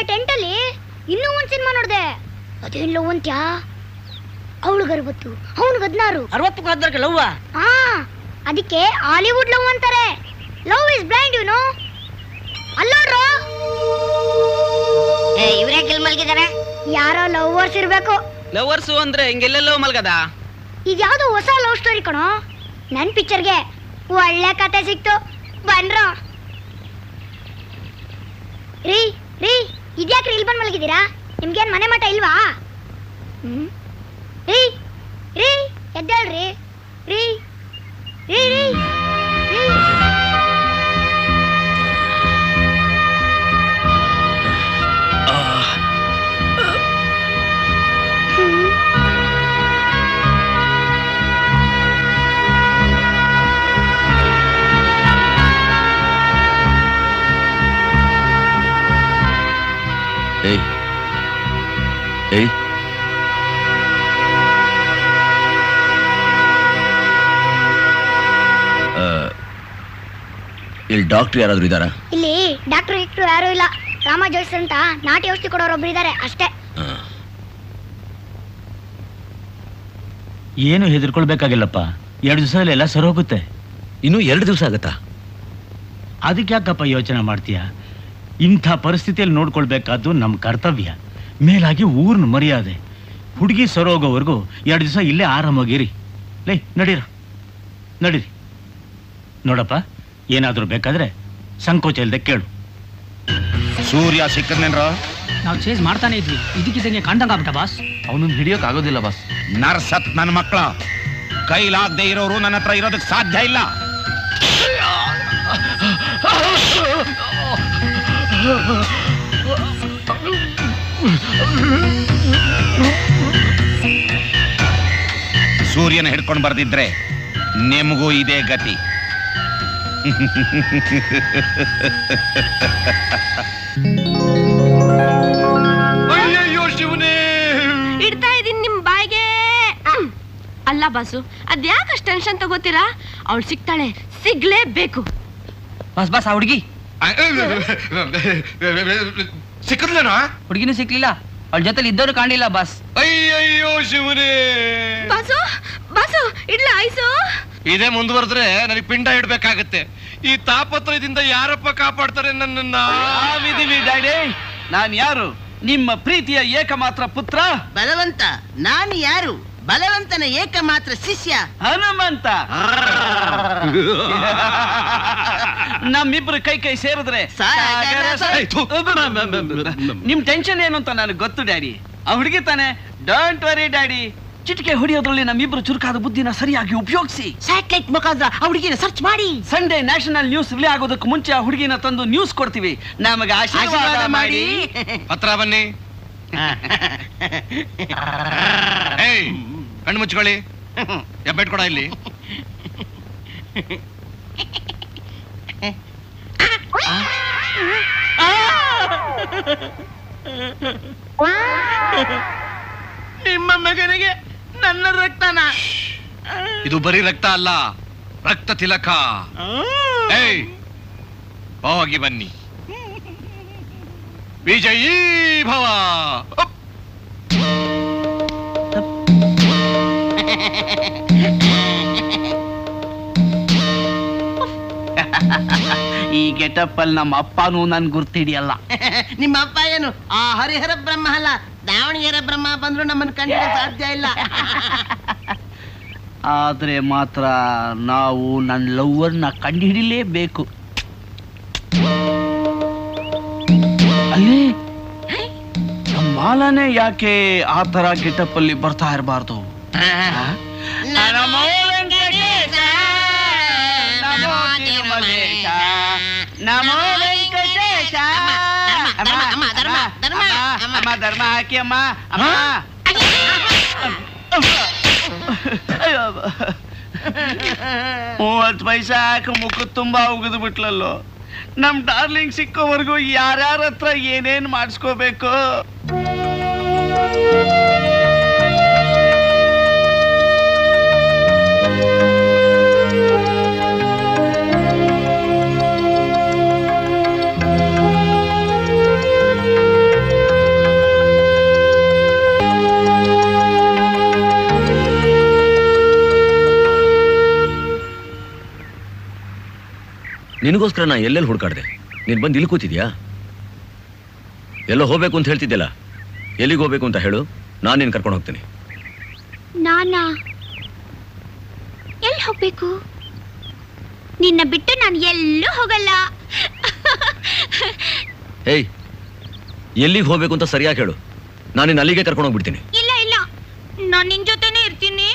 Tent ಅಲ್ಲಿ ಇನ್ನೂ ಒಂದ್ ಸಿನಿಮಾ ನೋಡ್ದೆ ಅದೇನ್ ಲವ್ ಅಂತ್ಯಾ ಅವಳಿಗೆ ಅರವತ್ತು ಅವನಿಗೆ ಹದಿನಾರು ಅರವತ್ತು ಹದಿನಾರಕ್ಕೆ ಲವ್ವ ಹಾ ಅದಕ್ಕೆ ಹಾಲಿವುಡ್ ಲವ್ ಅಂತಾರೆ love is blind you know ಅಲ್ಲೋಡ್ರು ಇವ್ರೇ ಗೆಲ್ ಮಲ್ಗಿದಾರೆ ಯಾರೋ ಲವರ್ಸ್ ಇರ್ಬೇಕು ಲವರ್ಸು ಅಂದ್ರೆ ಹಿಂಗೆಲ್ಲೆಲ್ಲೋ ಮಲ್ಗದ ಈಗ ಯಾವ್ದೋ ಹೊಸ ಲವ್ ಸ್ಟೋರಿ ಕಣೋ ನನ್ ಪಿಕ್ಚರ್ಗೆ ಒಳ್ಳೆ ಕತೆ ಸಿಕ್ತು ಬನ್ರೋ ರೀ ರೀ ಇದ್ಯಾಕ್ರಿ ಇಲ್ಲಿ ಬಂದ್ ಮಲಗಿದ್ದೀರಾ ನಿಮ್ಗೇನ್ ಮನೆ ಮಠ ಇಲ್ವಾ ಹ್ಮ್ ರೀ ರೀ ಎದ್ದೇಳ್ರಿ ರೀ ರೀ ರೀ ರೀ ಹ್ಮ್. ಏಯ್ ಏಯ್ ಆ, ಇಲ್ಲಿ ಡಾಕ್ಟರ್ ಯಾರಾದ್ರೂ ಇದ್ದಾರಾ ಇಲ್ಲಿ ಡಾಕ್ಟರ್ ಇಕ್ಟ್ರು ಯಾರು ಇಲ್ಲ ರಾಮ ಜೋಯ್ಸ್ ಅಂತ ನಾಟಿ ಔಷಧಿ ಕೊಡೋರೊಬ್ರು ಇದ್ದಾರೆ ಅಷ್ಟೇ ಏನು ಹೆದರ್ಕೊಳ್ಬೇಕಾಗಿಲ್ಲಪ್ಪ ಎರಡು ದಿವಸದಲ್ಲಿ ಎಲ್ಲ ಸರಿ ಹೋಗುತ್ತೆ ಇನ್ನು ಎರಡು ದಿವಸ ಆಗತ್ತಾ ಅದಕ್ಕೆ ಯಾಕಪ್ಪ ಯೋಚನೆ ಮಾಡ್ತೀಯ ಇಂಥ ಪರಿಸ್ಥಿತಿಯಲ್ಲಿ ನೋಡ್ಕೊಳ್ಬೇಕಾದ್ದು ನಮ್ಮ ಕರ್ತವ್ಯ ಮೇಲಾಗಿ ಊರ್ನ ಮರ್ಯಾದೆ ಹುಡುಗಿ ಸರೋಗೋವರೆಗೂ ಎರಡು ದಿವಸ ಇಲ್ಲೇ ಆರಾಮಾಗಿರಿ ಲೇ ನಡೀರ ನಡೀರಿ ನೋಡಪ್ಪ ಏನಾದರೂ ಬೇಕಾದ್ರೆ ಸಂಕೋಚ ಇಲ್ಲದೆ ಕೇಳು ಸೂರ್ಯ ಸಿಕ್ಕದ್ನೇನ್ರ ನಾವು ಚೇಸ್ ಮಾಡ್ತಾನೆ ಇದ್ವಿ ಇದಕ್ಕಿದ್ದಂಗೆ ಕಂಡಂಗ ಆಗ್ಬಿಟ್ಟ ಬಾಸ್ ಅವನನ್ನ ಹಿಡಿಯೋಕ್ ಆಗೋದಿಲ್ಲ ಬಸ್ ನರ್ಸತ್ ನನ್ನ ಮಕ್ಕಳ ಕೈಲಾಗದೆ ಇರೋರು ನನ್ನ ಹತ್ರ ಇರೋದಕ್ಕೆ ಸಾಧ್ಯ ಇಲ್ಲ ಸೂರ್ಯನ ಹಿಡ್ಕೊಂಡು ಬರ್ದಿದ್ರೆ ನಿಮಗೂ ಇದೇ ಗತಿ ಅಯ್ಯಯ್ಯೋ ಶಿವನೇ ಇಡ್ತಾ ಇದೀನಿ ನಿಮ್ ಬಾಯಿಗೆ ಹ್ಮ್. ಅಲ್ಲ ಬಾಸು ಅದ್ಯಾಕಷ್ಟು ಟೆನ್ಷನ್ ತಗೋತೀರಾ ಅವಳು ಸಿಗ್ತಾಳೆ ಸಿಗ್ಲೇಬೇಕು ಬಸ್ ಬಸ್ ಆ ಹುಡುಗಿ ಸಿಕ್ಕದ್ಲೇನೋ ಹುಡುಗಿನೂ ಸಿಕ್ಲಿಲ್ಲ ಅವಳ ಜೊತೆಲಿ ಇದ್ದವರು ಕಾಣಿಲ್ಲ ಬಸ್ ಅಯ್ಯಯ್ಯೋ ಶಿವನೇ ಬಾಸು ಬಾಸು ಇಡ್ಲ ಐಸು ಇದೇ ಮುಂದುವರೆದ್ರೆ ನನಗೆ ಪಿಂಡ ಇಡ್ಬೇಕಾಗತ್ತೆ ಈ ತಾಪತ್ರಯದಿಂದ ಯಾರಪ್ಪ ಕಾಪಾಡ್ತಾರೆ ನನ್ನನ್ನ ಡ್ಯಾಡಿ ನಾನ್ ಯಾರು ನಿಮ್ಮ ಪ್ರೀತಿಯ ಏಕಮಾತ್ರ ಪುತ್ರ ಬಲವಂತ ನಾನು ಯಾರು ಬಲವಂತನ ಏಕಮಾತ್ರ ಶಿಷ್ಯ ಹನುಮಂತ ನಮ್ಮಿಬ್ರು ಕೈ ಕೈ ಸೇರಿದ್ರೆ ಸಾಗರ ಸಾಗರ ನಿಮ್ ಟೆನ್ಷನ್ ಏನು ಅಂತ ನನಗೆ ಗೊತ್ತು ಡ್ಯಾಡಿ ಆ ಹುಡುಗಿ ತಾನೆ ಡೋಂಟ್ ವರಿ ಡ್ಯಾಡಿ ಚಿಟಿಕೆ ಹೊಡೆಯೋದ್ರಲ್ಲಿ ನಮ್ಮಿಬ್ರು ಚುರುಕಾದ ಬುದ್ಧಿನ ಸರಿಯಾಗಿ ಉಪಯೋಗಿಸಿ ಸ್ಯಾಟಲೈಟ್ ಮುಖಾಂತರ ಆ ಹುಡುಗಿನ ಸರ್ಚ್ ಮಾಡಿ ಸಂಡೇ ನ್ಯಾಷನಲ್ ನ್ಯೂಸ್ ರಿಲೇ ಆಗೋದಕ್ಕೆ ಮುಂಚೆ ಆ ಹುಡುಗಿನ ತಂದು ನ್ಯೂಸ್ ಕೊಡ್ತೀವಿ ನಮಗೆ ಆಶೀರ್ವಾದ ಮಾಡಿ ಹತ್ರ ಬನ್ನಿ ಏಯ್ ಕಣ್ಣು ಮುಚ್ಕೊಳ್ಳಿ ಎಬ್ಬೆಟ್ ಕೊಡ ಇಲ್ಲಿ ನಿಮ್ಮ ಮಗನಿಗೆ ನನ್ನ ರಕ್ತನ ಇದು ಬರೀ ರಕ್ತ ಅಲ್ಲ ರಕ್ತ ತಿಲಕ ಏಯ್ ಹೋಗಿ ಬನ್ನಿ ವಿಜಯೀ ಭವ ಅಪ್. ಈ ಗೆಟಪ್ ಅಲ್ಲಿ ನಮ್ಮ ಅಪ್ಪನೂ ನನ್ ಗುರ್ತಿಡಿಯಲ್ಲ ನಿಮ್ಮ ಅಪ್ಪ ಏನು ಆ ಹರಿಹರ ಬ್ರಹ್ಮ ಅಲ್ಲ ದಾವಣಗೆರೆ ಬ್ರಹ್ಮ ಬಂದ್ರು ನಮ್ಮನ್ನ ಕಂಡಿಡ ಸಾಧ್ಯ ಇಲ್ಲ ಆದ್ರೆ ಮಾತ್ರ ನಾವು ನನ್ನ ಲವ್ವರ್ನ ಕಂಡುಹಿಡಿಲೇಬೇಕು ಅಲ್ಲೇ ನಮ್ಮ ಮಾಲನೆ ಯಾಕೆ ಆ ತರ ಗೆಟಪ್ ಅಲ್ಲಿ ಬರ್ತಾ ಇರಬಾರ್ದು ನಮೋ ವೆಂಕಟೇಶ ನಮೋ ತಿರುಮಲೇಶ ನಮೋ ವೆಂಕಟೇಶ ಧರ್ಮ, ಧರ್ಮ, ಧರ್ಮ, ಧರ್ಮ, ಅಮ್ಮ, ಅಮ್ಮ ಧರ್ಮ ಹಾಕಿ ಅಮ್ಮ ಅಮ್ಮ ಅಯ್ಯೋ. ಮೂವತ್ತು ಪೈಸೆ ಹಾಕಿ ಮುಖ ತುಂಬಾ ಉಗಿದು ಬಿಟ್ಲಲ್ಲೋ ನಮ್ ಡಾರ್ಲಿಂಗ್ ಸಿಕ್ಕೋವರೆಗೂ ಯಾರ್ಯಾರ ಹತ್ರ ಏನೇನ್ ಮಾಡಿಸ್ಕೋಬೇಕು ನಿನಗೋಸ್ಕರ ನಾ ಎಲ್ಲೆಲ್ಲಿ ಹುಡ್ಕಾಡ್ದೆ ನೀನು ಬಂದು ಇಲ್ಲಿ ಕೂತಿದ್ಯಾ ಎಲ್ಲೋ ಹೋಗ್ಬೇಕು ಅಂತ ಹೇಳ್ತಿದ್ದೆಲ್ಲ ಎಲ್ಲಿಗೆ ಹೋಗ್ಬೇಕು ಅಂತ ಹೇಳು ನಾನು ನಿನ್ನ ಕರ್ಕೊಂಡು ಹೋಗ್ತೀನಿ ನಾನಾ ಎಲ್ಲಿ ಹೋಗ್ಬೇಕು ನಿನ್ನ ಬಿಟ್ಟು ನಾನು ಎಲ್ಲೂ ಹೋಗಲ್ಲ ಏಯ್ ಎಲ್ಲಿಗೆ ಹೋಗ್ಬೇಕು ಅಂತ ಸರಿಯಾಗಿ ಹೇಳು ನಾನು ನಿನ್ನ ಅಲ್ಲಿಗೆ ಕರ್ಕೊಂಡು ಹೋಗ್ಬಿಡ್ತೀನಿ ಇಲ್ಲ ಇಲ್ಲ ನಾನು ನಿನ್ ಜೊತೆನೇ ಇರ್ತೀನಿ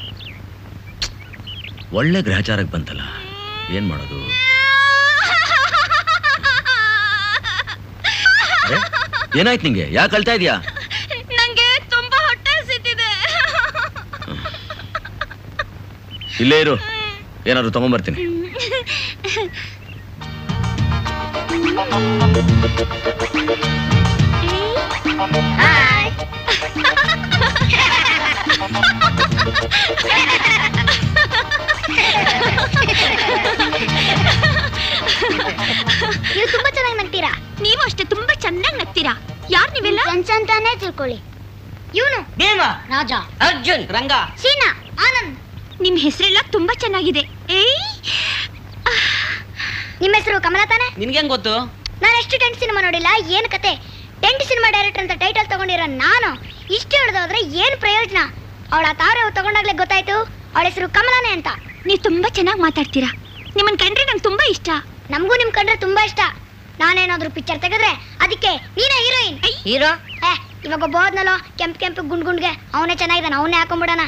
ಒಳ್ಳೆ ಗ್ರಹಚಾರಕ್ಕೆ ಬಂತಲ್ಲ ಏನ್ ಮಾಡೋದು ಅರೆ, ಏನಾಯ್ತು ನಿಂಗೆ ಯಾಕೆ ಅಳ್ತಾ ಇದೀಯಾ ನಂಗೆ ತುಂಬಾ ಹೊಟ್ಟೆ ಹಸಿತಿದೆ ಇಲ್ಲೇ ಇರು ಏನಾದ್ರು ತಗೊಂಬರ್ತೀನಿ ಹಾಯ್ ನೀವು ತುಂಬಾ ಚೆನ್ನಾಗಿ ನಗ್ತೀರಾ ನೀವು ಅಷ್ಟೇ ತುಂಬಾ ಚೆನ್ನಾಗಿ ನಗ್ತೀರಾ ಯಾರು ನೀವೆಲ್ಲ ಫ್ರೆಂಡ್ಸ್ ಅಂತಾನೆ ತಿಳ್ಕೊಳ್ಳಿ ಇವನು ಭೀಮ ರಾಜ ಅರ್ಜುನ್ ರಂಗ ಸೀನಾ ಆನಂದ್ ನಿಮ್ ಹೆಸರೆಲ್ಲ ತುಂಬಾ ಚೆನ್ನಾಗಿದೆ ಏಯ್ ನಿಮ್ಮ ಹೆಸರು ಕಮಲ ತಾನೆ ನಿನ್ಗೆ ಗೊತ್ತು ನಾನು ಎಷ್ಟು ಟೆಂಟ್ ಸಿನಿಮಾ ನೋಡಿಲ್ಲ ಏನು ಕತೆ ಟೆಂಟ್ ಸಿನಿಮಾ ಡೈರೆಕ್ಟರ್ ಅಂತ ಟೈಟಲ್ ತಗೊಂಡಿರೋ ನಾನು ಇಷ್ಟು ಹಿಡಿದೋದ್ರೆ ಏನು ಪ್ರಯೋಜನ ಅವಳ ತಾರ ತಗೊಂಡಾಗ್ಲೇ ಗೊತ್ತಾಯ್ತು ಅವಳ ಹೆಸರು ಕಮಲಾನೆ ಅಂತ ನೀವು ತುಂಬಾ ಚೆನ್ನಾಗಿ ಮಾತಾಡ್ತೀರಾ ನಿಮ್ಮನ್ ಕಂಡ್ರೆ ನಂಗೆ ತುಂಬಾ ಇಷ್ಟ ನಮಗೂ ನಿಮ್ ಕಂಡ್ರೆ ತುಂಬಾ ಇಷ್ಟ ನಾನೇನಾದ್ರೂ ಪಿಕ್ಚರ್ ತೆಗೆದ್ರೆ ಅದಕ್ಕೆ ನೀನೇ ಹೀರೋಯಿನ್ ಹೀರೋ ಏ ಇವಾಗ ಒಬ್ಬ ಹೋದ್ನಲ್ಲೋ ಕೆಂಪ್ ಕೆಂಪು ಗುಂಡ್ ಗುಂಡ್ಗೆ ಅವನೇ ಚೆನ್ನಾಗಿದ್ದಾನೆ ಅವನೇ ಹಾಕೊಂಡ್ಬಿಡೋಣ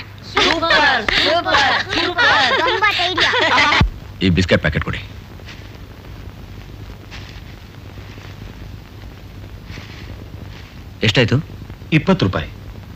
ತುಂಬಾ ಧೈರ್ಯ ಈ ಬಿಸ್ಕೆಟ್ ಪ್ಯಾಕೆಟ್ ಕೊಡಿ ಎಷ್ಟಾಯ್ತು ಇಪ್ಪತ್ತು ರೂಪಾಯಿ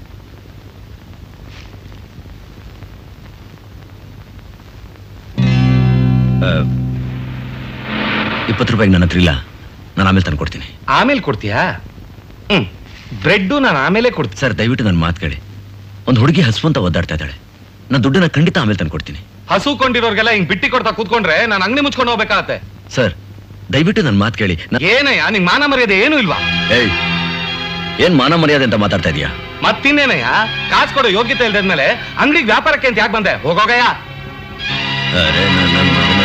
ಇಪ್ಪತ್ತು ರೂಪಾಯಿಗೆ ನನ್ನ ಹತ್ರ ಇಲ್ಲ ನಾನು ಆಮೇಲೆ ತಂದು ಕೊಡ್ತೀನಿ ಆಮೇಲೆ ಕೊಡ್ತೀಯಾ ಹ್ಮ್ ಬ್ರೆಡ್ ನಾನು ಆಮೇಲೆ ಕೊಡ್ತೀನಿ ಸರ್ ದಯವಿಟ್ಟು ನನ್ನ ಮಾತು ಕೇಳಿ ಒಂದು ಹುಡುಗಿ ಹಸು ಅಂತ ಒದ್ದಾಡ್ತಾ ಇದ್ದಾಳೆ ನಾನು ದುಡ್ಡನ್ನ ಖಂಡಿತ ಆಮೇಲೆ ತಂದು ಕೊಡ್ತೀನಿ ಹಸು ಕೊಂಡಿರೋರ್ಗೆಲ್ಲ ಹಿಂಗ್ ಬಿಟ್ಟಿ ಕೊಡ್ತಾ ಕೂತ್ಕೊಂಡ್ರೆ ನಾನು ಅಂಗಡಿ ಮುಚ್ಕೊಂಡು ಹೋಗ್ಬೇಕಾಗತ್ತೆ ಸರ್ ದಯವಿಟ್ಟು ನನ್ನ ಮಾತು ಕೇಳಿ ನ- ಏನಯ್ಯ ನಿಂಗ್ ಮಾನ ಮರ್ಯಾದೆ ಏನು ಇಲ್ವಾ ಏಯ್ ಏನ್ ಮಾನ ಮರ್ಯಾದೆ ಅಂತ ಮಾತಾಡ್ತಾ ಇದೀಯಾ ಮತ್ತಿನ್ನೇನಯ್ಯ ಕಾಸು ಕೊಡೋ ಯೋಗ್ಯತೆ ಇಲ್ದಿದ್ಮೇಲೆ ಅಂಗಡಿಗೆ ವ್ಯಾಪಾರಕ್ಕೆ ಅಂತ ಯಾಕೆ ಬಂದೆ ಹೋಗೋಗಯ್ಯ ಅರೆ ನನ್ನ ಮಗನೇ.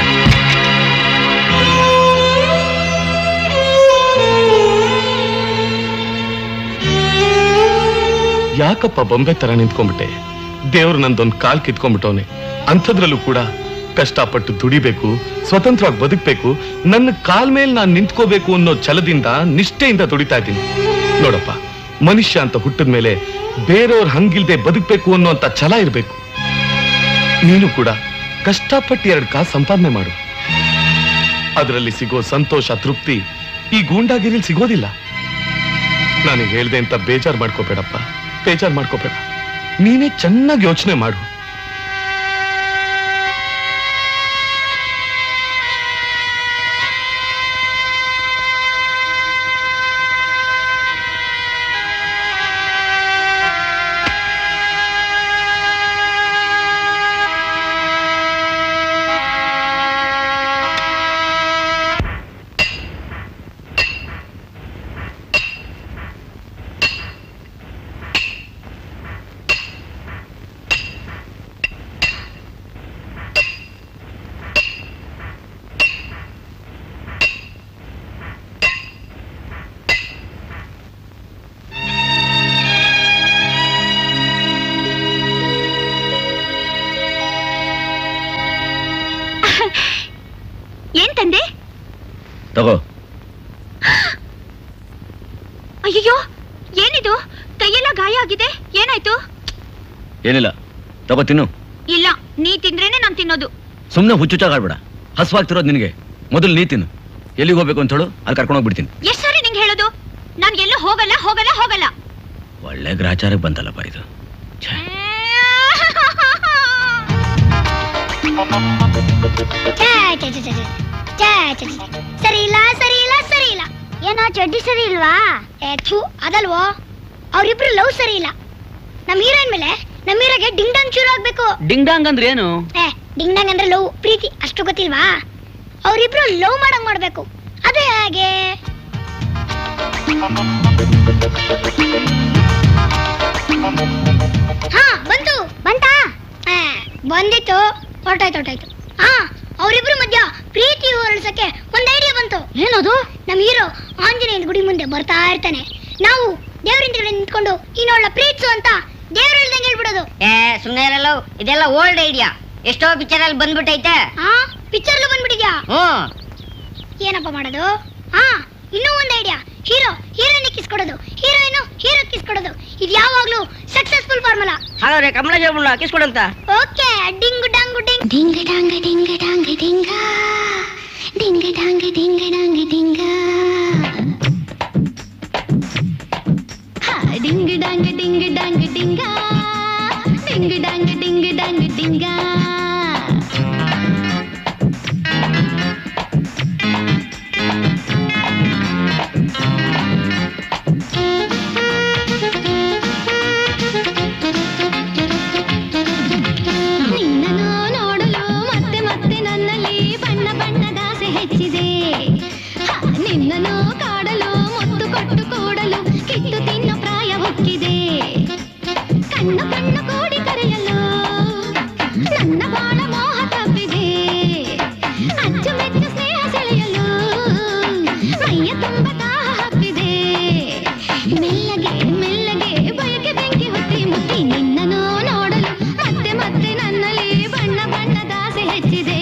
ಯಾಕಪ್ಪ ಬೊಂಬೆ ತರ ನಿಂತ್ಕೊಂಡ್ಬಿಟ್ಟೆ ದೇವ್ರು ನಂದೊಂದ್ ಕಾಲ್ ಕಿತ್ಕೊಂಡ್ಬಿಟ್ಟವನೆ ಅಂಥದ್ರಲ್ಲೂ ಕೂಡ ಕಷ್ಟಪಟ್ಟು ದುಡಿಬೇಕು ಸ್ವತಂತ್ರವಾಗಿ ಬದುಕ್ಬೇಕು ನನ್ನ ಕಾಲ್ ಮೇಲೆ ನಾನು ನಿಂತ್ಕೋಬೇಕು ಅನ್ನೋ ಛಲದಿಂದ ನಿಷ್ಠೆಯಿಂದ ದುಡಿತಾ ಇದ್ದೀನಿ ನೋಡಪ್ಪ ಮನುಷ್ಯ ಅಂತ ಹುಟ್ಟಿದ ಮೇಲೆ ಬೇರೆಯವ್ರ ಹಂಗಿಲ್ದೆ ಬದುಕ್ಬೇಕು ಅನ್ನೋಂಥ ಛಲ ಇರಬೇಕು ನೀನು ಕೂಡ ಕಷ್ಟಪಟ್ಟು ಎರಡು ಕಾಸು ಸಂಪಾದನೆ ಮಾಡು ಅದರಲ್ಲಿ ಸಿಗೋ ಸಂತೋಷ ತೃಪ್ತಿ ಈ ಗೂಂಡಾಗಿರಿಲ್ ಸಿಗೋದಿಲ್ಲ ನನಗೆ ಹೇಳ್ದೆ ಅಂತ ಬೇಜಾರ್ ಮಾಡ್ಕೋಬೇಡಪ್ಪ ಬೇಜಾರ್ ಮಾಡ್ಕೋಬೇಡ ನೀನೇ ಚೆನ್ನಾಗಿ ಯೋಚನೆ ಮಾಡು ಏನ್ ತಂದೆ ತಗೋ ಅಯ್ಯೋ ಏನಿದು ಕೈಯೆಲ್ಲ ಗಾಯ ಆಗಿದೆ ಏನಾಯ್ತು ಏನಿಲ್ಲ ತಗೋ ತಿನ್ನು ಇಲ್ಲ ನೀ ತಿಂದ್ರೇನೆ ನಾನ್ ತಿನ್ನೋದು ಸುಮ್ಮನೆ ಹುಚ್ಚುಚ್ಚಾಗಾಡ್ಬೇಡ ಹಸುವಾಗ್ತಿರೋದು ನಿನಗೆ ಮೊದಲು ನೀ ತಿನ್ನು ಎಲ್ಲಿಗೆ ಹೋಗ್ಬೇಕು ಅಂತ ಹೇಳು ಅಲ್ಲಿ ಕರ್ಕೊಂಡು ಹೋಗ್ಬಿಡ್ತೀನಿ ಎಷ್ಟ್ ಸಾರಿ ನಿಂಗೆ ಹೇಳೋದು ನಾನ್ ಎಲ್ಲೂ ಹೋಗಲ್ಲ ಹೋಗಲ್ಲ ಹೋಗಲ್ಲ ಒಳ್ಳೆ ಗ್ರಾಚಾರಕ್ಕೆ ಬಂತಲ್ಲಪ್ಪ ಇದು ಛೆ. ಛೇ, ಛೇ, ಛೇ, ಛೇ, ಛೇ. ಛೇ, ಛೇ, ಛೇ, ಛೇ. ಸರಿ ಇಲ್ಲ ಸರಿ ಇಲ್ಲ ಸರಿ ಇಲ್ಲ ಏನೋ ಚಡ್ಡಿ ಸರಿ ಇಲ್ವಾ ಏ ಥೂ ಅದಲ್ವೋ ಅವ್ರಿಬ್ರು ಲವ್ ಸರಿ ಇಲ್ಲ ನಮ್ ಹೀರೋಯಿನ್ ಮೇಲೆ ನಮ್ ಹೀರೋಗೆ ಡಿಂಗ್ ಡಂಗ್ ಶುರು ಆಗ್ಬೇಕು ಡಿಂಗ್ ಡಾಂಗ್ ಅಂದ್ರೆ ಏನು ಏ ಡಿಂಗ್ ಡಂಗ್ ಅಂದ್ರೆ ಲವ್ ಪ್ರೀತಿ ಅಷ್ಟು ಗೊತ್ತಿಲ್ವಾ ಅವ್ರಿಬ್ರು ಲವ್ ಮಾಡಂಗ್ ಮಾಡ್ಬೇಕು ಅದೇ ಹಾಗೆ ಹಾ ಬಂತು ಬಂತಾ ಆ, ಬಂದಿತ್ತು ಹೊರಟಾಯ್ತು ಹೊರಟಾಯ್ತು ಹಾ ಅವರಿಬ್ರು ಮಧ್ಯ ಪ್ರೀತಿ ಹೊರಳಿಸಕ್ಕೆ ಒಂದ್ ಐಡಿಯಾ ಬಂತು ಏನದು ನಮ್ ಹೀರೋ ಆಂಜನೇಯನ ಗುಡಿ ಮುಂದೆ ಬರ್ತಾ ಇರ್ತಾನೆ ನಾವು ದೇವ್ರ ಹಿಂದ್ಗಡೆ ನಿಂತ್ಕೊಂಡು ಇನ್ನೊಳ್ಳ ಪ್ರೀತಿಸು ಅಂತ ದೇವ್ರ ಹೇಳ್ದಂಗೆ ಹೇಳ್ಬಿಡೋದು ಏ ಸುಮ್ಮನೆ ಇರಲ್ಲ ಇದೆಲ್ಲ ಓಲ್ಡ್ ಐಡಿಯಾ ಎಷ್ಟೋ ಪಿಕ್ಚರ್ ಅಲ್ಲಿ ಬಂದ್ಬಿಟ್ಟೈತೆ ಆ ಪಿಕ್ಚರ್ಲು ಬಂದ್ಬಿಟ್ಟಿದ್ಯಾ ಹ್ಮ್ ಏನಪ್ಪ ಮಾಡೋದು ಹಾ ಇನ್ನೂ ಒಂದ್ ಐಡಿಯಾ ಹೀರೋ ಹೀರೋಯಿನ್ ಕಿಸ್ಕೊಡೋದು ಹೀರೋಯಿನ್ ಹೀರೋ ಕಿಸ್ಕೊಡೋದು ಇದು ಯಾವಾಗ್ಲೂ ಸಕ್ಸಸ್ಫುಲ್ ಫಾರ್ಮುಲಾ ಹಾಗಾದ್ರೆ ಕಮಲ ಜೇಬುಳ್ಳ ಕಿಸ್ಕೊಡಂತ okay ding dong ding ding dong ding dong ಡಿಂಗ ಡಿಂಗ್ ಡಾಂಗ್ ಡಿಂಗ್ ಡಾಂಗ್ ಡಿಂಗ ಡಿಂಗ್ ಡಾಂಗ್ ಡಿಂಗ್ ಡಾಂಗ್ ಡಿಂಗ ಡಿಂಗ್ ಡಾಂಗ್ ಡಿಂಗ್ ಡಾಂಗ್ ಡಿಂಗ ನಿನ್ನನ್ನು ನೋಡಲು ಮತ್ತೆ ಮತ್ತೆ ನನ್ನಲ್ಲಿ ಬಣ್ಣ ಬಣ್ಣದ ಆಸೆ ಹೆಚ್ಚಿದೆ ಹ, ನಿನ್ನನ್ನು ಕಾಡಲು ಮುತ್ತು ಕೊಟ್ಟು ಕೂಡಲು ಕಿತ್ತು ತಿನ್ನೋ ಪ್ರಾಯ ಹೊಕ್ಕಿದೆ ಕಣ್ಣು ಕಣ್ಣು ಕೂಡಿ ಕರೆಯಲು ನನ್ನ ಬಾಳ ಮೋಹ ತಪ್ಪಿದೆ ಅಚ್ಚುಮೆಚ್ಚು ಸ್ನೇಹ ಸೆಳೆಯಲು ಮೈಯ ತುಂಬ ದಾಹ ಹಬ್ಬಿದೆ ಮೆಲ್ಲಗೆ ಮೆಲ್ಲಗೆ ಬಯಕೆ ಬೆಂಕಿ ಹೊತ್ತಿ ಮುತ್ತಿ ನಿನ್ನನ್ನು ನೋಡಲು ಮತ್ತೆ ಮತ್ತೆ ನನ್ನಲ್ಲಿ ಬಣ್ಣ ಬಣ್ಣದ ಆಸೆ ಹೆಚ್ಚಿದೆ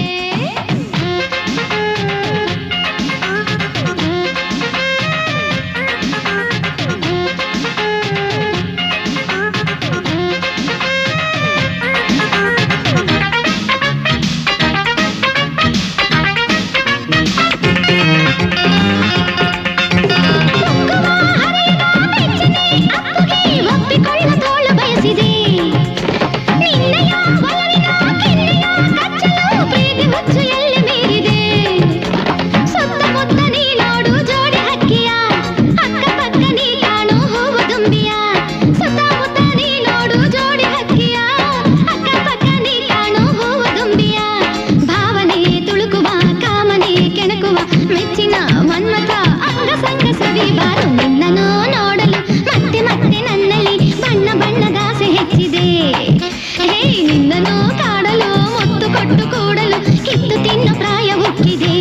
ಒಪ್ಪಿಕೊಳ್ಳ ತೋಳು ಬಯಸಿದೆ ನಿನ್ನಯ ಒಲವಿನ ಕೆನ್ನೆಯ ಕಚ್ಚಲು ಪ್ರೀತಿ ಹುಚ್ಚು ಎಲ್ಲಿ ಮೀರಿದೆ ಸುತ್ತಮುತ್ತ ನೀ ನೋಡು ಜೋಡಿ ಹಕ್ಕಿಯ ಅಕ್ಕಪಕ್ಕ ನೀ ಕಾಣು ಹೂವು ದುಂಬಿಯ ಸುತ್ತಮುತ್ತ ನೀ ನೋಡು ಜೋಡಿ ಹಕ್ಕಿಯ ಅಕ್ಕಪಕ್ಕ ನೀ ಕಾಣು ಹೂವು ದುಂಬಿಯ ಭಾವನೆ ತುಳುಕುವ ಕಾಮನೆ ಕೆಣಕುವ ಮೆಚ್ಚಿನ ಮನ್ಮಥ ಅಂಗ ಸಂಗ ಸವಿ ಬಾರು ನಿನ್ನನ್ನು ನೋಡಲು ಮತ್ತೆ ಮತ್ತೆ ನನ್ನಲ್ಲಿ ಬಣ್ಣ ಬಣ್ಣದ ಆಸೆ ಹೆಚ್ಚಿದೆ ಹೇ ನಿನ್ನನ್ನು ಕಾಡಲು ಮುತ್ತು ಕೊಟ್ಟು ಕೂಡಲು ಕಿತ್ತು ತಿನ್ನು ಪ್ರಾಯ ಒಕ್ಕಿದೆ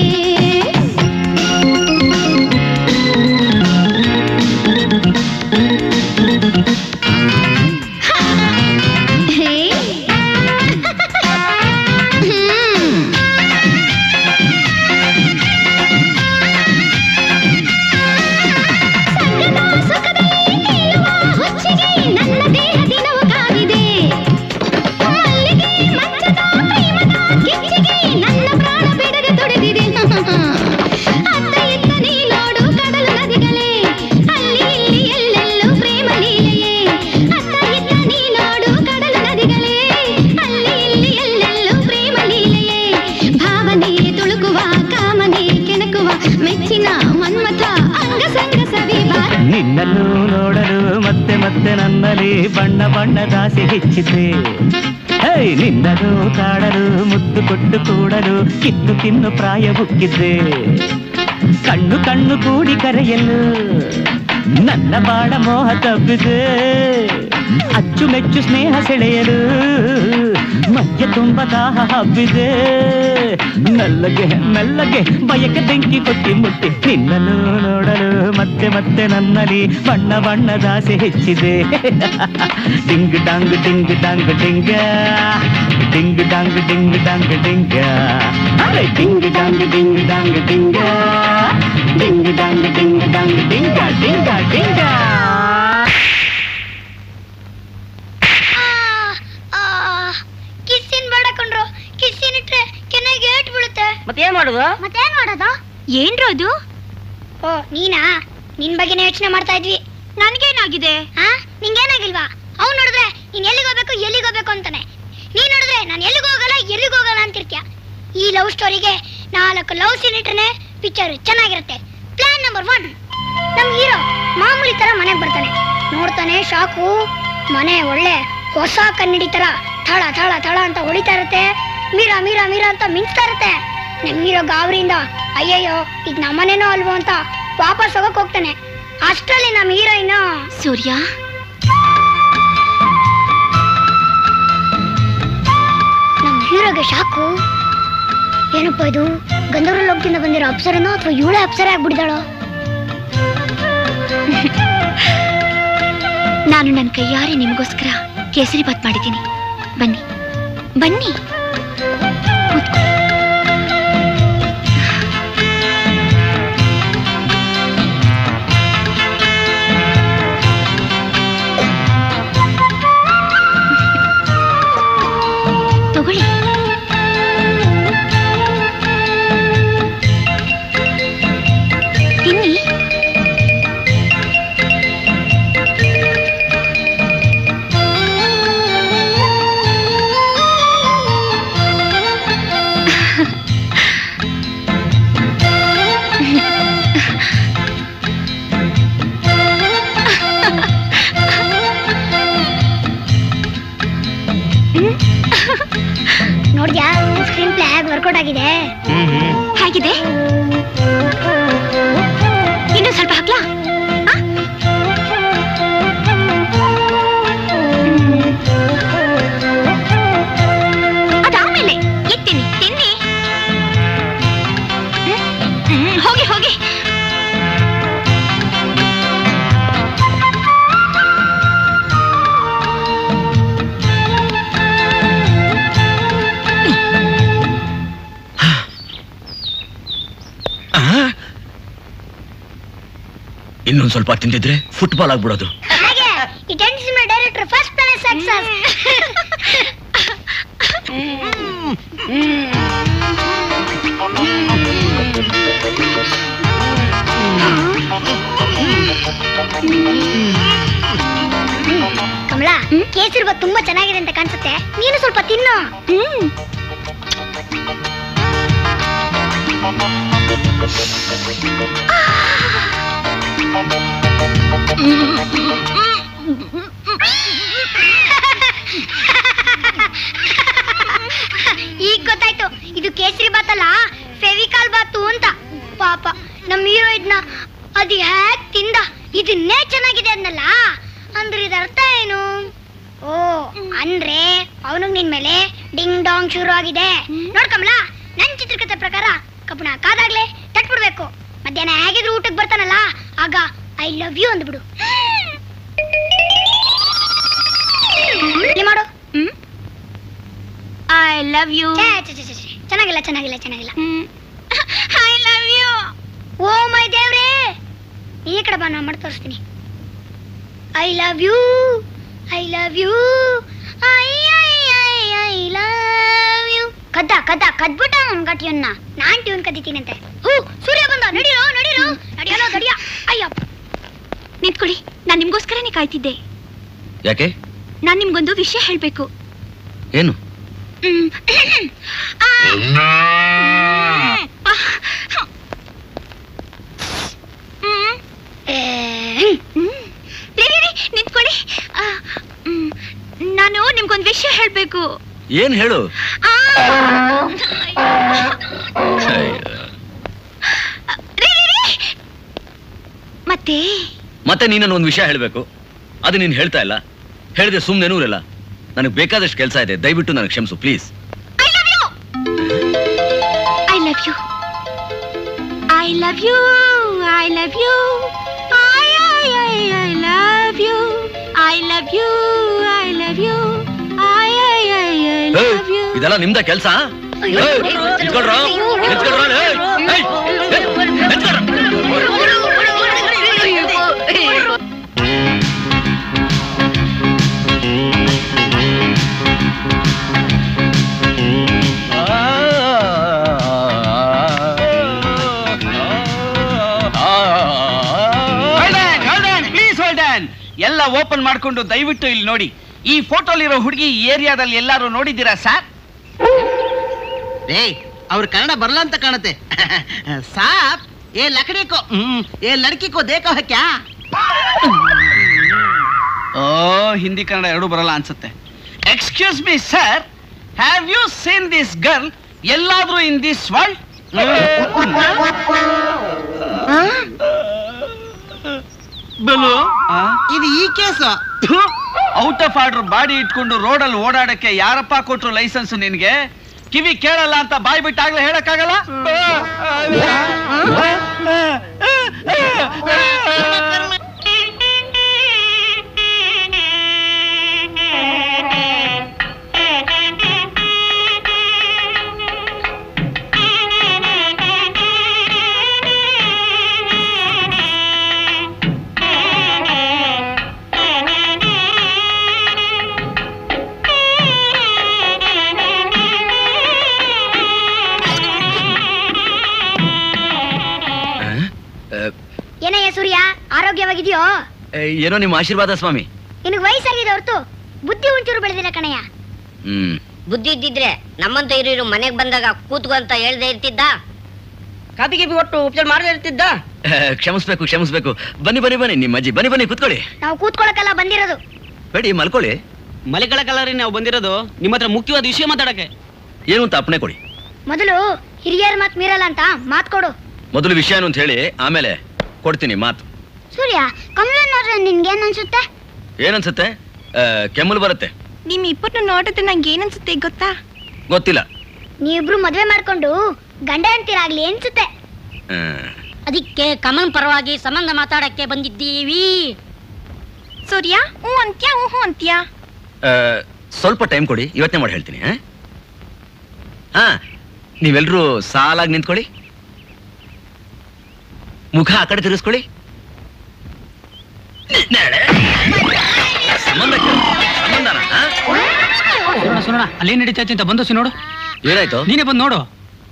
ಹೇ ಹ್ಮ್ ಸುಖದಲ್ಲಿ ತೇಲುವ ಹುಚ್ಚಿಗೆ ನನ್ನ ದೇಹ ದಿನವೂ ಕಾದಿದೆ ಮಲ್ಲಿಗೆ ಮಂಚದ ಪ್ರೇಮದ ಕಿಚ್ಚಿಗೆ ನನ್ನ ಪ್ರಾಣ ಬಿಡದೆ ತುಡಿದಿದೆ ಅತ್ತ ಇತ್ತ ನೀ ನೋಡು ಕಡಲು ನದಿಗಳೇ ಅಲ್ಲಿ ಇಲ್ಲಿ ಎಲ್ಲೆಲ್ಲೂ ಪ್ರೇಮ ಲೀಲೆಯೇ ಅತ್ತ ಇತ್ತ ನೀ ನೋಡು ಕಡಲು ನದಿಗಳೇ ಅಲ್ಲಿ ಇಲ್ಲಿ ಎಲ್ಲೆಲ್ಲೂ ಪ್ರೇಮ ಲೀಲೆಯೇ ಭಾವನೆ ತುಳುಕುವ ಕಾಮನೆ ಕೆಣಕುವ ಮೆಚ್ಚಿನ ಮನ್ಮಥ ಅಂಗ ಸಂಗ ಸವಿ ಬಾರ ನಿನ್ನನ್ನು ನೋಡಲು ಮತ್ತೆ ಮತ್ತೆ ನನ್ನಲ್ಲಿ ಬಣ್ಣ ಬಣ್ಣದಾಸೆ ಹೆಚ್ಚಿದೆ ಹೇ ನಿನ್ನನ್ನು ಕಾಡಲು ಮುತ್ತು ಕೊಟ್ಟು ಕೂಡಲು ಕಿತ್ತು ತಿನ್ನು ಪ್ರಾಯ ಬುಕ್ಕಿದ್ದೆ ಕಣ್ಣು ಕಣ್ಣು ಕೂಡಿ ಕರೆಯಲು ನನ್ನ ಬಾಳ ಮೋಹ ತಪ್ಪಿದೆ ಅಚ್ಚುಮೆಚ್ಚು ಸ್ನೇಹ ಸೆಳೆಯಲು ಮಧ್ಯ ತುಂಬ ದಾಹ ಹಬ್ಬಿದೆ ಮೆಲ್ಲಗೆ ಮೆಲ್ಲಗೆ ಬಯಕೆ ಬೆಂಕಿ ಕೊಟ್ಟಿ ಮುಟ್ಟಿ ನಿನ್ನನ್ನು ನೋಡಲು ಮತ್ತೆ ಮತ್ತೆ ನನ್ನಲ್ಲಿ ಬಣ್ಣ ಬಣ್ಣದಾಸೆ ಹೆಚ್ಚಿದೆ ಡಿಂಗ್ ಡಾಂಗ್ ಡಿಂಗ್ ಡಾಂಗ್ ಡಿಂಗ ಡಿಂಗ್ ಡಾಂಗ್ ಡಿಂಗ್ ಡಾಂಗ್ ಡಿಂಗ ಅರೆ ಡಿಂಗ್ ಡಾಂಗ್ ಡಿಂಗ್ ಡಾಂಗ್ ಡಿಂಗ ಡಿಂಗ್ ಡಾಂಗ್ ಡಿಂಗ್ ಡಾಂಗ್ ಡಿಂಗ ಡಿಂಗ ಡಿಂಗ ಕಿಸ್ಸಿನ್ ಬೇಡ ಕಣ್ರು ಕಿಸ್ಸಿನ್ ಇಟ್ರೆ ಕೆನೆಗೆ ಏಟ್ ಬೀಳುತ್ತೆ ಮತ್ತೆ ಏನ್ ಮಾಡುದು ಮತ್ತೇನ್ ಮಾಡೋದು ಏನ್ರು ಅದು ಓ ನೀನಾ ನಿನ್ ಬಗ್ಗೆನೇ ಯೋಚನೆ ಮಾಡ್ತಾ ಇದ್ವಿ ನನ್ಗೇನಾಗಿದೆ ಹಾ ನಿಂಗೇನಾಗಿಲ್ವಾ ಅವ್ನು ನೋಡಿದ್ರೆ ನೀನ್ ಎಲ್ಲಿಗೆ ಹೋಗ್ಬೇಕು ಎಲ್ಲಿಗೆ ಹೋಗ್ಬೇಕು ಅಂತಾನೆ ನೀನ್ ನೋಡಿದ್ರೆ ನಾನು ಎಲ್ಲಿಗೆ ಹೋಗಲ್ಲ ಎಲ್ಲಿಗೆ ಹೋಗಲ್ಲ ಅಂತಿರ್ತೀಯ ಈ ಲವ್ ಸ್ಟೋರಿಗೆ ನಾಲ್ಕು ಲವ್ ಸೀನ್ ಇಟ್ರೆ ಪಿಕ್ಚರ್ ಚೆನ್ನಾಗಿರುತ್ತೆ ಪ್ಲಾನ್ ನಂಬರ್ ಒನ್ ನಮ್ ಹೀರೋ ಮಾಮೂಲಿ ತರ ಮನೆಗೆ ಬರ್ತಾನೆ ನೋಡ್ತಾನೆ ಶಾಕು ಮನೆ ಒಳ್ಳೆ ಹೊಸ ಕನ್ನಡಿ ತರ ಥಳ ಥಳ ಥಳ ಅಂತ ಹೊಡಿತಾ ಇರುತ್ತೆ ಮೀರಾ ಮೀರಾ ಮೀರಾ ಅಂತ ಮಿಂಚ್ತಾ ಇರುತ್ತೆ ನಮ್ ಹೀರೋ ಗಾಬರಿಯಿಂದ ಅಯ್ಯಯ್ಯೋ ಇದು ನಮ್ಮನೇನೋ ಅಲ್ವೋ ಅಂತ ವಾಪಸ್ ಹೋಗಕ್ ಹೋಗ್ತಾನೆ ಅಷ್ಟರಲ್ಲಿ ನಮ್ ಹೀರೋಯಿನ್ ಸೂರ್ಯ ನಮ್ ಹೀರೋಗೆ ಶಾಕು ಏನಪ್ಪ ಇದು ಗಂಧರ್ವ ಲೋಕದಿಂದ ಬಂದಿರೋ ಅಪ್ಸರನೋ ಅಥವಾ ಇವಳೆ ಅಪ್ಸರ ಆಗ್ಬಿಡಿದಾಳೋ ನಾನು ನನ್ನ ಕೈಯಾರೆ ನಿಮಗೋಸ್ಕರ ಕೇಸರಿ ಬಾತ್ ಮಾಡಿದ್ದೀನಿ ಬನ್ನಿ ಬನ್ನಿ ಕೂತ್ಕೊಳ್ಳಿ. ತಗೊಳ್ಳಿ ತಿನ್ನಿ ನೋಡ್ದ್ಯಾ ಸ್ಕ್ರೀನ್ ಪ್ಲೇ ಹೇಗೆ ವರ್ಕೌಟ್ ಆಗಿದೆ ಹೇಗಿದೆ ಇನ್ನು ಸ್ವಲ್ಪ ಹಾಕ್ಲಾ ಆ? ಅದಾದ್ಮೇಲೆ ಈಗ ತಿನ್ನಿ ತಿನ್ನಿ ಹ್ಮ್, ಹ್ಮ್, ಹೋಗಿ ಹೋಗಿ ಇನ್ನೊಂದ್ ಸ್ವಲ್ಪ ತಿಂದಿದ್ರೆ ಫುಟ್ಬಾಲ್ ಆಗ್ಬಿಡೋದು ಹಾಗೆ ಈ tent cinema director first plan success Kamala kesari bath ತುಂಬಾ ಚೆನ್ನಾಗಿದೆ ಅಂತ ಕಾಣಿಸುತ್ತೆ ನೀನು ಸ್ವಲ್ಪ ತಿನ್ನು ಹ್ಮ್ ಈಗ ಗೊತ್ತಾಯ್ತು ಇದು ಕೇಸರಿ ಬಾತ್ ಅಲ್ಲ ಫೆವಿಕಾಲ್ ಬಾತು ಅಂತ ಪಾಪ ನಮ್ಮ ಹೀರೋ ಇದನ್ನ ಅದು ಹ್ಯಾಕ್ ತಿಂದ ಇದನ್ನೇ ಚೆನ್ನಾಗಿದೆ ಅನ್ನಲ್ಲ ಅಂದ್ರೆ ಇದ್ರ ಅರ್ಥ ಏನು ಓ ಅಂದ್ರೆ ಅವನಿಗೆ ನಿನ್ ಮೇಲೆ ಡಿಂಗ್ ಡಾಂಗ್ ಶುರು ಆಗಿದೆ ನೋಡ್ ಕಮಲ ನನ್ ಚಿತ್ರಕಥೆ ಪ್ರಕಾರ ಕಬ್ಬಣ ಕಾದಾಗ್ಲೇ ತಟ್ಬಿಡ್ಬೇಕು ಮಧ್ಯಾಹ್ನ ಹೇಗಿದ್ರು ಊಟಕ್ಕೆ ಬರ್ತಾನಲ್ಲ ಆಗ ಐ ಲವ್ ಯು ಅಂದ್ಬಿಡು ಇಲ್ಲಿ ಮಾಡು ಐ ಲವ್ ಯು ಛೇ, ಛೇ, ಛೇ, ಛೇ, ಛೇ. ಚೆನ್ನಾಗಿಲ್ಲ ಚೆನ್ನಾಗಿಲ್ಲ ಚೆನ್ನಾಗಿಲ್ಲ I love you oh my ದೇವ್ರೇ ಈ ಕಡೆ ಬಾ ನಾನು ಮಾಡಿ ತೋರಿಸ್ತೀನಿ I love you I love you I I I I love you ಕದ್ದ ಕದ್ದ ಕದ್ಬಿಟ್ಟ ನನ್ ಗಟ್ಟಿಯನ್ನ ನಾನ್ ಟ್ಯೂನ್ ಕದಿತೀನಂತೆ ಹೂ ಸೂರ್ಯ ಬಂದ ನಡಿರೋ ನಡಿರೋ ನಡಿಯೋ ಗಡಿಯ ಅಯ್ಯೋ ನಿಂತ್ಕೊಳ್ಳಿ ನಾನ್ ನಿಮ್ಗೋಸ್ಕರನೇ ಕಾಯ್ತಿದ್ದೆ ಯಾಕೆ ನಾನ್ ನಿಮ್ಗೊಂದು ವಿಷಯ ಹೇಳ್ಬೇಕು ಏನು ಹ್ಮ್. ಆ. ಹ್ಮ್. ಏ, ಹ್ಮ್. ರೀ, ರೀ, ರೀ, ನಿಂತ್ಕೊಳ್ಳಿ ಆ, ಹ್ಮ್. ನಾನು ನಿಮ್ಗೊಂದು ವಿಷಯ ಹೇಳ್ಬೇಕು ಏನ್ ಹೇಳು ಆ. ರೀ, ರೀ, ರೀ. ಮತ್ತೆ ಮತ್ತೆ ನೀನನ್ನು ಒಂದು ವಿಷಯ ಹೇಳ್ಬೇಕು ಅದು ನೀನು ಹೇಳ್ತಾ ಇಲ್ಲ ಹೇಳಿದೆ ಸುಮ್ಮನೆ ನೂರಲ್ಲ ನನಗೆ ಬೇಕಾದಷ್ಟು ಕೆಲಸ ಇದೆ ದಯವಿಟ್ಟು ನನಗೆ ಕ್ಷಮಿಸು please I love you I love you I love you I love you I I I I love you I love you I love you I I I I love you ಇದೆಲ್ಲ ನಿಮ್ದ ಕೆಲಸ please hold on ಎಲ್ಲ open ಮಾಡ್ಕೊಂಡು ದಯವಿಟ್ಟು ಇಲ್ಲಿ ನೋಡಿ ಈ ಫೋಟೋಲಿರೋ ಹುಡುಗಿ ಈ ಏರಿಯಾದಲ್ಲಿ ಎಲ್ಲಾರು ನೋಡಿದ್ದೀರಾ ಸರ್ ರೇ ಅವ್ರ ಕನ್ನಡ ಬರಲ್ಲ ಅಂತ ಕಾಣುತ್ತೆ ಸಾಪ್ ಏ ಲಕಡಿ ಕೋ ಹ್ಮ್ ಏ ಲಡ್ಕಿ ಕೋ ದೇಖೋ ಕ್ಯಾ ಓ ಹಿಂದಿ ಕನ್ನಡ ಎರಡು ಬರಲ್ಲ ಅನ್ಸುತ್ತೆ excuse me sir have you seen this girl ಎಲ್ಲಾದ್ರೂ ಇನ್ ದಿಸ್ ವರ್ಲ್ಡ್ ಇದು ಈ case out of order body ಇಟ್ಕೊಂಡು ರೋಡಲ್ಲಿ ಓಡಾಡಕ್ಕೆ ಯಾರಪ್ಪ ಕೊಟ್ರು ಲೈಸೆನ್ಸ್ ನಿನ್ಗೆ ಕಿವಿ ಕೇಳಲ್ಲ ಅಂತ ಬಾಯ್ ಬಿಟ್ಟಾಗ್ಲೇ ಹೇಳಕ್ಕಾಗಲ್ಲ ಏನಯ್ಯ ಸೂರ್ಯ ಆರೋಗ್ಯವಾಗಿದೆಯೋ ಏನೋ ನಿಮ್ಮ ಆಶೀರ್ವಾದ ಸ್ವಾಮಿ ನಿನಗೆ ವಯಸ್ಸಾಗಿದೆ ಹೊರತು ಬುದ್ಧಿ ಒಂಚೂರು ಬೆಳೆದಿಲ್ಲ ಕಣಯ್ಯ ಹ್ಮ್ ಬುದ್ಧಿ ಇದ್ದಿದ್ರೆ ನಮ್ಮಂತ ಹಿರಿಯರು ಮನೆಗ್ ಬಂದಾಗ ಕೂತ್ಕೊ ಅಂತ ಹೇಳ್ದೆ ಇರ್ತಿದ್ದ ಕಾಪಿ ಗಿಪಿ ಒಟ್ಟು ಉಪಚಾರ ಮಾಡದೇ ಇರ್ತಿದ್ದ ಆ, ಕ್ಷಮಿಸ್ಬೇಕು ಕ್ಷಮಿಸ್ಬೇಕು ಬನ್ನಿ ಬನ್ನಿ ಬನ್ನಿ ನಿಮ್ಮ ಅಜ್ಜಿ ಬನ್ನಿ ಬನ್ನಿ ಕೂತ್ಕೊಳ್ಳಿ ನಾವು ಕೂತ್ಕೊಳ್ಳೋಕೆಲ್ಲ ಬಂದಿರೋದು ಬೇಡಿ ಮಲ್ಕೊಳ್ಳಿ ಮಲಿಕಳ ಕಲರಿ ನಾವು ಬಂದಿರೋದು ನಿಮ್ಮ ಹತ್ರ ಮುಖ್ಯವಾದ ವಿಷಯ ಮಾತಾಡಕ್ಕೆ ಏನು ಅಂತ ಅಪ್ಪಣೆ ಕೊಡಿ ಮೊದಲು ಹಿರಿಯರ ಮಾತು ಮೀರಲ್ಲ ಅಂತ ಮಾತು ಕೊಡು ಮೊದಲು ವಿಷಯ ಏನು ಅಂತ ಹೇಳಿ ಆಮೇಲೆ ಕೊಡ್ತೀನಿ ಮಾತು ಸೂರ್ಯ ಕಮಲನ್ ನೋಡ್ರೆ ನಿನ್ಗೇನ್ ಅನ್ಸುತ್ತೆ ಏನನ್ಸುತ್ತೆ ಆ, ಕೆಮ್ಮಲು ಬರುತ್ತೆ ನಿಮ್ ಇಬ್ಬರನ್ನ ನೋಡಿದ್ರೆ ನಂಗೆ ಏನನ್ಸುತ್ತೆ ಗೊತ್ತಾ ಗೊತ್ತಿಲ್ಲ ನೀವಿಬ್ರು ಮದ್ವೆ ಮಾಡ್ಕೊಂಡು ಗಂಡ ಅಂತೀರಾಗ್ಲಿ ಅನ್ಸುತ್ತೆ ಆ, ಅದಕ್ಕೆ ಕಮಲ್ ಪರವಾಗಿ ಸಂಬಂಧ ಮಾತಾಡಕ್ಕೆ ಬಂದಿದ್ದೀವಿ ಸೂರ್ಯ ಹ್ಞೂ ಅಂತ್ಯಾ ಹ್ಞೂ ಹ್ಞೂ ಅಂತ್ಯಾ ಆ, ಸ್ವಲ್ಪ ಟೈಮ್ ಕೊಡಿ ಇವತ್ತೇ ಮಾಡಿ ಹೇಳ್ತೀನಿ ಆ? ಹಾ ನೀವೆಲ್ಲರೂ ಸಾಲಾಗಿ ನಿಂತ್ಕೊಳ್ಳಿ ಮುಖ ಆ ಕಡೆ ತಿರ್ಗಿಸ್ಕೊಳ್ಳಿ ನಡೆ. ಸಂಬಂಧ ಕೇಳು. ಸಂಬಂಧನ ಆ? ಸುನೋಣ ಸುನೋಣ ಅಲ್ಲೇನ್ ನಡೀತೈತೆ ಅಂತ ಬಂದೋಸಿ ನೋಡು ಏನಾಯ್ತು ನೀನೇ ಬಂದು ನೋಡು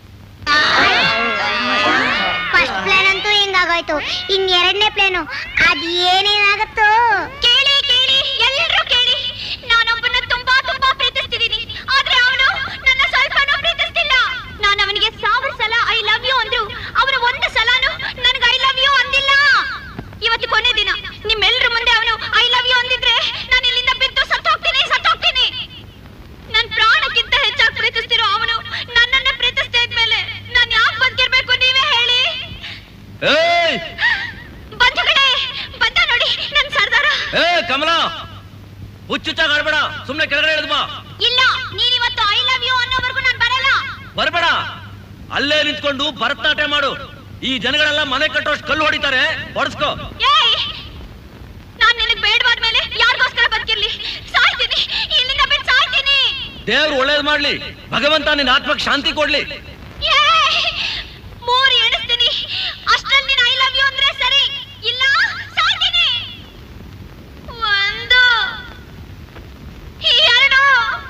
ಫಸ್ಟ್ ಪ್ಲಾನ್ ಅಂತೂ ಹಿಂಗಾಗೋಯ್ತು ಇನ್ ಎರಡನೇ ಪ್ಲಾನು ಅದ್ ಏನೇನಾಗತ್ತೋ ಕೇಳಿ ಕೇಳಿ ಎಲ್ಲರೂ ಕೇಳಿ ನಾನೊಬ್ಬನ ತುಂಬಾ ತುಂಬಾ ಪ್ರೀತಿಸ್ತಿದ್ದೀನಿ ಆದ್ರೆ ಅವನು ನನ್ನ ಸ್ವಲ್ಪನೂ ಪ್ರೀತಿಸ್ತಿಲ್ಲ ನಾನು ಅವನಿಗೆ ಸಾವಿರ ಸಲ ಐ ಲವ್ ಯು ಅಂದ್ರು ಅವನು ಒಂದು ಸಲನು ನನ್ಗೆ ಐ ಲವ್ ಯು ಅಂದಿಲ್ಲ ಇವತ್ತು ಕೊನೆ ದಿನ ನಿಮ್ಮೆಲ್ಲರ ಮುಂದೆ ಅವನು ಐ ಲವ್ ಯು ಅಂದಿದ್ರೆ ನಾನು ಇಲ್ಲಿಂದ ಬಿದ್ದು ಸತ್ತು ಹೋಗ್ತೀನಿ ಸತ್ತು ಹೋಗ್ತೀನಿ ನನ್ ಪ್ರಾಣಕ್ಕಿಂತ ಹೆಚ್ಚಾಗಿ ಪ್ರೀತಿಸ್ತಿರೋ ಅವನು ನನ್ನನ್ನ ಪ್ರೀತಿಸ್ತಾ ಇದ್ಮೇಲೆ ನಾನು ಯಾಕೆ ಬದುಕಿರ್ಬೇಕು ನೀವೇ ಹೇಳಿ ಏಯ್ ಬಂಧುಗಳೇ ಬಂದ ನೋಡಿ ನನ್ ಸರ್ದಾರ ಏ ಕಮಲ ಹುಚ್ಚುಚ್ಚಾಗ ಆಡ್ಬೇಡ ಸುಮ್ನೆ ಕೆಳಗಡೆ ಇಳಿದು ಬಾ ಇಲ್ಲ ನೀನಿವತ್ತು ಐ ಲವ್ ಯು ಅನ್ನೋವರೆಗೂ ನಾನು ಬರಲ್ಲ ಬರಬೇಡ ಅಲ್ಲೇ ನಿಂತ್ಕೊಂಡು ಭರತನಾಟ್ಯ ಮಾಡು ಈ ಜನಗಳೆಲ್ಲ ಮನೆ ಕಟ್ಟೋಷ್ಟು ಕಲ್ಲು ಹೊಡಿತಾರೆ ಹೊಡ್ಸ್ಕೋ ಏಯ್ ನಾನ್ ನಿನಗ್ ಬೇಡವಾದ ಮೇಲೆ ಯಾರಿಗೋಸ್ಕರ ಬದುಕಿರ್ಲಿ ಸಾಯ್ತೀನಿ ಇಲ್ಲಿಂದ ಬಿಟ್ಟು ಸಾಯ್ತೀನಿ ದೇವ್ರು ಒಳ್ಳೇದ್ ಮಾಡ್ಲಿ ಭಗವಂತ ನಿನ್ನ ಆತ್ಮಕ್ಕೆ ಶಾಂತಿ ಕೊಡ್ಲಿ ಏಯ್ ಮೂರು ಎಣಿಸ್ತೀನಿ ಅಷ್ಟ್ರಲ್ಲಿ ನೀನು ಐ ಲವ್ ಯು ಅಂದ್ರೆ ಸರಿ ಇಲ್ಲ ಸಾಯ್ತೀನಿ ಒಂದು ಎರಡು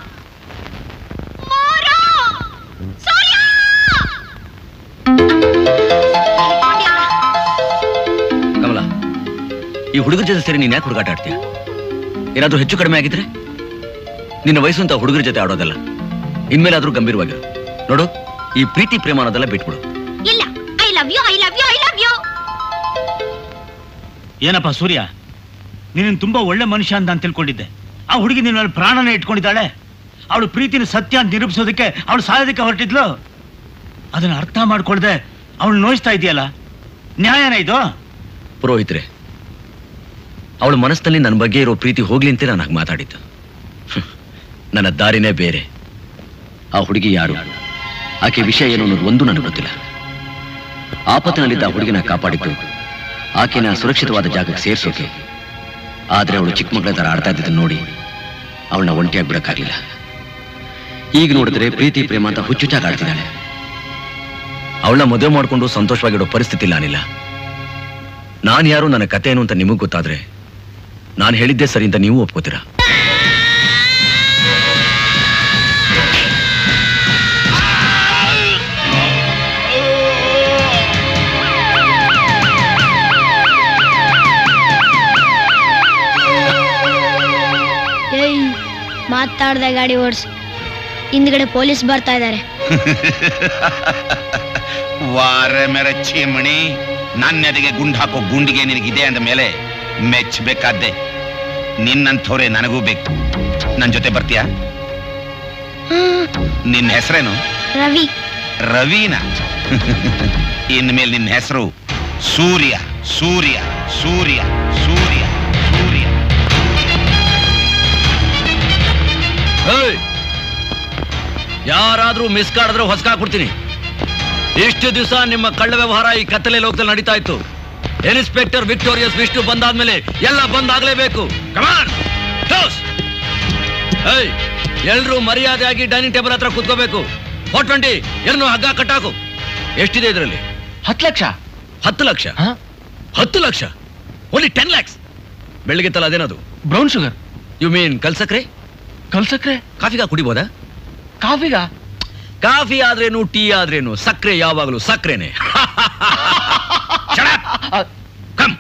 ಮೂರು ಸೂರ್ಯ ಕಮಲ ಈ ಹುಡುಗರ ಜೊತೆ ಸೇರಿ ನೀನ್ ಯಾಕೆ ಹುಡುಗಾಟ ಆಡ್ತೀಯ ಏನಾದ್ರೂ ಹೆಚ್ಚು ಕಡಿಮೆ ಆಗಿದ್ರೆ ನಿನ್ನ ವಯಸ್ಸು ಅಂತ ಹುಡುಗರ ಜೊತೆ ಆಡೋದಲ್ಲ ಇನ್ಮೇಲಾದ್ರೂ ಗಂಭೀರವಾಗಿರು ನೋಡು ಈ ಪ್ರೀತಿ ಪ್ರೇಮ ಅನ್ನೋದೆಲ್ಲ ಬಿಟ್ಬಿಡು ಇಲ್ಲ I love you I love you I love you ಏನಪ್ಪ ಸೂರ್ಯ ನೀನು ತುಂಬಾ ಒಳ್ಳೆ ಮನುಷ್ಯ ಅಂತ ನಾನು ತಿಳ್ಕೊಂಡಿದ್ದೆ ಆ ಹುಡುಗಿ ನಿನ್ನ ಮೇಲೆ ಪ್ರಾಣನೇ ಇಟ್ಕೊಂಡಿದ್ದಾಳೆ ಅವಳು ಪ್ರೀತಿನ ಸತ್ಯ ಅಂತ ನಿರೂಪಿಸೋದಕ್ಕೆ ಅವಳು ಸಾಯೋದಕ್ಕೆ ಹೊರಟಿದ್ಲು ಅದನ್ನ ಅರ್ಥ ಮಾಡ್ಕೊಳ್ದೆ ಅವಳು ನೋಯಿಸ್ತಾ ಇದೆಯಲ್ಲ ನ್ಯಾಯನ ಇದು ಪುರೋಹಿತ್ರೆ ಅವಳ ಮನಸ್ಸಿನಲ್ಲಿ ನನ್ನ ಬಗ್ಗೆ ಇರೋ ಪ್ರೀತಿ ಹೋಗ್ಲಿ ಅಂತ ನಾನು ಹಾಗೆ ಮಾತಾಡಿದ್ದು ಹ್ಮ್. ನನ್ನ ದಾರಿನೇ ಬೇರೆ ಆ ಹುಡುಗಿ ಯಾರು ಆಕೆ ವಿಷಯ ಏನು ಅನ್ನೋದು ಒಂದು ನನಗೆ ಗೊತ್ತಿಲ್ಲ ಆಪತ್ತಿನಲ್ಲಿದ್ದ ಆ ಹುಡುಗಿನ ಕಾಪಾಡಿದ್ದು ಆಕೆನ ಸುರಕ್ಷಿತವಾದ ಜಾಗಕ್ಕೆ ಸೇರಿಸೋಕೆ ಆದ್ರೆ ಅವಳು ಚಿಕ್ಕ ಮಗಳ ತರ ಆಡ್ತಾ ಇದ್ದಿದ್ದನ್ನು ನೋಡಿ ಅವಳನ್ನ ಒಂಟಿಯಾಗಿ ಬಿಡಕ್ಕಾಗ್ಲಿಲ್ಲ ಈಗ ನೋಡಿದ್ರೆ ಪ್ರೀತಿ ಪ್ರೇಮ ಅಂತ ಹುಚ್ಚುಚ್ಚಾಗಿ ಆಡ್ತಿದ್ದಾಳೆ ಅವಳನ್ನ ಮದುವೆ ಮಾಡ್ಕೊಂಡು ಸಂತೋಷವಾಗಿಡೋ ಪರಿಸ್ಥಿತಿ ನಾನಿಲ್ಲ ನಾನು ಯಾರು ನನ್ನ ಕತೆ ಏನು ಅಂತ ನಿಮಗೆ ಗೊತ್ತಾದ್ರೆ ನಾನು ಹೇಳಿದ್ದೆ ಸರಿ ಅಂತ ನೀವು ಒಪ್ಕೋತೀರಾ ಏಯ್ ಮಾತಾಡ್ದೆ ಗಾಡಿ ಓಡಿಸಿ ಹಿಂದ್ಗಡೆ ಪೊಲೀಸ್ ಬರ್ತಾ ಇದ್ದಾರೆ ವಾರೆ ಮೇರೆ ಚೀಮಣಿ ನನ್ನೆದೆಗೆ ಗುಂಡು ಹಾಕೋ ಗುಂಡಿಗೆ ನಿನಗಿದೆ ಅಂದ ಮೇಲೆ ಮೆಚ್ಚಬೇಕಾದ್ದೆ ನಿನ್ನಂಥವ್ರೆ ನನಗೂ ಬೇಕು ನನ್ ಜೊತೆ ಬರ್ತೀಯಾ ನಿನ್ನ ಹೆಸರೇನು ರವಿ ರವೀನಾ ಇನ್ಮೇಲೆ ನಿನ್ನ ಹೆಸರು ಸೂರ್ಯ ಸೂರ್ಯ ಸೂರ್ಯ ಸೂರ್ಯ ಸೂರ್ಯ ಯಾರಾದ್ರೂ ಮಿಸ್ ಕಾಡಿದ್ರೆ ಹೊಸ್ಕಾಕ್ಬಿಡ್ತೀನಿ ಇಷ್ಟು ದಿವಸ ನಿಮ್ಮ ಕಳ್ಳ ವ್ಯವಹಾರ ಈ ಕತ್ತಲೆ ಲೋಕದಲ್ಲಿ ನಡೀತಾ ಇತ್ತು ಇನ್ಸ್ಪೆಕ್ಟರ್ ವಿಕ್ಟೋರಿಯಸ್ ವಿಷ್ಣು ಬಂದಾದ್ಮೇಲೆ ಎಲ್ಲ ಬಂದಾಗ್ಲೇಬೇಕು ಕಮಾನ್ ಕ್ಲೋಸ್ ಏಯ್ ಎಲ್ರೂ ಮರ್ಯಾದೆಯಾಗಿ ಡೈನಿಂಗ್ ಟೇಬಲ್ ಹತ್ರ ಕುತ್ಕೋಬೇಕು ಫೋರ್ ಟ್ವೆಂಟಿ ಎರಡು ಹಗ್ಗ ಕಟ್ಟಾಕು ಎಷ್ಟಿದೆ ಇದರಲ್ಲಿ ಹತ್ತು ಲಕ್ಷ ಹತ್ತು ಲಕ್ಷ ಹತ್ತು ಲಕ್ಷ ಓನ್ಲಿ ಟೆನ್ ಲ್ಯಾಕ್ಸ್ ಬೆಳಿಗ್ಗೆ ತಲ ಅದೇನದು ಬ್ರೌನ್ ಶುಗರ್ ಯು ಮೀನ್ ಕಲ್ಸಕ್ರೆ ಕಲ್ಸಕ್ರೆ ಕಾಫಿಗ ಕುಡಿಬೋದಾ ಕಾಫಿಗ ಕಾಫಿ ಆದ್ರೇನು ಟೀ ಆದ್ರೇನು ಸಕ್ಕರೆ ಯಾವಾಗಲೂ ಸಕ್ಕರೆನೆ ಕಮ್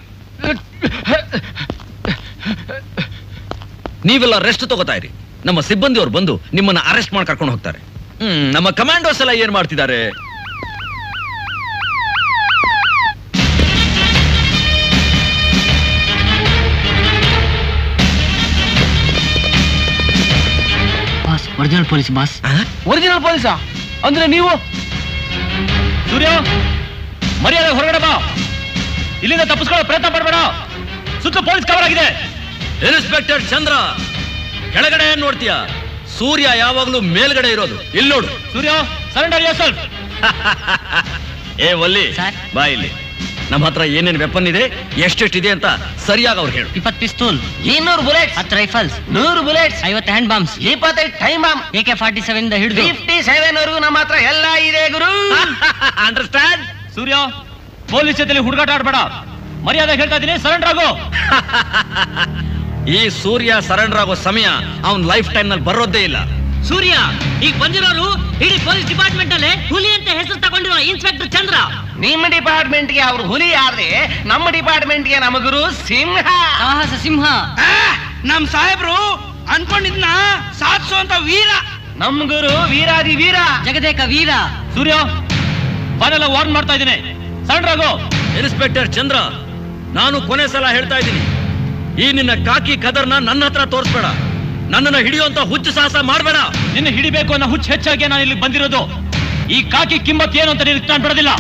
ನೀವೆಲ್ಲ ರೆಸ್ಟ್ ತಗೋತಾ ಇರಿ ನಮ್ಮ ಸಿಬ್ಬಂದಿಯವರು ಬಂದು ನಿಮ್ಮನ್ನ ಅರೆಸ್ಟ್ ಮಾಡಿ ಕರ್ಕೊಂಡು ಹೋಗ್ತಾರೆ ಹ್ಮ್ ನಮ್ಮ ಕಮಾಂಡೋಸ್ ಎಲ್ಲ ಏನ್ ಮಾಡ್ತಿದ್ದಾರೆ boss original police boss original ಪೊಲೀಸಾ ಅಂದ್ರೆ ನೀವು ಸೂರ್ಯ ಮರ್ಯಾದೆ ಹೊರಗಡೆ ಬಾ ಇಲ್ಲಿಂದ ತಪ್ಪಿಸ್ಕೊಳ್ಳೋ ಪ್ರಯತ್ನ ಪಡಬೇಡ ಸುತ್ತ ಪೊಲೀಸ್ ಕವರ್ ಆಗಿದೆ ಇನ್ಸ್ಪೆಕ್ಟರ್ ಚಂದ್ರ ಕೆಳಗಡೆ ಏನ್ ನೋಡ್ತೀಯ ಸೂರ್ಯ ಯಾವಾಗ್ಲೂ ಮೇಲ್ಗಡೆ ಇರೋದು ಇಲ್ಲಿ ನೋಡು ಸೂರ್ಯ ಸರೆಂಡರ್ ಯೋರ್ ಸೆಲ್ಫ್ ಏ ಒಲ್ಲಿ ಸರ್? ಬಾ ಇಲ್ಲಿ ನಮ್ಮ ಹತ್ರ ಏನೇನ್ ವೆಪನ್ ಇದೆ ಎಷ್ಟೆಷ್ಟಿದೆ ಅಂತ ಸರಿಯಾಗಿ ಅವ್ರು ಹೇಳು ಇಪ್ಪತ್ತು ಪಿಸ್ತೂಲ್ ಇನ್ನೂರು ಬುಲೆಟ್ಸ್ ಹತ್ತು ರೈಫಲ್ಸ್ ನೂರು ಬುಲೆಟ್ಸ್ ಐವತ್ತು ಹ್ಯಾಂಡ್ ಬಾಂಬ್ಸ್ ಇಪ್ಪತ್ತೈದು time bomb A K forty seven ಹಿಡಿದು ಫಿಫ್ಟಿ ಸೆವೆನ್ ವರೆಗೂ ನಮ್ಮ ಹತ್ರ ಎಲ್ಲ ಇದೆ ಗುರು ಅಂಡರ್ಸ್ಟ್ಯಾಂಡ್ ಸೂರ್ಯ ಪೊಲೀಸ್ ಜೊತೆಲಿ ಹುಡುಗಾಟ ಆಡ್ಬೇಡ ಮರ್ಯಾದೆ ಹೇಳ್ತಾ ಇದ್ದೀನಿ ಸರೆಂಡರ್ ಆಗು ಈ ಸೂರ್ಯ ಸರೆಂಡರ್ ಆಗೋ ಸಮಯ ಅವನ್ ಲೈಫ್ ಟೈಮ್ ನಲ್ಲಿ ಬರೋದೇ ಇಲ್ಲ ಸೂರ್ಯ ಈಗ ಬಂದಿರೋರು ಇಡೀ ಪೊಲೀಸ್ ಡಿಪಾರ್ಟ್ಮೆಂಟ್ ಅಲ್ಲಿ ಹುಲಿ ಅಂತ ಹೆಸರು ತಗೊಂಡಿರೋ ಇನ್ಸ್ಪೆಕ್ಟರ್ ಚಂದ್ರ ನಿಮ್ಮ ಡಿಪಾರ್ಟ್ಮೆಂಟ್ಗೆ ಅವ್ರು ಹುಲಿ ಆದ್ರೆ ನಮ್ಮ ಡಿಪಾರ್ಟ್ಮೆಂಟ್ಗೆ ನಮ್ಮ ಗುರು ಸಿಂಹ ಸಾಹಸ ಸಿಂಹ ನಮ್ ಸಾಹೇಬ್ರು ಅನ್ಕೊಂಡಿದ್ನ ಸಾಧಿಸುವಂತ ವೀರ ನಮ್ಮ ಗುರು ವೀರಾದಿ ವೀರ ಜಗದೇಕ ವೀರ ಸೂರ್ಯ ಫೈನಲ್ ವಾರ್ನ್ ಮಾಡ್ತಾ ಇದ್ದೀನಿ ಸರೆಂಡರ್ ಆಗು ಇನ್ಸ್ಪೆಕ್ಟರ್ ಚಂದ್ರ ನಾನು ಕೊನೆ ಸಲ ಹೇಳ್ತಾ ಇದ್ದೀನಿ ಈ ನಿನ್ನ ಕಾಕಿ ಕದರ್ನ ನನ್ನ ಹತ್ರ ತೋರಿಸ್ಬೇಡ ನನ್ನನ್ನ ಹಿಡಿಯುವಂತ ಹುಚ್ಚು ಸಾಹಸ ಮಾಡಬೇಡ ನಿನ್ನ ಹಿಡಿಬೇಕು ಅನ್ನೋ ಹುಚ್ಚು ಹೆಚ್ಚಾಗಿ ನಾನು ಇಲ್ಲಿ ಬಂದಿರೋದು ಈ ಕಾಕಿ ಕಿಮ್ಮತ್ ಏನು ಅಂತ ನೀನು ನಾನು ಬಿಡೋದಿಲ್ಲ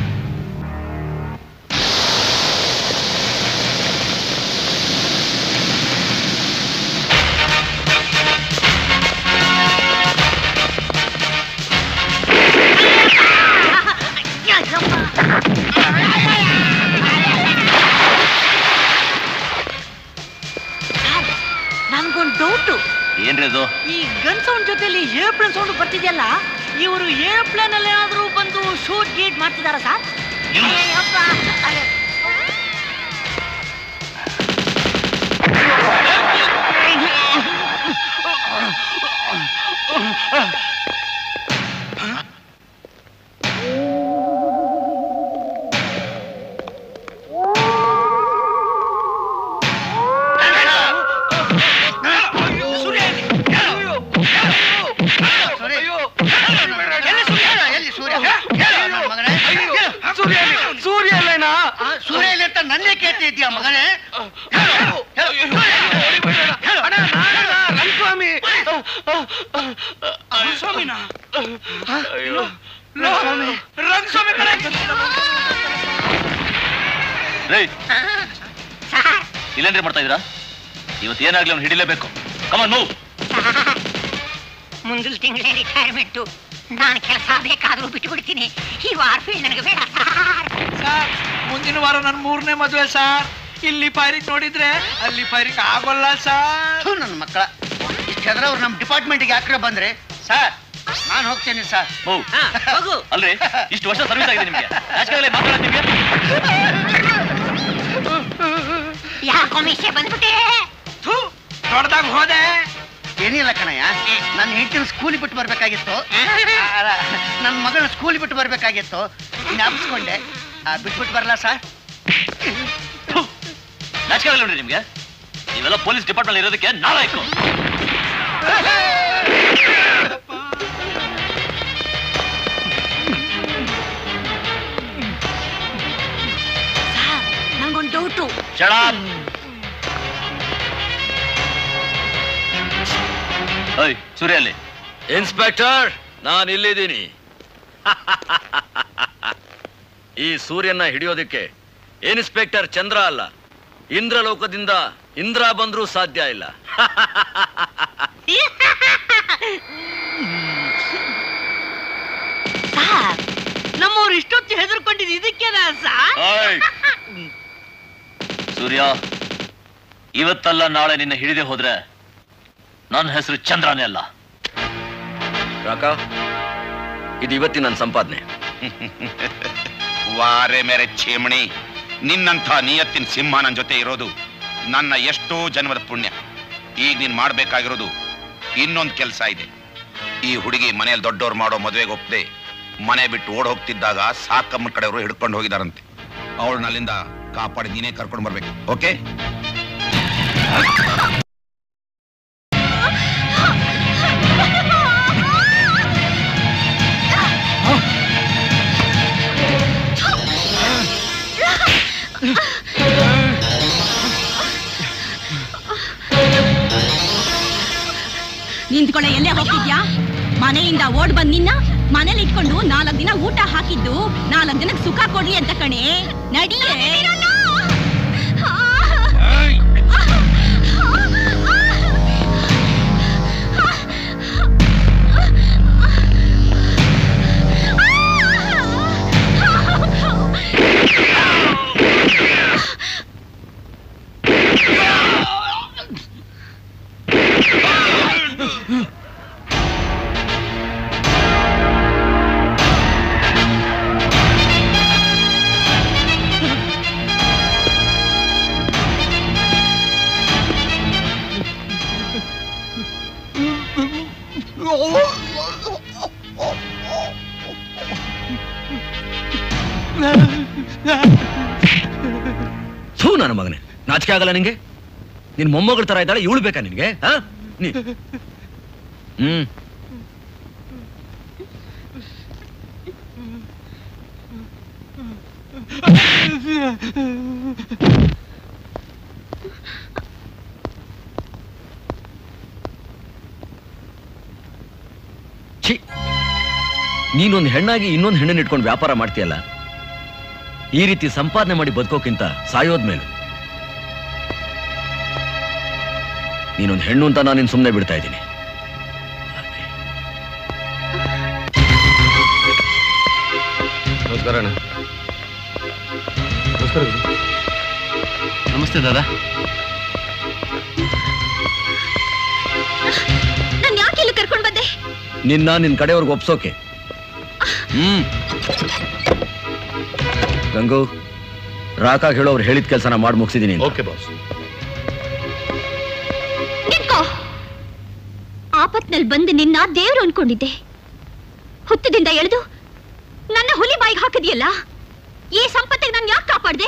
ನನ್ಗೊಂದು ಡೌಟು ಏನ್ರಿ ಅದು ಈ ಗನ್ ಸೌಂಡ್ ಜೊತೆಲಿ ಏರ್ಪ್ಲೇನ್ ಸೌಂಡ್ ಬರ್ತಿದೆಯಲ್ಲ ಇವರು ಏರ್ಪ್ಲೇನ್ ಅಲ್ಲಿ ಏನಾದ್ರೂ ಬಂದು ಶೂಟ್ ಗೀಟ್ ಮಾಡ್ತಿದಾರ ಸರ್ ಅಯ್ಯಪ್ಪ. ಅರೆ. ಸೂರ್ಯ ಅಂತ ನನ್ನೇ ಕೇಳ್ತಾ ಇದೀಯ ಮಗನೇ ಸ್ವಾಮಿನ ರಂಗಸ್ವಾಮಿ ಕಡೆ ಇಲ್ಲೇನ್ರಿ ಮಾಡ್ತಾ ಇದೀರಾ ಇವತ್ತು ಏನಾಗ್ಲಿ ಅವ್ನು ಹಿಡಿಲೇಬೇಕು ಕಮನ್ ಮೂವ್ ಮುಂದಿನ ತಿಂಗಳೇ ರಿಟೈರ್ಮೆಂಟು ನಾನು ಕೆಲಸ ಬೇಕಾದ್ರೂ ಬಿಟ್ಬಿಡ್ತೀನಿ ಈ ವಾರ್ಫೀಲ್ಡ್ ನನಗೆ ಬೇಡ ಸರ್ ಸರ್ ಮುಂದಿನ ವಾರ ನನ್ನ ಮೂರನೇ ಮದುವೆ ಸರ್ ಇಲ್ಲಿ ಫೈರಿಂಗ್ ನೋಡಿದ್ರೆ ಅಲ್ಲಿ ಫೈರಿಂಗ್ ಆಗೋಲ್ಲ ಸರ್ ನನ್ನ ಮಕ್ಕಳ ಇಷ್ಟಾದ್ರೆ ಅವ್ರು ನಮ್ಮ ಡಿಪಾರ್ಟ್ಮೆಂಟ್ಗೆ ಯಾಕ್ರೆ ಬಂದ್ರೆ ಸರ್ ನಾನು ಹೋಗ್ತೇನೆ ಸರ್ ಮೂವ್ ಅಲ್ರಿ ಇಷ್ಟು ವರ್ಷ ಸರ್ವಿಸ್ ಆಗಿದೆ ನಿಮ್ಗೆ ನಾಚಿಕೆ ಮಾತಾಡೋದು ನಿಮ್ಗೆ ಯಾಕೋ ಮೀಸೆ ಬಂದ್ಬಿಟ್ಟೆ ದೊಡ್ಡದಾಗ ಹೋದೆ ಏನಿಲ್ಲ ಕಣಯ್ಯ ನನ್ನ ಹೆಂಡತಿನ ಸ್ಕೂಲಿಗೆ ಬಿಟ್ಟು ಬರ್ಬೇಕಾಗಿತ್ತು ನನ್ನ ಮಗಳನ್ನ ಸ್ಕೂಲಿಗೆ ಬಿಟ್ಟು ಬರ್ಬೇಕಾಗಿತ್ತು ಜ್ಞಾಪಿಸ್ಕೊಂಡೆ ಆ, ಬಿಟ್ಬಿಟ್ಟು ಬರಲ್ಲ ಸರ್ ನಾಚಿಕೆ ಆಗಲ್ಲ ನೋಡ್ರಿ ನಿಮ್ಗೆ ನೀವೆಲ್ಲ ಪೊಲೀಸ್ ಡಿಪಾರ್ಟ್ಮೆಂಟ್ ಇರೋದಕ್ಕೆ ನಾಲಾಯ್ಕು ಸರ್ ನಂಗೊಂದು ಡೌಟು ಶಡ ಓಯ್ ಸೂರ್ಯ ಅಲ್ಲಿ ಇನ್ಸ್ಪೆಕ್ಟರ್ ನಾನು ಇಲ್ಲಿದ್ದೀನಿ ಈ ಸೂರ್ಯನ ಹಿಡಿಯೋದಕ್ಕೆ ಇನ್ಸ್ಪೆಕ್ಟರ್ ಚಂದ್ರ ಅಲ್ಲ ಇಂದ್ರಲೋಕದಿಂದ ಇಂದ್ರ ಬಂದ್ರೂ ಸಾಧ್ಯ ಇಲ್ಲ ಅವ್ರು ಇಷ್ಟೊತ್ತು ಹೆದರ್ಕೊಂಡಿದ್ದು ಇದಕ್ಕೇನ ಸರ್ ಓಯ್! ಸೂರ್ಯ ಇವತ್ತಲ್ಲ ನಾಳೆ ನಿನ್ನ ಹಿಡಿದೆ ಹೋದ್ರೆ ನನ್ನ ಹೆಸರು ಚಂದ್ರನೇ ಅಲ್ಲ ರಾಕ ಇದು ಇವತ್ತಿನ ನನ್ನ ಸಂಪಾದನೆ ವಾರೆ ಮೇರೆ ಚೇಮಣಿ ನಿನ್ನಂಥ ನಿಯತ್ತಿನ ಸಿಂಹ ನನ್ನ ಜೊತೆ ಇರೋದು ನನ್ನ ಎಷ್ಟೋ ಜನ್ಮದ ಪುಣ್ಯ ಈಗ ನೀನ್ ಮಾಡ್ಬೇಕಾಗಿರೋದು ಇನ್ನೊಂದು ಕೆಲಸ ಇದೆ ಈ ಹುಡುಗಿ ಮನೆಯಲ್ಲಿ ದೊಡ್ಡವ್ರು ಮಾಡೋ ಮದುವೆಗೆ ಒಪ್ಪದೆ ಮನೆ ಬಿಟ್ಟು ಓಡ್ ಹೋಗ್ತಿದ್ದಾಗ ಸಾಕಮ್ಮನ ಕಡೆಯವರು ಹಿಡ್ಕೊಂಡು ಹೋಗಿದಾರಂತೆ ಅವಳನ್ನ ಅಲ್ಲಿಂದ ಕಾಪಾಡಿ ನೀನೇ ಕರ್ಕೊಂಡು ಬರ್ಬೇಕು ಓಕೆ ನಿಂತ್ಕೊಳ್ಳೆ ಎಲ್ಲೇ ಹೋಗ್ತಿದ್ಯಾ ಮನೆಯಿಂದ ಓಡ್ ಬಂದ್ ನಿನ್ನ ಮನೇಲಿ ಇಟ್ಕೊಂಡು ನಾಲ್ಕು ದಿನ ಊಟ ಹಾಕಿದ್ದು ನಾಲ್ಕು ದಿನಕ್ಕೆ ಸುಖ ಕೊಡ್ಲಿ ಅಂತ ಕಣೆ ನಡಿಯೇ ಥೂ ನನ್ನ ಮಗನೇ ನಾಚಿಕೆ ಆಗಲ್ಲ ನಿಂಗೆ ನಿನ್ ಮೊಮ್ಮಗಳ ತರ ಇದ್ದಾಳೆ ಇವಳು ಬೇಕಾ ನಿನ್ಗೆ ಹಾ ನೀ- ಹ್ಮ್ ಛೀ ನೀನೊಂದು ಹೆಣ್ಣಾಗಿ ಇನ್ನೊಂದು ಹೆಣ್ಣನ್ನು ಇಟ್ಕೊಂಡು ವ್ಯಾಪಾರ ಮಾಡ್ತೀಯಲ್ಲ ಈ ರೀತಿ ಸಂಪಾದನೆ ಮಾಡಿ ಬದುಕೋಕ್ಕಿಂತ ಸಾಯೋದ್ಮೇಲೆ ನೀನೊಂದು ಹೆಣ್ಣು ಅಂತ ನಾನು ಸುಮ್ಮನೆ ಬಿಡ್ತಾ ಇದ್ದೀನಿ ನಮಸ್ಕಾರ ಅಣ್ಣ ನಮಸ್ಕಾರ ನಮಸ್ತೆ ದಾದಾ ನಾನು ಯಾಕೆ ಇಲ್ಲಿ ಕರ್ಕೊಂಡ್ ಬಂದೆ ನಿನ್ನ ನಿನ್ ಕಡೆಯವ್ರಿಗೆ ಒಪ್ಸೋಕೆ ಹ್ಮ್ ಗಂಗು ರಾಕಾಗ್ ಹೇಳೋರು ಹೇಳಿದ ಕೆಲಸನ ಮಾಡಿ ಮುಗಿಸಿದೀನಿ ಓಕೆ ಬಾಸ್ ನಿಂತ್ಕೋ ಆಪತ್ನಲ್ಲಿ ಬಂದು ನಿನ್ನ ದೇವ್ರು ಅನ್ಕೊಂಡಿದ್ದೆ ಹುತ್ತದಿಂದ ಎಳೆದು ನನ್ನ ಹುಲಿ ಬಾಯಿಗೆ ಹಾಕಿದ್ಯಲ್ಲ ಈ ಸಂಪತ್ತಿಗೆ ನಾನು ಯಾಕೆ ಕಾಪಾಡ್ದೆ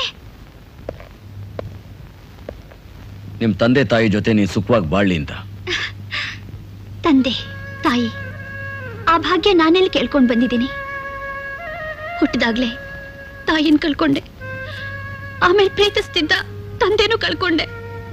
ನಿಮ್ ತಂದೆ ತಾಯಿ ಜೊತೆ ನೀನ್ ಸುಖವಾಗಿ ಬಾಳ್ಲಿ ಅಂತ ತಂದೆ ತಾಯಿ ಆ ಭಾಗ್ಯ ನಾನೆಲ್ಲಿ ಕೇಳ್ಕೊಂಡು ಬಂದಿದ್ದೀನಿ ಹುಟ್ಟಿದಾಗ್ಲೇ ತಾಯಿನ ಕಳ್ಕೊಂಡೆ ಆಮೇಲೆ ಪ್ರೀತಿಸ್ತಿದ್ದ ತಂದೆನೂ ಕಳ್ಕೊಂಡೆ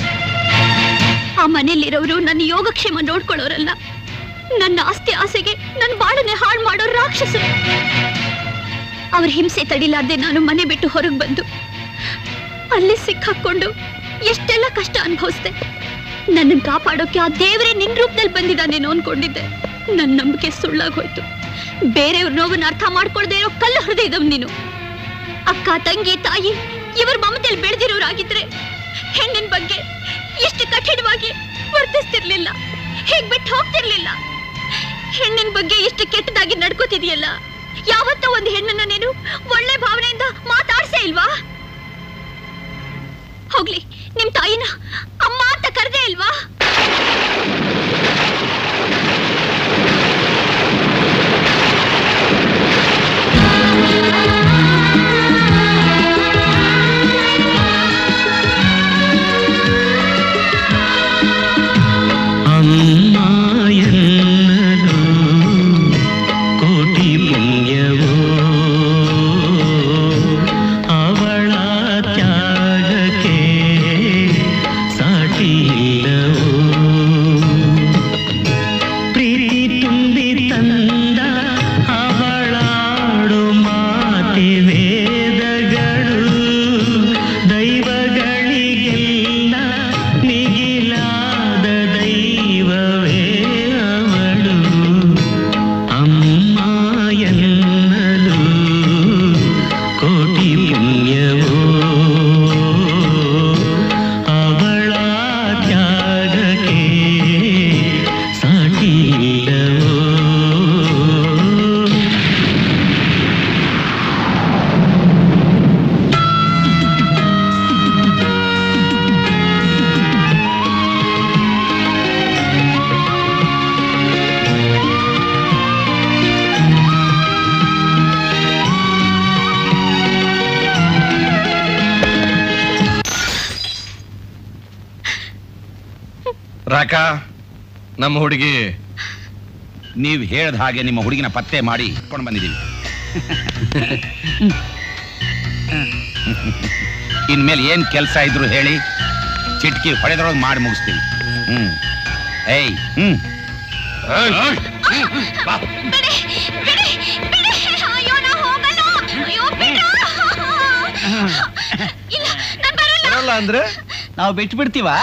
ಆ ಮನೆಯಲ್ಲಿರೋರು ನನ್ನ ಯೋಗಕ್ಷೇಮ ನೋಡ್ಕೊಳ್ಳೋರಲ್ಲ ನನ್ನ ಆಸ್ತಿ ಆಸೆಗೆ ನನ್ನ ಬಾಳನೆ ಹಾಳು ಮಾಡೋ ರಾಕ್ಷಸರು ಅವ್ರ ಹಿಂಸೆ ತಡಿಲಾರ್ದೆ ನಾನು ಮನೆ ಬಿಟ್ಟು ಹೊರಗೆ ಬಂದು ಅಲ್ಲಿ ಸಿಕ್ಕಾಕೊಂಡು ಎಷ್ಟೆಲ್ಲ ಕಷ್ಟ ಅನುಭವಿಸ್ದೆ ನನ್ನನ್ನು ಕಾಪಾಡೋಕೆ ಆ ದೇವರೇ ನಿನ್ ರೂಪದಲ್ಲಿ ಬಂದಿದ್ದಾನೇನೋ ಅನ್ಕೊಂಡಿದ್ದೆ ನನ್ನ ನಂಬಿಕೆ ಸುಳ್ಳಾಗೋಯ್ತು ಬೇರೆಯವ್ರ ನೋವನ್ನ ಅರ್ಥ ಮಾಡ್ಕೊಳ್ದೇ ಇರೋ ಕಲ್ಲು ಹೃದಯದವ್ ನೀನು ಅಕ್ಕ ತಂಗಿ ತಾಯಿ ಇವ್ರ ಮಮತೆಯಲ್ಲಿ ಬೆಳೆದಿರೋರಾಗಿದ್ರೆ ಹೆಣ್ಣಿನ ಬಗ್ಗೆ ಎಷ್ಟು ಕಠಿಣವಾಗಿ ವರ್ತಿಸ್ತಿರ್ಲಿಲ್ಲ ಹೇಗ್ ಬಿಟ್ಟು ಹೋಗ್ತಿರ್ಲಿಲ್ಲ ಹೆಣ್ಣಿನ ಬಗ್ಗೆ ಎಷ್ಟು ಕೆಟ್ಟದಾಗಿ ನಡ್ಕೋತಿದ್ಯಲ್ಲ ಯಾವತ್ತೋ ಒಂದು ಹೆಣ್ಣನ್ನ ನೀನು ಒಳ್ಳೆ ಭಾವನೆಯಿಂದ ಮಾತಾಡ್ಸೇ ಇಲ್ವಾ ಹೋಗ್ಲಿ ನಿಮ್ ತಾಯಿನ ಅಮ್ಮ ಅಂತ ಕರೆದೇ ಇಲ್ವಾ ಅಮ್ಮ ಎನ್ನಲು ಕೋಟಿ ಪುಣ್ಯವೋ ಅವಳ ತ್ಯಾಗಕ್ಕೆ ಸಾಟಿಲ್ಲವೋ ಪ್ರೀತಿ ತುಂಬಿ ತಂದ ಅವಳಾಡು ಮಾತಿವೆ ರಾಕ ನಮ್ಮ ಹುಡುಗಿ ನೀವು ಹೇಳ್ದ ಹಾಗೆ ನಿಮ್ಮ ಹುಡುಗಿನ ಪತ್ತೆ ಮಾಡಿ ಕೊಂಡು ಬಂದಿದ್ದೀವಿ ಇನ್ಮೇಲೆ ಏನ್ ಕೆಲಸ ಇದ್ರು ಹೇಳಿ ಚಿಟ್ಕಿ ಹೊಡೆದ್ರೊಳಗೆ ಮಾಡಿ ಮುಗಿಸ್ತೀವಿ ಹ್ಮ್ ಏಯ್ ಹ್ಮ್ ಬಿಡಿ ಬಿಡಿ ಬಿಡಿ ಅಯ್ಯೋ ನಾ ಹೋಗಲ್ಲ ಅಯ್ಯೋ ಬಿಡು ಇಲ್ಲ ನಾನ್ ಬರಲ್ಲ ಬರಲ್ಲ ಅಂದ್ರೆ ನಾವು ಬಿಟ್ಟು ಬಿಡ್ತೀವಾ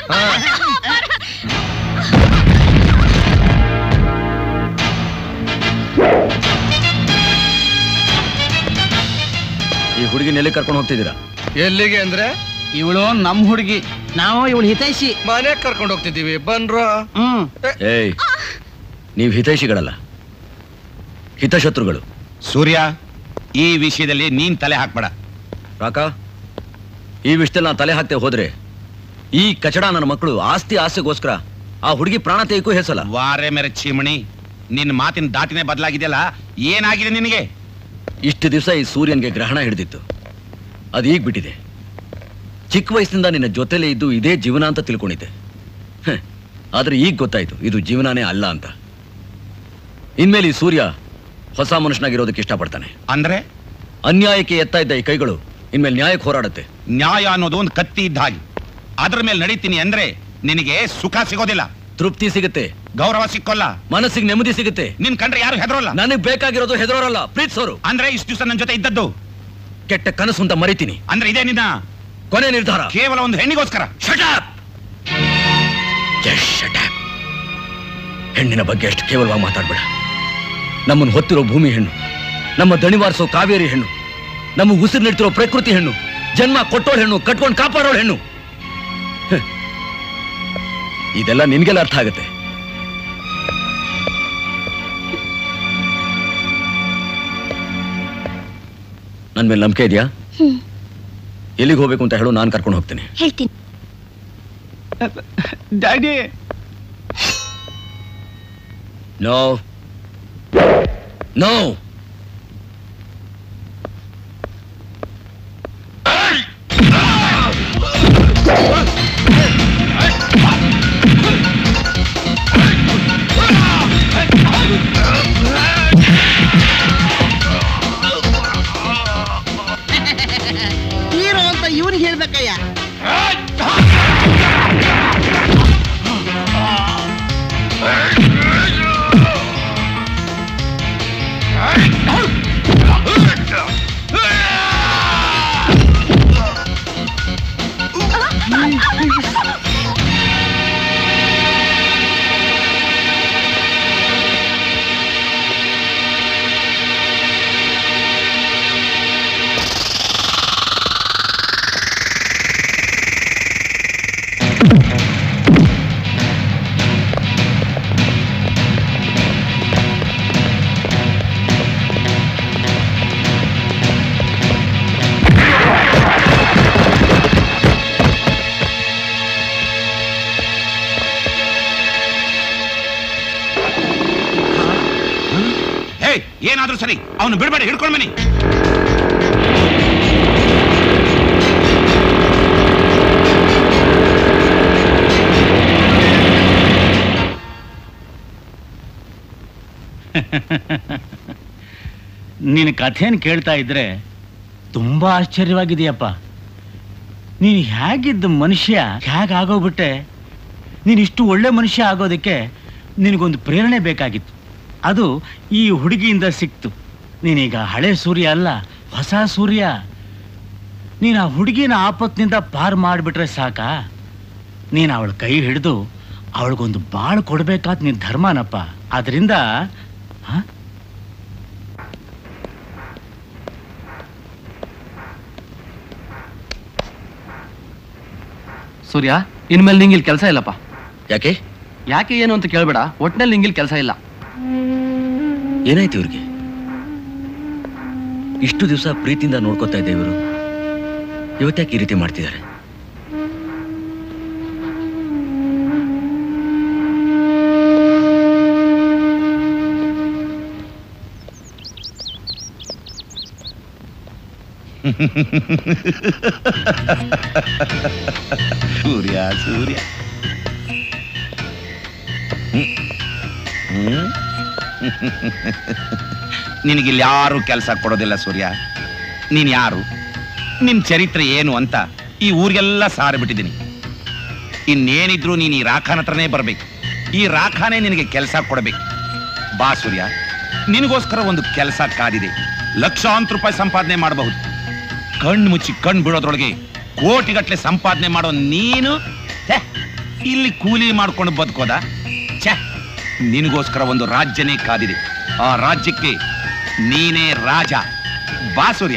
ಈ ಹುಡುಗಿನ ಎಲ್ಲಿ ಕರ್ಕೊಂಡು ಹೋಗ್ತಿದ್ದೀರಾ ಎಲ್ಲಿಗೆ ಅಂದ್ರೆ ಇವಳು ನಮ್ ಹುಡುಗಿ ನಾವು ಇವಳು ಹಿತೈಷಿ ಮನೆಗೆ ಕರ್ಕೊಂಡು ಹೋಗ್ತಿದ್ದೀವಿ ಬನ್ರ ಹ್ಮ್ ಏಯ್ ನೀವು ಹಿತೈಷಿಗಳಲ್ಲ ಹಿತಶತ್ರುಗಳು ಸೂರ್ಯ ಈ ವಿಷಯದಲ್ಲಿ ನೀನ್ ತಲೆ ಹಾಕ್ಬೇಡ ರಾಕ ಈ ವಿಷಯದಲ್ಲಿ ನಾನು ತಲೆ ಹಾಕ್ತೆ ಹೋದ್ರೆ ಈ ಕಚಡ ನನ್ನ ಮಕ್ಕಳು ಆಸ್ತಿ ಆಸೆಗೋಸ್ಕರ ಆ ಹುಡುಗಿ ಪ್ರಾಣ ತೆಗೆಗೂ ಹೆಸಲ್ಲ ವಾರೆ ಮೇರೆ ಚೀಮಣಿ ನಿನ್ನ ಮಾತಿನ ದಾಟಿನೇ ಬದಲಾಗಿದೆಯಲ್ಲ ಏನಾಗಿದೆ ನಿನಗೆ ಇಷ್ಟು ದಿವಸ ಈ ಸೂರ್ಯನ್ಗೆ ಗ್ರಹಣ ಹಿಡಿದಿತ್ತು ಅದು ಈಗ ಬಿಟ್ಟಿದೆ ಚಿಕ್ಕ ವಯಸ್ಸಿನಿಂದ ನಿನ್ನ ಜೊತೆಲೇ ಇದ್ದು ಇದೇ ಜೀವನ ಅಂತ ತಿಳ್ಕೊಂಡಿದ್ದೆ ಹೆ, ಆದ್ರೆ ಈಗ ಗೊತ್ತಾಯ್ತು ಇದು ಜೀವನನೇ ಅಲ್ಲ ಅಂತ ಇನ್ಮೇಲೆ ಈ ಸೂರ್ಯ ಹೊಸ ಮನುಷ್ಯನಾಗಿರೋದಕ್ಕೆ ಇಷ್ಟಪಡ್ತಾನೆ ಅಂದ್ರೆ ಅನ್ಯಾಯಕ್ಕೆ ಎತ್ತಾ ಇದ್ದ ಈ ಕೈಗಳು ಇನ್ಮೇಲೆ ನ್ಯಾಯಕ್ಕೆ ಹೋರಾಡುತ್ತೆ ನ್ಯಾಯ ಅನ್ನೋದು ಒಂದು ಕತ್ತಿ ಇದ್ದ ಹಾಗೆ ಅದ್ರ ಮೇಲೆ ನಡೀತೀನಿ ಅಂದ್ರೆ ನಿನಗೆ ಸುಖ ಸಿಗೋದಿಲ್ಲ ತೃಪ್ತಿ ಸಿಗುತ್ತೆ ಗೌರವ ಸಿಕ್ಕೋಲ್ಲ ಮನಸ್ಸಿಗೆ ನೆಮ್ಮದಿ ಸಿಗುತ್ತೆ ನಿನ್ ಕಂಡ್ರೆ ಯಾರು ಹೆದರೋಲ್ಲ ನನಗೆ ಬೇಕಾಗಿರೋದು ಹೆದರೋರಲ್ಲ ಪ್ರೀತಿಸೋರು ಅಂದ್ರೆ ಇಷ್ಟು ದಿವಸ ನನ್ನ ಜೊತೆ ಇದ್ದದ್ದು ಕೆಟ್ಟ ಕನಸು ಅಂತ ಮರಿತೀನಿ ಅಂದ್ರೆ ಇದೇ ನಿನ್ನ ಕೊನೆ ನಿರ್ಧಾರ ಕೇವಲ ಒಂದು ಹೆಣ್ಣಿಗೋಸ್ಕರ Just shut up. ಹೆಣ್ಣಿನ ಬಗ್ಗೆ ಅಷ್ಟು ಕೇವಲವಾಗಿ ಮಾತಾಡ್ಬೇಡ ನಮ್ಮನ್ನು ಹೊತ್ತಿರೋ ಭೂಮಿ ಹೆಣ್ಣು ನಮ್ಮ ದಣಿವಾರಿಸೋ ಕಾವೇರಿ ಹೆಣ್ಣು ನಮ್ಮ ಉಸಿರು ನಿಡ್ತಿರೋ ಪ್ರಕೃತಿ ಹೆಣ್ಣು ಜನ್ಮ ಕೊಟ್ಟೋಳ್ ಹೆಣ್ಣು ಕಟ್ಕೊಂಡು ಕಾಪಾಡೋಳ್ ಹೆಣ್ಣು ಹ. ಇದೆಲ್ಲ ನಿನ್ಗೆಲ್ಲ ಅರ್ಥ ಆಗುತ್ತೆ ನನ್ ಮೇಲೆ ನಂಬಿಕೆ ಇದೆಯಾ ಹ್ಮ್ ಎಲ್ಲಿಗೆ ಹೋಗ್ಬೇಕು ಅಂತ ಹೇಳು ನಾನು ಕರ್ಕೊಂಡು ಹೋಗ್ತೀನಿ ಹೇಳ್ತೀನಿ ಡ್ಯಾಡಿ ನೋ ನೋ ಹೀರೋ ಅಂತ ಇವನಿಗೆ ಹೇಳ್ಬೇಕಯ್ಯ ಹೇ ಏನಾದ್ರೂ ಸರಿ ಅವನು ಬಿಡಬೇಡಿ ಹಿಡ್ಕೊಂಡು ಬನ್ನಿ ನಿನ್ನ ಕಥೆನ ಕೇಳ್ತಾ ಇದ್ರೆ ತುಂಬಾ ಆಶ್ಚರ್ಯವಾಗಿದೆಯಪ್ಪ ನೀನು ಹೇಗಿದ್ದ ಮನುಷ್ಯ ಹೇಗಾಗೋಗ್ಬಿಟ್ಟೆ ನೀನು ಇಷ್ಟು ಒಳ್ಳೆ ಮನುಷ್ಯ ಆಗೋದಕ್ಕೆ ನಿನಗೊಂದು ಪ್ರೇರಣೆ ಬೇಕಾಗಿತ್ತು ಅದು ಈ ಹುಡುಗಿಯಿಂದ ಸಿಕ್ತು ನೀನೀಗ ಹಳೆ ಸೂರ್ಯ ಅಲ್ಲ ಹೊಸ ಸೂರ್ಯ ನೀನು ಆ ಹುಡುಗಿನ ಆಪತ್ತಿನಿಂದ ಪಾರು ಮಾಡಿಬಿಟ್ರೆ ಸಾಕಾ ನೀನು ಅವಳ ಕೈ ಹಿಡಿದು ಅವಳಿಗೊಂದು ಬಾಳು ಕೊಡ್ಬೇಕಾದ ನಿನ್ ಧರ್ಮನಪ್ಪ ಅದರಿಂದ ಸೂರ್ಯ ಇನ್ಮೇಲೆ ನಿಂಗೆ ಇಲ್ಲಿ ಕೆಲಸ ಇಲ್ಲಪ್ಪ ಯಾಕೆ ಯಾಕೆ ಏನು ಅಂತ ಕೇಳ್ಬೇಡ ಒಟ್ನಲ್ಲಿ ನಿಂಗೆ ಇಲ್ಲಿ ಕೆಲಸ ಇಲ್ಲ ಏನಾಯ್ತು ಇವ್ರಿಗೆ ಇಷ್ಟು ದಿವಸ ಪ್ರೀತಿಯಿಂದ ನೋಡ್ಕೋತಾ ಇದ್ದೆ ಇವರು ಇವತ್ತ್ಯಾಕೆ ಈ ರೀತಿ ಮಾಡ್ತಿದ್ದಾರೆ ಸೂರ್ಯ ಸೂರ್ಯ ಹ್ಮ್? ನಿನಗಿಲ್ಲಿ ಯಾರು ಕೆಲಸ ಕೊಡೋದಿಲ್ಲ ಸೂರ್ಯ ನೀನ್ ಯಾರು ನಿನ್ ಚರಿತ್ರೆ ಏನು ಅಂತ ಈ ಊರಿಗೆಲ್ಲ ಸಾರಿಬಿಟ್ಟಿದ್ದೀನಿ ಇನ್ನೇನಿದ್ರು ನೀನ್ ಈ ರಾಖಾನ ಹತ್ರನೇ ಬರ್ಬೇಕು ಈ ರಾಖಾನೇ ನಿನಗೆ ಕೆಲಸ ಕೊಡಬೇಕು ಬಾ ಸೂರ್ಯ ನಿನಗೋಸ್ಕರ ಒಂದು ಕೆಲಸ ಕಾದಿದೆ ಲಕ್ಷಾಂತರ ರೂಪಾಯಿ ಸಂಪಾದನೆ ಮಾಡಬಹುದು ಕಣ್ಣು ಮುಚ್ಚಿ ಕಣ್ಣು ಬಿಡೋದ್ರೊಳಗೆ ಕೋಟಿಗಟ್ಲೆ ಸಂಪಾದನೆ ಮಾಡೋ ನೀನು ಛೆ, ಇಲ್ಲಿ ಕೂಲಿ ಮಾಡ್ಕೊಂಡು ಬದುಕೋದ ಛೆ ನಿನಗೋಸ್ಕರ ಒಂದು ರಾಜ್ಯನೇ ಕಾದಿದೆ ಆ ರಾಜ್ಯಕ್ಕೆ ನೀನೇ ರಾಜ ಬಾ ಸೂರ್ಯ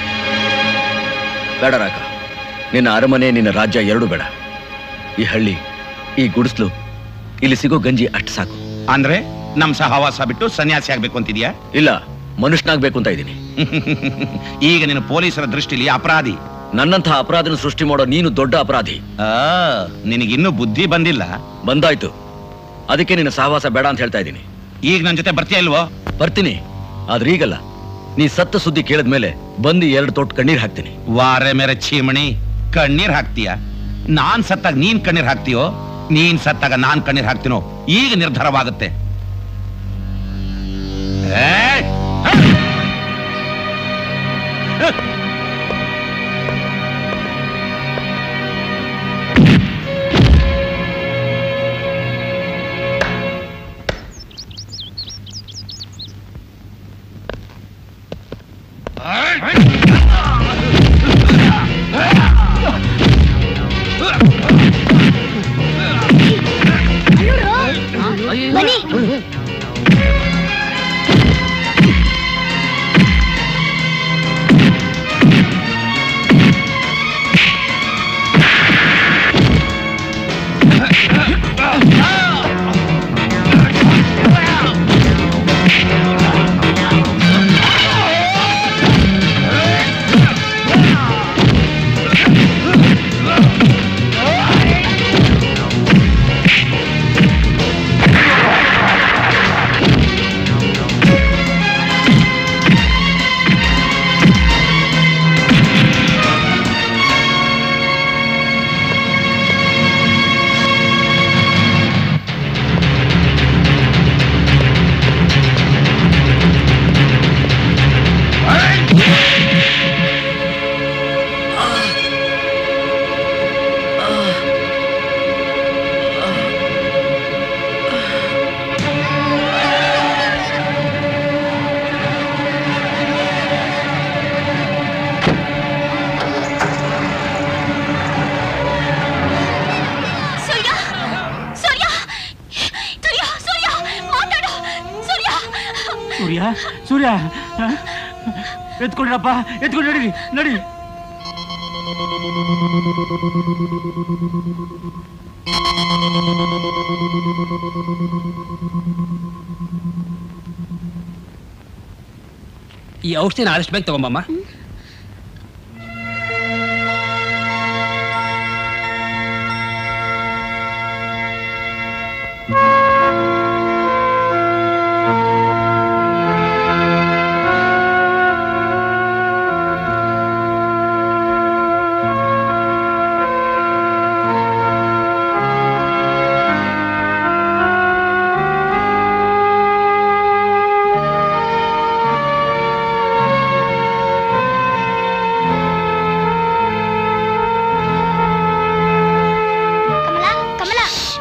ಬೇಡ ರಾಕ ನಿನ್ನ ಅರಮನೆ ನಿನ್ನ ರಾಜ್ಯ ಎರಡು ಬೇಡ ಈ ಹಳ್ಳಿ ಈ ಗುಡಿಸ್ಲು ಇಲ್ಲಿ ಸಿಗೋ ಗಂಜಿ ಅಷ್ಟು ಸಾಕು ಅಂದ್ರೆ ನಮ್ ಸಹವಾಸ ಬಿಟ್ಟು ಸನ್ಯಾಸಿ ಆಗ್ಬೇಕು ಅಂತಿದ್ಯಾ ಇಲ್ಲ ಮನುಷ್ಯನಾಗ್ಬೇಕು ಅಂತ ಇದ್ದೀನಿ ಈಗ ನಿನ್ನ ಪೊಲೀಸರ ದೃಷ್ಟಿಲಿ ಅಪರಾಧಿ ನನ್ನಂಥ ಅಪರಾಧನ ಸೃಷ್ಟಿ ಮಾಡೋ ನೀನು ದೊಡ್ಡ ಅಪರಾಧಿ ಆ ನಿನಗಿನ್ನೂ ಬುದ್ಧಿ ಬಂದಿಲ್ಲ ಬಂದಾಯ್ತು ಅದಕ್ಕೆ ನಿನ್ನ ಸಹವಾಸ ಬೇಡ ಅಂತ ಹೇಳ್ತಾ ಇದ್ದೀನಿ ಈಗ ನನ್ ಜೊತೆ ಬರ್ತೀಯ ಇಲ್ವೋ ಬರ್ತೀನಿ ಆದ್ರೆ ಈಗಲ್ಲ ನೀ ಸತ್ತ ಸುದ್ದಿ ಕೇಳಿದ್ಮೇಲೆ ಬಂದು ಎರಡು ತೊಟ್ಟು ಕಣ್ಣೀರ್ ಹಾಕ್ತೀನಿ ವಾರೆ ಮೇರೆ ಚೀಮಣಿ ಕಣ್ಣೀರ್ ಹಾಕ್ತೀಯ ನಾನ್ ಸತ್ತಾಗ ನೀನ್ ಕಣ್ಣೀರ್ ಹಾಕ್ತೀಯೋ ನೀನ್ ಸತ್ತಾಗ ನಾನ್ ಕಣ್ಣೀರ್ ಹಾಕ್ತೀನೋ ಈಗ ನಿರ್ಧಾರವಾಗುತ್ತೆ ಏಯ್! ಬನ್ನಿ ಸೂರ್ಯ ಸೂರ್ಯ ಸೂರ್ಯ ಸೂರ್ಯ ಮಾತಾಡು ಸೂರ್ಯ ಸೂರ್ಯ ಸೂರ್ಯ ಹ? ಎತ್ಕೊಂಡ್ರಪ್ಪ ಎತ್ಕೊಂಡು ನಡೀರಿ ನಡಿ ಈ ಔಷಧಿನ ಆದಷ್ಟು ಬೇಗ ತಗೊಂಬಮ್ಮ ಕಮಲ ಕಮಲ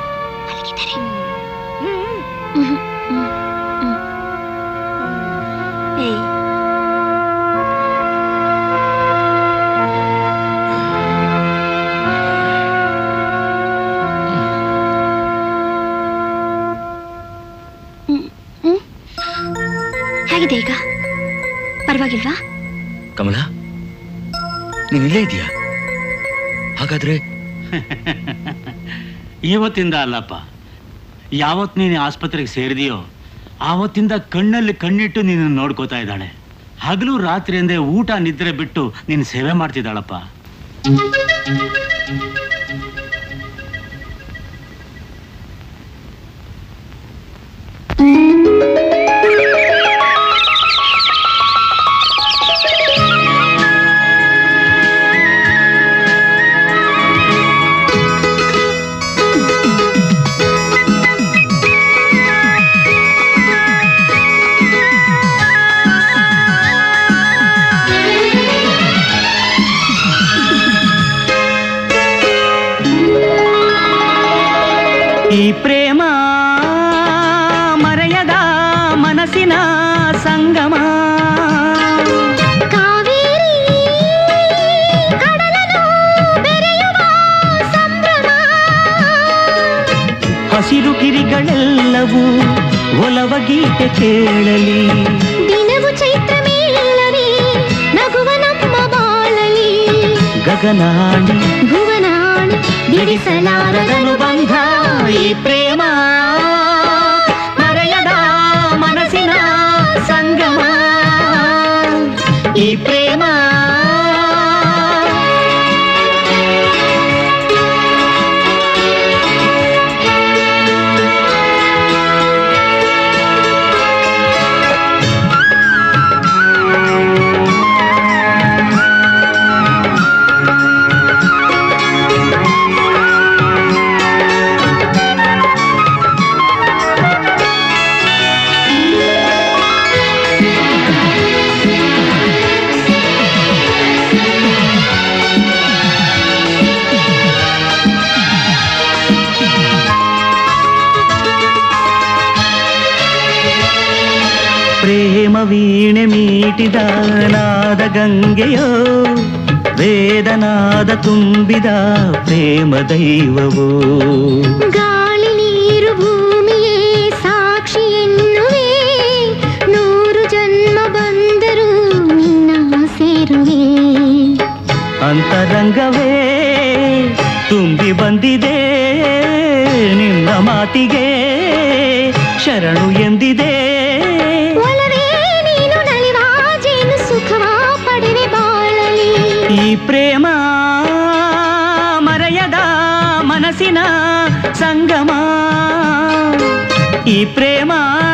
ಹೇಗಿದೆ ಈಗ ಪರವಾಗಿಲ್ವಾ ಕಮಲ ನೀನ್ ಇಲ್ಲೇ ಇದೀಯಾ ಹಾಗಾದ್ರೆ ಇವತ್ತಿಂದ ಅಲ್ಲಪ್ಪ ಯಾವತ್ ನೀನು ಆಸ್ಪತ್ರೆಗೆ ಸೇರಿದೆಯೋ ಆವತ್ತಿಂದ ಕಣ್ಣಲ್ಲಿ ಕಣ್ಣಿಟ್ಟು ನೀನು ನೋಡ್ಕೋತಾ ಇದ್ದಾಳೆ ಹಗಲು ರಾತ್ರಿ ಅಂದೇ ಊಟ ನಿದ್ರೆ ಬಿಟ್ಟು ನೀನು ಸೇವೆ ಮಾಡ್ತಿದ್ದಾಳಪ್ಪ ಈ ಪ್ರೇಮ ಮರೆಯದ ಮನಸ್ಸಿನ ಸಂಗಮ ಕಾವೇರಿ ಕಡಲನು ಬೆರೆಯುವ ಸಂಭ್ರಮ ಹಸಿರು ಗಿರಿಗಳೆಲ್ಲವೂ ಒಲವ ಗೀತೆ ಕೇಳಲಿ ದಿನವು ಚೈತ್ರ ಮೇಳವೇ ನಗುವ ನಮ್ಮ ಬಾಳಲಿ ಗಗನಾಡಿ ಭುವನಾಡಿ ಬಿಡಿಸಲಾರದನು ಬಂಧ ಈ ಪ್ರೇಮ ಮರೆಯದ ಮನಸ್ಸಿನ ಸಂಗಮ ಈ ಪ್ರೇಮ ಪ್ರೇಮ ವೀಣೆ ಮೀಟಿದ ನಾದ ಗಂಗೆಯೋ ವೇದನಾದ ತುಂಬಿದ ಪ್ರೇಮ ದೈವವೋ ಗಾಳಿ ನೀರು ಭೂಮಿಯೇ ಸಾಕ್ಷಿ ಎನ್ನುವೆ ನೂರು ಜನ್ಮ ಬಂದರೂ ನಿನ್ನ ಸೇರುವೆ ಅಂತರಂಗವೇ ತುಂಬಿ ಬಂದಿದೆ ನಿನ್ನ ಮಾತಿಗೆ ಶರಣು ಎಂದಿದೆ ಒಲವೇ ನೀನು ನಲಿವ ಜೇನು ಸುಖವ ಪಡೆವೆ ಬಾಳಲಿ ಈ ಪ್ರೇಮ ಮರೆಯದ ಮನಸ್ಸಿನ ಸಂಗಮ ಈ ಪ್ರೇಮ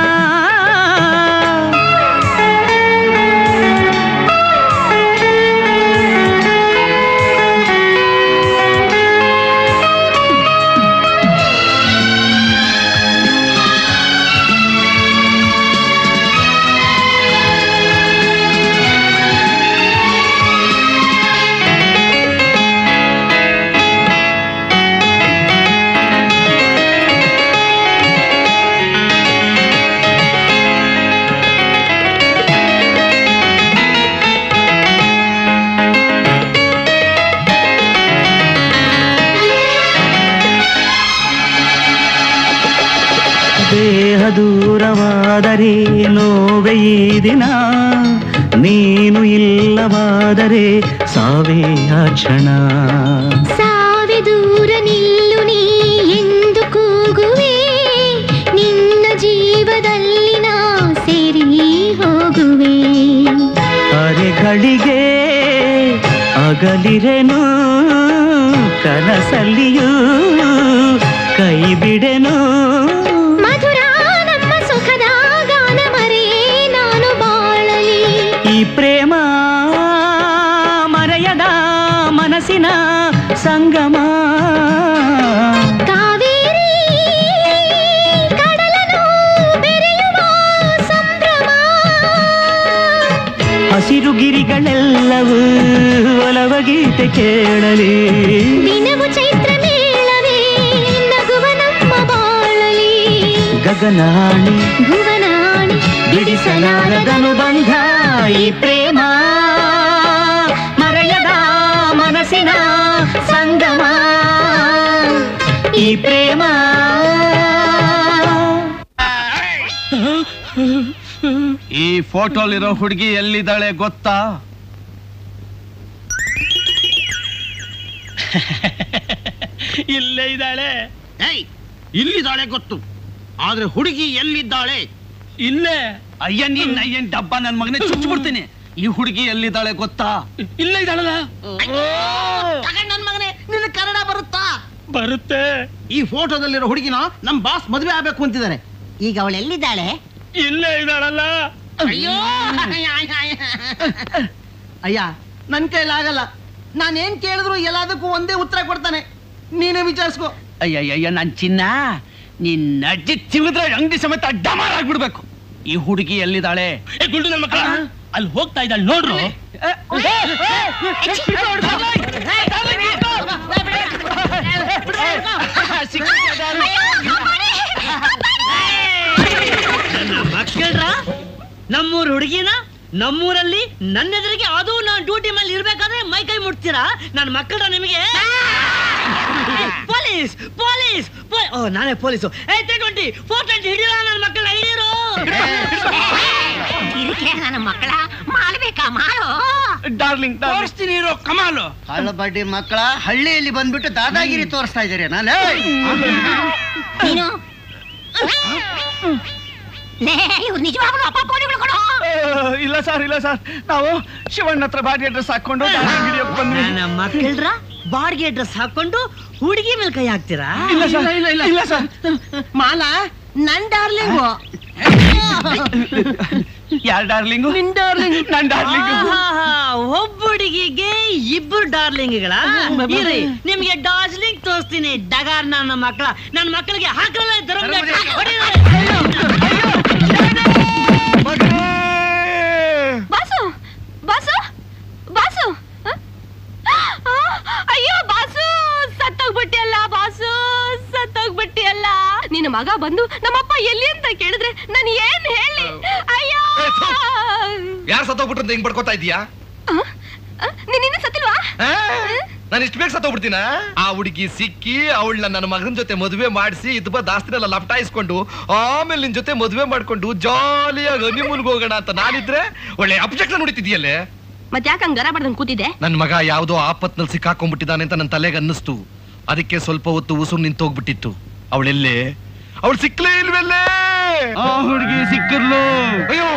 ದೇಹ ದೂರವಾದರೆ ನೋವೆ ಈ ದಿನ ನೀನು ಇಲ್ಲವಾದರೆ ಸಾವೇ ಆ ಕ್ಷಣ ಸಾವೆ ದೂರ ನಿಲ್ಲು ನೀ ಎಂದು ಕೂಗುವೆ ನಿನ್ನ ಜೀವದಲ್ಲಿ ನಾ ಸೇರಿ ಹೋಗುವೆ ಅರೆಗಳಿಗೆ ಅಗಲಿರೆನು ಕನಸಲ್ಲಿಯೂ ಕೈ ಬಿಡೆನು ಮಧುರ ನಮ್ಮ ಸುಖದ ಗಾನ ಮರೆ ನಾನು ಬಾಳಲಿ ಈ ಪ್ರೇಮ ಮರೆಯದ ಮನಸ್ಸಿನ ಸಂಗಮ ಕಾವೇರಿ ಕಡಲನು ಬೆರೆಯುವ ಸಂಭ್ರಮ ಹಸಿರು ಗಿರಿಗಳೆಲ್ಲವೂ ಒಲವ ಗೀತೆ ಕೇಳಲಿ ದಿನವು ಚೈತ್ರ ಮೇಳವೇ ನಗುವ ನಮ್ಮ ಬಾಳಲಿ ಗಗನಾಣಿ ಭುವನಾಣಿ ಬಿಡಿಸಲಾರದನು ಬಂಧ ಈ ಪ್ರೇಮ ಮರೆಯದ ಮನಸ್ಸಿನ ಸಂಗಮ ಈ ಪ್ರೇಮ ಈ ಫೋಟೋಲಿರೋ ಹುಡುಗಿ ಎಲ್ಲಿದ್ದಾಳೆ ಗೊತ್ತಾ ಇಲ್ಲೇ ಇದ್ದಾಳೆ ಏಯ್ ಇಲ್ಲಿದ್ದಾಳೆ ಗೊತ್ತು ಆದ್ರೆ ಹುಡುಗಿ ಎಲ್ಲಿದ್ದಾಳೆ ಇಲ್ಲೇ ಅಯ್ಯ ನೀನ್ ಅಯ್ಯನ್ ಡಬ್ಬ ನನ್ ಮಗನೇ ಚುಚ್ಚಿಬಿಡ್ತೀನಿ ಈ ಹುಡುಗಿ ಎಲ್ಲಿದ್ದಾಳೆ ಗೊತ್ತಾ ಇಲ್ಲೇ ಇದ್ದಾಳಲ್ಲ ನನ್ ಮಗನೇ ನಿನ್ನ ಕನ್ನಡ ಬರುತ್ತಾ ಬರುತ್ತೆ ಈ ಫೋಟೋದಲ್ಲಿರೋ ಹುಡುಗಿನ ನಮ್ ಬಾಸ್ ಮದುವೆ ಆಗ್ಬೇಕು ಅಂತಿದ್ದಾನೆ ಈಗ ಅವಳು ಎಲ್ಲಿದ್ದಾಳೆ ಇಲ್ಲೇ ಇದ್ದಾಳಲ್ಲ ಅಯ್ಯೋ ಅಯ್ಯ ನನ್ ಕೈಲಾಗಲ್ಲ ನಾನೇನ್ ಕೇಳಿದ್ರು ಎಲ್ಲದಕ್ಕೂ ಒಂದೇ ಉತ್ತರ ಕೊಡ್ತಾನೆ ನೀನೇ ವಿಚಾರಿಸ್ಕೋ ಅಯ್ಯಯ್ಯ ನನ್ ಚಿನ್ನ ನಿನ್ ಅಜ್ಜಿ ತಿವಿದ್ರೆ ಅಂಗಡಿ ಸಮೇತ ಡಮಾರ್ ಆಗ್ಬಿಡ್ಬೇಕು ಈ ಹುಡುಗಿ ಎಲ್ಲಿದ್ದಾಳೆ ಏ ಗುಂಡು ನನ್ನ ಮಕ್ಕಳ ಅಲ್ಲಿ ಹೋಗ್ತಾ ಇದ್ದಾಳೆ ನೋಡ್ರು ಸಿಕ್ಕಿದೆ. ನಮ್ಮೂರಲ್ಲಿ ನನ್ನ ಎದುರಿಗೆ ಅದು ನಾನು ಡ್ಯೂಟಿ ಮೇಲೆ ಇರ್ಬೇಕಾದ್ರೆ ಮೈ ಕೈ ಮುಟ್ತೀರಾ ನನ್ನ ಮಕ್ಕಳ ನಿಮಗೆ ಪೊಲೀಸ್ ಪೊಲೀಸ್ ಪೊ- ಓ ನಾನೇ ಪೊಲೀಸು ಏ ತ್ರೀ ಟ್ವೆಂಟಿ ಫೋರ್ ಟ್ವೆಂಟಿ ಹಿಡಿಯೋ ನನ್ನ ಮಕ್ಕಳ ಹಿಡಿಯರು ಇದಕ್ಕೆ ನನ್ನ ಮಕ್ಕಳ ಮಾಡ್ಬೇಕಾ ಮಾಡು ಡಾರ್ಲಿಂಗ್ ತೋರಿಸ್ತೀನಿ ಇರೋ ಕಮಾಲು ಹಳ್ಳ ಬಡ್ಡಿ ಮಕ್ಕಳ ಹಳ್ಳಿಯಲ್ಲಿ ಬಂದ್ಬಿಟ್ಟು ದಾದಾಗಿರಿ ತೋರಿಸ್ತಾ ಇದ್ದೀರಿ ನಾನು ನೀನು ಲೇ ಇವ್ರು ನಿಜವಾಗ್ಲೂ ಅಪ್ಪ ಪೋಲಿಗಳು ಕೊಡು ಇಲ್ಲ ಸರ್ ಇಲ್ಲ ಸರ್ ನಾವು ಶಿವಣ್ಣ ಹತ್ರ ಬಾಡಿ ಅಡ್ರೆಸ್ ಹಾಕೊಂಡು ಡಾರ್ಲಿಂಗ್ ಹಿಡಿಯೋಕ್ ಬಂದ್ವಿ ನನ್ನ ಮಕ್ಕಳ್ರ ಬಾಡಿಗೆ ಡ್ರೆಸ್ ಹಾಕೊಂಡು ಹುಡುಗಿ ಮೇಲೆ ಕೈ ಹಾಕ್ತೀರಾ ಇಲ್ಲ ಸರ್ ಇಲ್ಲ ಇಲ್ಲ ಇಲ್ಲ ಸರ್ ಮಾಲ ನನ್ ಡಾರ್ಲಿಂಗು ಯಾರ್ ಡಾರ್ಲಿಂಗು ನಿನ್ ಡಾರ್ಲಿಂಗ್ ನನ್ ಡಾರ್ಲಿಂಗು ಆಹಾ, ಒಬ್ಬ ಹುಡುಗಿಗೆ ಇಬ್ಬರು ಡಾರ್ಲಿಂಗ್ಗಳ ಇರಿ ನಿಮ್ಗೆ ಡಾರ್ಲಿಂಗ್ ತೋರಿಸ್ತೀನಿ ಡಗಾರ್ ನನ್ನ ಮಕ್ಕಳ ನನ್ನ ಮಕ್ಕಳಿಗೆ ಹಾಕಲ್ಲ ಬಾಸು ಬಾಸು ಬಾಸು ಹ? ಆ, ಅಯ್ಯೋ ಬಾಸು ಸತ್ತೋಗ್ಬಿಟ್ಟಿಯಲ್ಲ ಬಾಸು ಸತ್ತೋಗ್ಬಿಟ್ಟಿಯಲ್ಲ ನಿನ್ನ ಮಗ ಬಂದು ನಮ್ಮಪ್ಪ ಎಲ್ಲಿ ಅಂತ ಕೇಳಿದ್ರೆ ನಾನು ಏನ್ ಹೇಳಿ ಅಯ್ಯೋ ಯಾರು ಸತ್ತೋಗ್ಬಿಟ್ರು ಅಂತ ಹಿಂಗ್ ಪಡ್ಕೋತಾ ಇದೀಯಾ ನೀನ್ ಇನ್ನೂ ಸತ್ತಿಲ್ವಾ ನಾನು ಇಷ್ಟು ಬೇಗ ಸತ್ತೋಗ್ಬಿಡ್ತೀನ ಆ ಹುಡುಗಿ ಸಿಕ್ಕಿ ಅವಳನ್ನ ನನ್ನ ಮಗನ ಜೊತೆ ಮದುವೆ ಮಾಡಿಸಿ ಇದು ಬಾ ದಾಸ್ತಿನೆಲ್ಲ ಲಪಟಾಯಿಸ್ಕೊಂಡು ಆಮೇಲೆ ನಿನ್ ಜೊತೆ ಮದುವೆ ಮಾಡ್ಕೊಂಡು ಜಾಲಿಯಾಗಿ ಹನಿಮೂನ್ಗೆ ಹೋಗೋಣ ಅಂತ ನಾನಿದ್ರೆ ಒಳ್ಳೆ ಅಬ್ಜೆಕ್ಷನ್ ಹೊಡಿತಿದ್ಯಲ್ಲೇ ಮತ್ತೆ ಯಾಕೆ ಹಂಗಾರ ಬಡ್ದಂಗ್ ಕೂತಿದೆ ನನ್ ಮಗ ಯಾವ್ದೋ ಆಪತ್ನಲ್ಲಿ ಸಿಕ್ಕಾಕೊಂಡ್ಬಿಟ್ಟಿದ್ದಾನೆ ಅಂತ ನನ್ನ ತಲೆಗೆ ಅನ್ನಿಸ್ತು ಅದಕ್ಕೆ ಸ್ವಲ್ಪ ಹೊತ್ತು ಉಸುರು ನಿಂತೋಗ್ಬಿಟ್ಟಿತ್ತು ಅವಳೆಲ್ಲೇ ಅವಳು ಸಿಕ್ಲೇ ಇಲ್ವೆಲ್ಲೇ ಆ ಹುಡುಗಿ ಸಿಕ್ಕಿರ್ಲು ಅಯ್ಯೋ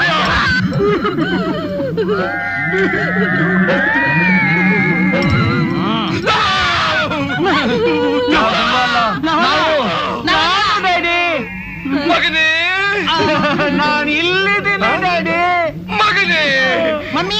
ಮಗನೇ ನಾನು ಇಲ್ಲಿದ್ದೀನಿ ಡ್ಯಾಡಿ ಮಗನೇ ಮಮ್ಮಿ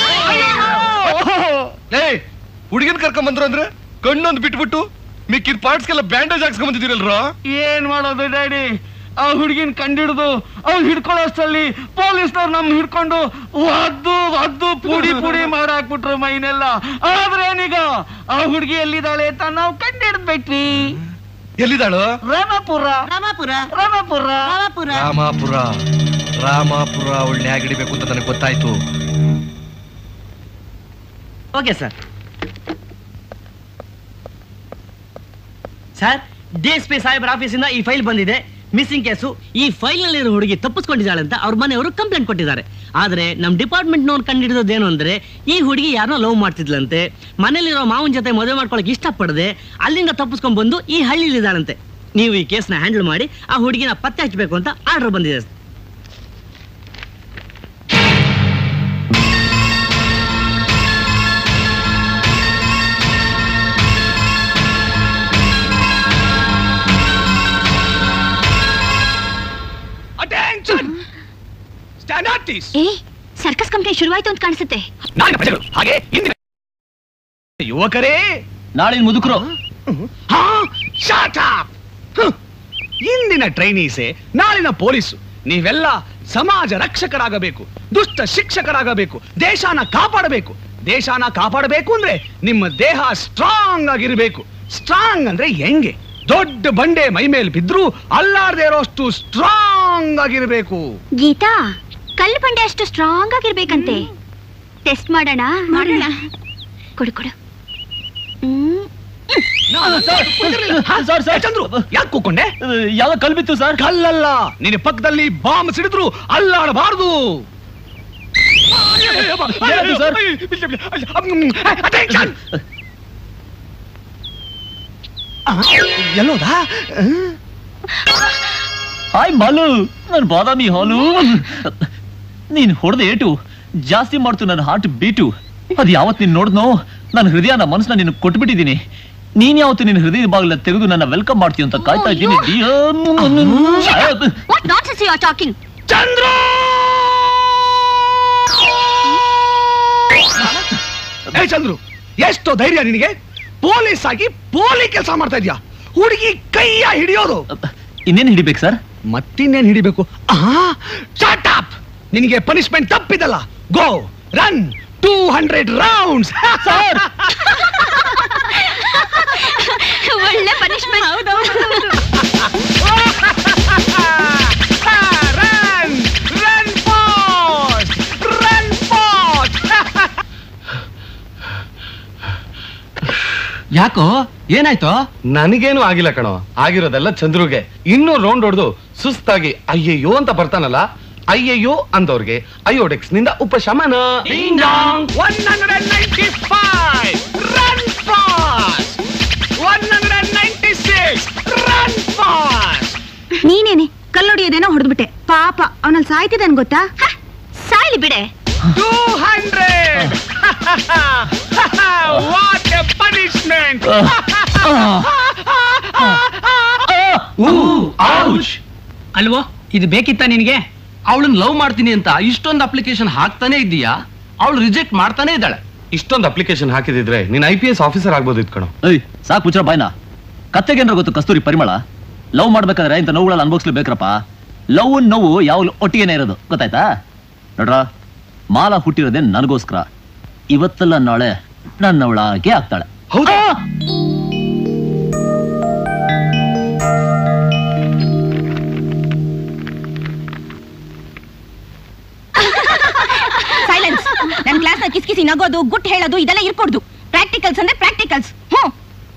ಏಯ್ ಹುಡುಗಿನ ಕರ್ಕೊಂಡ್ ಬಂದ್ರು ಅಂದ್ರೆ ಕಣ್ಣೊಂದು ಬಿಟ್ಬಿಟ್ಟು ಮಿಕ್ಕಿದ ಪಾರ್ಟ್ಸ್ಗೆಲ್ಲ ಬ್ಯಾಂಡೇಜ್ ಹಾಕ್ಸ್ಕೊಂಡ್ ಬಂದಿದ್ದೀರಲ್ರ ಏನ್ ಮಾಡೋದು ಡ್ಯಾಡಿ ಆ ಹುಡುಗಿನ ಕಂಡಿಡ್ದು ಅವ್ರು ಹಿಡ್ಕೊಳ್ಳೋಷ್ಟರಲ್ಲಿ ಪೊಲೀಸ್ನವ್ರು ನಮ್ ಹಿಡ್ಕೊಂಡು ಒದ್ದು ಒದ್ದು ಪುಡಿ ಪುಡಿ ಮಾಡಾಕ್ಬಿಟ್ರು ಮೈನೆಲ್ಲ ಆದ್ರೇನೀಗ ಆ ಹುಡುಗಿ ಎಲ್ಲಿದ್ದಾಳೆ ಅಂತ ನಾವು ಕಂಡಿಡ್ದ್ಬಿಟ್ವಿ ಎಲ್ಲಿದ್ದಾಳು ರಾಮಪುರ ರಾಮಾಪುರ ರಾಮಪುರ ರಾಮಾಪುರ ರಾಮಾಪುರ ರಾಮಾಪುರ ಅವಳನ್ನ ಹೇಗೆ ಹಿಡಿಬೇಕು ಅಂತ ನನಗೆ ಗೊತ್ತಾಯ್ತು okay sir sir D S P ಸಾಹೇಬ್ರ ಆಫೀಸಿಂದ ಈ ಫೈಲ್ ಬಂದಿದೆ ಮಿಸ್ಸಿಂಗ್ ಕೇಸು ಈ ಫೈಲ್ ನಲ್ಲಿರೋ ಹುಡುಗಿ ತಪ್ಪಿಸ್ಕೊಂಡಿದ್ದಾಳೆ ಅಂತ ಅವ್ರ ಮನೆಯವರು ಕಂಪ್ಲೇಂಟ್ ಕೊಟ್ಟಿದ್ದಾರೆ ಆದ್ರೆ ನಮ್ ಡಿಪಾರ್ಟ್ಮೆಂಟ್ ನವ್ರು ಕಂಡಿಡಿದೋದೇನು ಅಂದ್ರೆ ಈ ಹುಡುಗಿ ಯಾರನ್ನೋ ಲವ್ ಮಾಡ್ತಿದ್ಲಂತೆ ಮನೇಲಿರೋ ಮಾವನ ಜೊತೆ ಮದುವೆ ಮಾಡ್ಕೊಳಕ್ ಇಷ್ಟಪಡದೆ ಅಲ್ಲಿಂದ ತಪ್ಪಿಸ್ಕೊಂಡ್ ಬಂದು ಈ ಹಳ್ಳಿಲಿದ್ದಾಳಂತೆ ನೀವು ಈ ಕೇಸ್ನ ಹ್ಯಾಂಡಲ್ ಮಾಡಿ ಆ ಹುಡುಗಿನ ಪತ್ತೆ ಹಚ್ಚಬೇಕು ಅಂತ ಆರ್ಡರ್ ಬಂದಿದೆ ಅಟೆನ್ಷನ್ ಸ್ಟ್ಯಾಂಡ್ ಆರ್ಟಿಸ್ಟ್ ಏ ಸರ್ಕಸ್ ಕಂಪ್ನಿ ಶುರುವಾಯ್ತು ಅಂತ ಕಾಣಿಸುತ್ತೆ ನಾಳಿನ ಪ್ರಜೆಗಳು ಹಾಗೆ ಇಂದಿನ ಯುವಕರೇ ನಾಳಿನ ಮುದುಕರು ಹಾ ಶಾಟ್ ಅಪ್ ಇಂದಿನ ಟ್ರೈನೀಸೆ ನಾಳಿನ ಪೊಲೀಸು ನೀವೆಲ್ಲ ಸಮಾಜ ರಕ್ಷಕರಾಗಬೇಕು ದುಷ್ಟ ಶಿಕ್ಷಕರಾಗಬೇಕು ದೇಶನ ಕಾಪಾಡಬೇಕು ದೇಶನ ಕಾಪಾಡಬೇಕು ಅಂದ್ರೆ ನಿಮ್ಮ ದೇಹ ಸ್ಟ್ರಾಂಗ್ ಆಗಿರ್ಬೇಕು ಸ್ಟ್ರಾಂಗ್ ಅಂದ್ರೆ ಹೆಂಗೆ ದೊಡ್ಡ ಬಂಡೆ ಮೈ ಮೇಲೆ ಬಿದ್ರು ಅಲ್ಲಾಡದೆ ಇರೋಷ್ಟು ಸ್ಟ್ರಾಂಗ್ ಆಗಿರ್ಬೇಕು ಗೀತಾ ಕಲ್ಲು ಬಂಡೆ ಅಷ್ಟು ಸ್ಟ್ರಾಂಗ್ ಆಗಿರ್ಬೇಕಂತೆ ಟೆಸ್ಟ್ ಮಾಡೋಣ ಮಾಡೋಣ ಕೊಡು ಕೊಡು ಹ್ಮ್ ಚಂದ್ರು ಯಾಕೆ ಕೂಕೊಂಡೆ ಯಾವ ಕಲ್ ಬಿತ್ತು ಸರ್ ಕಲ್ಲಲ್ಲ ನಿನ್ನ ಪಕ್ಕದಲ್ಲಿ ಬಾಂಬ್ ಸಿಡಿದ್ರು ಅಲ್ಲಾಡಬಾರದು ಏನಾಯ್ತು ಸರ್? Attention! ಎಲ್ಲೋದಾ ಹಾಯ್ ಬಾಲು ನನ್ ಬಾದಾಮಿ ಹಾಲು ನೀನ್ ಹೊಡೆದ ಏಟು ಜಾಸ್ತಿ ಮಾಡ್ತು ನನ್ನ ಹಾರ್ಟ್ ಬೀಟು ಅದ್ ಯಾವತ್ ನೀನ್ ನೋಡ್ದ್ನೋ ನನ್ನ ಹೃದಯನ ಮನಸ್ಸನ್ನ ನಿನ್ ಕೊಟ್ಬಿಟ್ಟಿದೀನಿ ನೀನ್ ಯಾವತ್ತು ನಿನ್ನ ಹೃದಯ ಬಾಗಿಲ ತೆಗೆದು ನನ್ನ ವೆಲ್ಕಮ್ ಮಾಡ್ತೀಯ ಅಂತ ಕಾಯ್ತಾ ಇದ್ದೀನಿ what nonsense you are talking Chandra ಏ ಚಂದ್ರು ಎಷ್ಟೋ ಧೈರ್ಯ ನಿನಗೆ ಪೊಲೀಸ್ ಆಗಿ ಪೋಲಿ ಕೆಲಸ ಮಾಡ್ತಾ ಇದ್ಯಾ ಹುಡುಗಿ ಕೈಯ ಹಿಡಿಯೋದು ಇನ್ನೇನ್ ಹಿಡಿಬೇಕು ಸರ್ ಮತ್ತಿನ್ನೇನ್ ಹಿಡಿಬೇಕು ಶಾಟ್ ಅಪ್ ನಿನಗೆ ಪನಿಷ್ಮೆಂಟ್ ತಪ್ಪಿದಲ್ಲ go run two hundred rounds ಒಳ್ಳೆ punishment run run fast run ಯಾಕೋ ಏನಾಯ್ತು ನನಗೇನು ಆಗಿಲ್ಲ ಕಣೋ ಆಗಿರೋದೆಲ್ಲ ಚಂದ್ರುಗೆ ಇನ್ನೂ ರೌಂಡ್ ಹೊಡೆದು ಸುಸ್ತಾಗಿ ಅಯ್ಯಯ್ಯೋ ಅಂತ ಬರ್ತಾನಲ್ಲ ಅಯ್ಯಯ್ಯೋ ಅಂದವ್ರಿಗೆ ಅಯೋಡೆಕ್ಸ್ ನಿಂದ ಉಪಶಮನ Ding dong, 195. Run fast. 196. Run fast. ನೀನೇನೆ ಕಲ್ಲೊಡಿಯೋದೇನೋ ಹೊಡೆದ್ಬಿಟ್ಟೆ ಪಾಪ ಅವನಲ್ಲಿ ಸಾಯ್ತಿದ್ದಾನೆ ಗೊತ್ತಾ ಸಾಯ್ಲಿ ಬಿಡೆ 200. what a punishment. ಅಲ್ವೋ ಇದು ಬೇಕಿತ್ತ ನಿನಗೆ ಅವಳನ್ನ ಲವ್ ಮಾಡ್ತೀನಿ ಅಂತ ಇಷ್ಟೊಂದು ಅಪ್ಲಿಕೇಶನ್ ಹಾಕ್ತಾನೆ ಇದ್ದೀಯಾ ಅವಳು ರಿಜೆಕ್ಟ್ ಮಾಡ್ತಾನೆ ಇದ್ದಾಳೆ ಇಷ್ಟೊಂದು ಅಪ್ಲಿಕೇಶನ್ ಹಾಕಿದಿದ್ರೆ ನೀನ್ ಐ ಪಿ ಎಸ್ ಆಫೀಸರ್ ಆಗ್ಬೋದಿತ್ತು ಕಣೋ ಏಯ್ ಸಾಕು ಮುಚ್ಚರ ಬಾಯ್ನ ಕತ್ತೆಗೇನ್ರ ಗೊತ್ತು ಕಸ್ತೂರಿ ಪರಿಮಳ ಲವ್ ಮಾಡ್ಬೇಕಾದ್ರೆ ಇಂಥ ನೋವುಗಳಲ್ಲಿ ಅನ್ಭವಿಸ್ಲೇಬೇಕ್ರಪ್ಪ ಲವ್ ನೋವು ಯಾವಾಗಲೂ ಒಟ್ಟಿಗೆನೇ ಇರೋದು ಗೊತ್ತಾಯ್ತಾ ನೋಡ್ರ ಮಾಲ ಹುಟ್ಟಿರೋದೇ ನನಗೋಸ್ಕರ ಇವತ್ತಲ್ಲ ನಾಳೆ ನನ್ನವಳಾಗೆ ಆಗ್ತಾಳೆ ಹೌದಾ ಸೈಲೆನ್ಸ್ ನನ್ನ ಕ್ಲಾಸ್ ನ ಕಿಸ್ಕಿಸಿ ನಗೋದು ಗುಟ್ ಹೇಳೋದು ಇದೆಲ್ಲ ಇರ್ಕೊಡ್ದು ಪ್ರಾಕ್ಟಿಕಲ್ಸ್ ಅಂದ್ರೆ ಪ್ರಾಕ್ಟಿಕಲ್ಸ್ ಹ್ಞೂ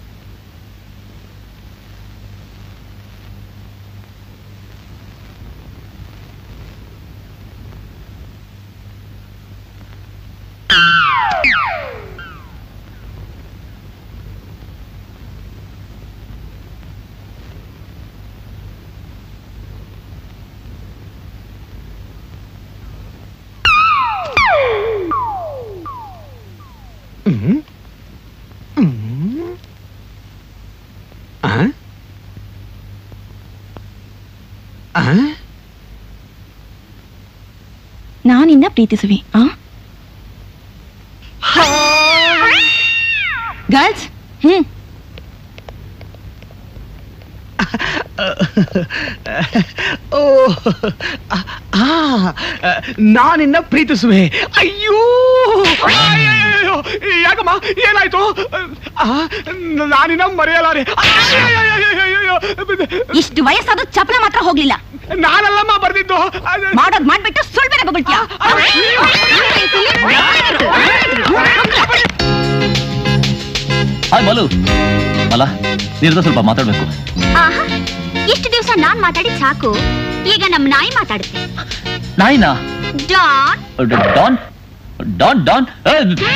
ನಾನಿನ್ನ ಪ್ರೀತಿಸುವೆ ಆ ಗರ್ಲ್ಸ್ ಹ್ಮ್ ಓ ಆ, ನಾನಿನ್ನ ಪ್ರೀತಿಸುವೆ ಅಯ್ಯೋ ಅಯ್ಯಯ್ಯಯ್ಯೋ, ಯಾಕಮ್ಮ ಏನಾಯ್ತು ಆ, ನಾನಿನ್ನ ಮರೆಯಲಾರೆ ಅಯ್ಯಯ್ಯಯ್ಯಯ್ಯಯ್ಯೋ. ಇಷ್ಟು ವಯಸ್ಸಾದ ಚಪಲ ಮಾತ್ರ ಹೋಗ್ಲಿಲ್ಲ ನಾನಲ್ಲಮ್ಮ ಬರ್ದಿದ್ದು ಅದು- ಮಾಡೋದ್ ಮಾಡ್ಬಿಟ್ಟು ಸುಳ್ಳು ಬೇರೆ ಬಗಳ್ತೀಯ ಹಾಯ್ ಬಾಲು ಅಲ್ಲ ನಿರ್ದ ಸ್ವಲ್ಪ ಮಾತಾಡ್ಬೇಕು ಆಹಾ ಇಷ್ಟು ದಿವಸ ನಾನ್ ಮಾತಾಡಿದ್ ಸಾಕು ಈಗ ನಮ್ ನಾಯಿ ಮಾತಾಡುತ್ತೆ ನಾಯಿನಾ ಡಾನ್ ಡಾನ್ ಡಾನ್ ಡಾನ್ ಏ,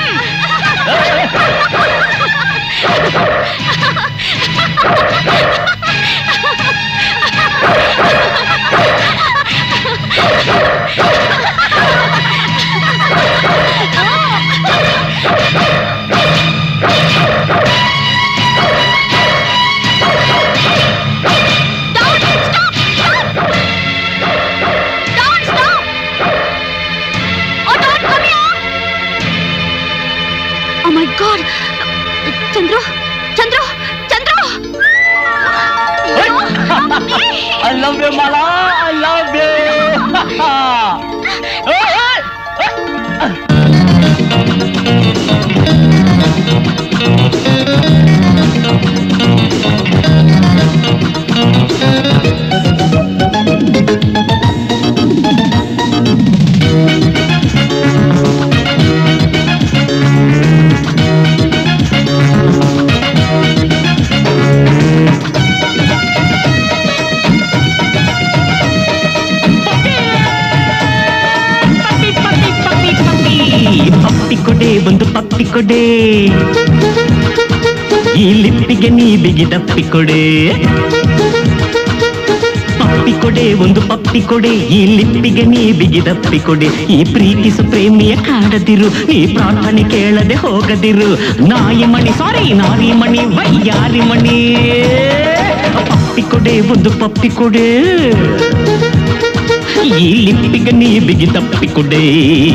oh my god Chandru Chandru Chandru I love you, Mala. I love you. ಪಪ್ಪಿ ಕೊಡೆ ಒಂದು ಪಪ್ಪಿ ಕೊಡೆ ಈ ಲಿಪ್ಪಿಗೆ ನೀ ಬಿಗಿದಪ್ಪಿ ಕೊಡೆ ಪಪ್ಪಿ ಕೊಡೆ ಒಂದು ಪಪ್ಪಿ ಕೊಡೆ ಈ ಲಿಪ್ಪಿಗೆ ನೀ ಬಿಗಿದಪ್ಪಿ ಕೊಡೆ ಈ ಪ್ರೀತಿಸು ಪ್ರೇಮಿಯ ಕಾಡದಿರು ಈ ಪ್ರಾರ್ಥನೆ ಕೇಳದೆ ಹೋಗದಿರು ನಾಯಿ ಮಣಿ ಸಾರಿ ನಾರಿ ಮಣಿ ವೈಯಾರಿ ಮಣಿ ಪಪ್ಪಿ ಕೊಡೆ ಒಂದು ಪಪ್ಪಿ ಕೊಡೆ ಈ ಲಿಪ್ಪಿಗೆ ನೀ ಬಿಗಿದಪ್ಪಿ ಕೊಡೆ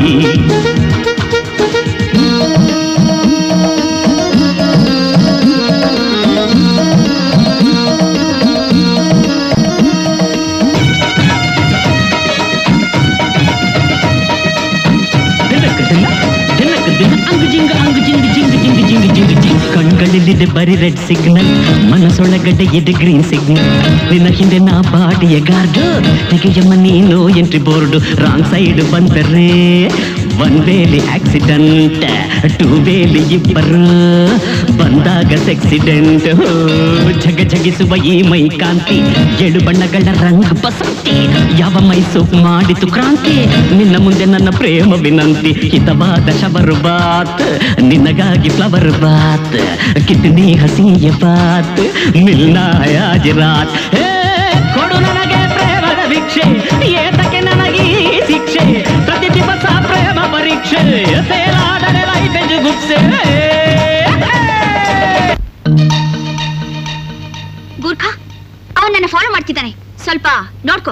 ಕಣ್ಗಳಲ್ಲಿದೆ ಬರೀ ರೆಡ್ ಸಿಗ್ನಲ್ ಮನಸ್ಸೊಳಗಡೆ ಇದೆ ಗ್ರೀನ್ ಸಿಗ್ನಲ್ ನಿನ್ನ ಹಿಂದೆ ನಾ ಬಾಡಿಯ ಗಾರ್ಡು ತೆಗೆಯಮ್ಮ ನೀನು ಎಂಟ್ರಿ ಬೋರ್ಡು ರಾಂಗ್ ಸೈಡ್ ಬಂದರೆ ಒನ್ ವೇಲಿ ಆಕ್ಸಿಡೆಂಟ್ ಟೂ ವೇಲಿ ಇಬ್ಬರು ಬಂದಾಗ ಸೆಕ್ಸಿಡೆಂಟ್ ಜಗ ಜಗಿಸುವ ಈ ಮೈ ಕಾಂತಿ ಏಳು ಬಣ್ಣಗಳ ರಂಗ್ ಬಸಂತಿ ಯಾವ ಮೈ ಸೋಪ್ ಮಾಡಿತು ಕ್ರಾಂತಿ ನಿನ್ನ ಮುಂದೆ ನನ್ನ ಪ್ರೇಮ ವಿನಂತಿ ಹಿತವಾದ ಶವರು ಬಾತ್ ನಿನಗಾಗಿ ಫ್ಲವರ್ ಬಾತ್ ಕಿಡ್ನಿ ಹಸಿಯ ಬಾತ್ ಮಿಲ್ನಾ ಆಜ್ ರಾತ್ ಏ, ಕೊಡು ನನಗೆ ಪ್ರೇಮದ ಭಿಕ್ಷೆ ಏತಕ್ಕೆ ನನಗೆ ಈ ಶಿಕ್ಷೆ ಪ್ರತಿ ದಿವಸ ಪ್ರೇಮ ಪರೀಕ್ಷೆ ಸೇರಾದರೆ ಲೈಫ್ ಗುಪ್ಸೆ ಗೂರ್ಖಾ ಅವನ್ ನನ್ನ ಫಾಲೋ ಮಾಡ್ತಿದ್ದಾನೆ ಸ್ವಲ್ಪ ನೋಡ್ಕೋ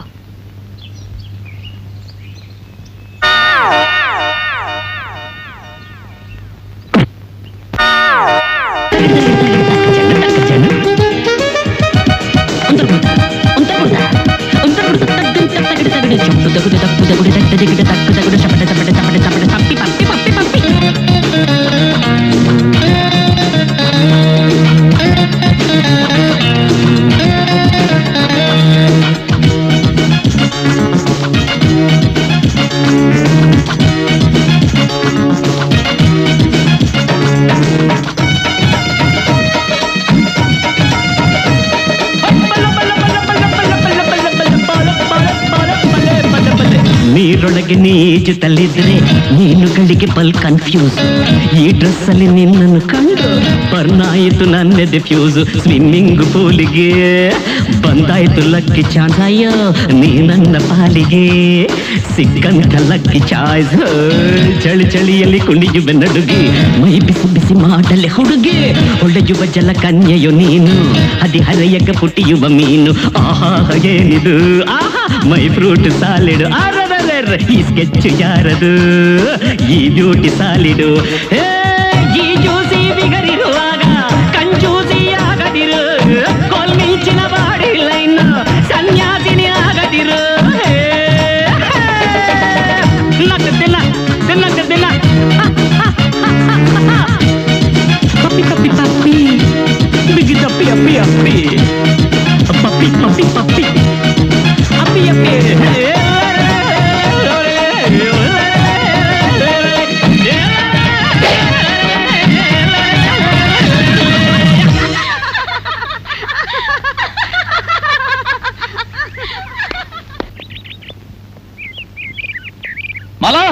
ನೀರೊಳಗೆ ನೀಜುತ್ತಲಿದ್ರೆ ನೀನುಗಳಿಗೆ ಬಲ್ ಕನ್ಫ್ಯೂಸ್ ಈ ಡ್ರೆಸ್ ಅಲ್ಲಿ ನಿನ್ನನ್ನು ಕಂಡು ಬರ್ನಾಯಿತು ನನ್ನೆದೆ ಫ್ಯೂಸ್ ಸ್ವಿಮ್ಮಿಂಗ್ ಪೂಲಿಗೆ ಬಂದಾಯ್ತು ಲಕ್ಕಿ ಚಾನ್ಸ್ ಅಯ್ಯೋ ನೀ ನನ್ನ ಪಾಲಿಗೆ ಸಿಕ್ಕಂತ ಲಕ್ಕಿ ಚಾಯ್ಸ್ ಚಳಿ ಚಳಿಯಲ್ಲಿ ಕುಣಿಯುವೆ ನಡುಗಿ ಮೈ ಬಿಸಿ ಬಿಸಿ ಮಾಡಲೆ ಹುಡುಗಿ ಹೊಳೆಯುವ ಜಲ ಕನ್ಯೆಯು ನೀನು ಹದಿಹರೆಯಗ ಪುಟಿಯುವ ಮೀನು ಆಹಾ ಏನಿದು ಆಹಾ ಮೈ ಫ್ರೂಟ್ ಸಾಲಿಡು ಅರರರರ ಈ ಸ್ಕೆಚ್ ಯಾರದು ಈ ಬ್ಯೂಟಿ ಸಾಲಿಡು ಏ, ಈ ಜ್ಯೂಸಿ ಬಿಗರಿರುವಾಗ ಕಂಜೂಸಿ ಆಗದಿರು ಕೋಲ್ ಮಿಂಚಿನ ಬಾಡಿ ಲೈನ್ ಸನ್ಯಾಸಿನಿ ಆಗದಿರು ಏ, ನಗದಿಲ್ಲ ನಗದಿಲ್ಲ ಪಪ್ಪಿ ಪಪ್ಪಿ ಪಪ್ಪಿ ಬಿಗಿ ತಪ್ಪಿ ಅಪ್ಪಿ ಅಪ್ಪಿ ಪಪ್ಪಿ ಪಪ್ಪಿ ಪಪ್ಪಿ ಅಪ್ಪಿ ಅಪ್ಪಿ ಮಾಲಾ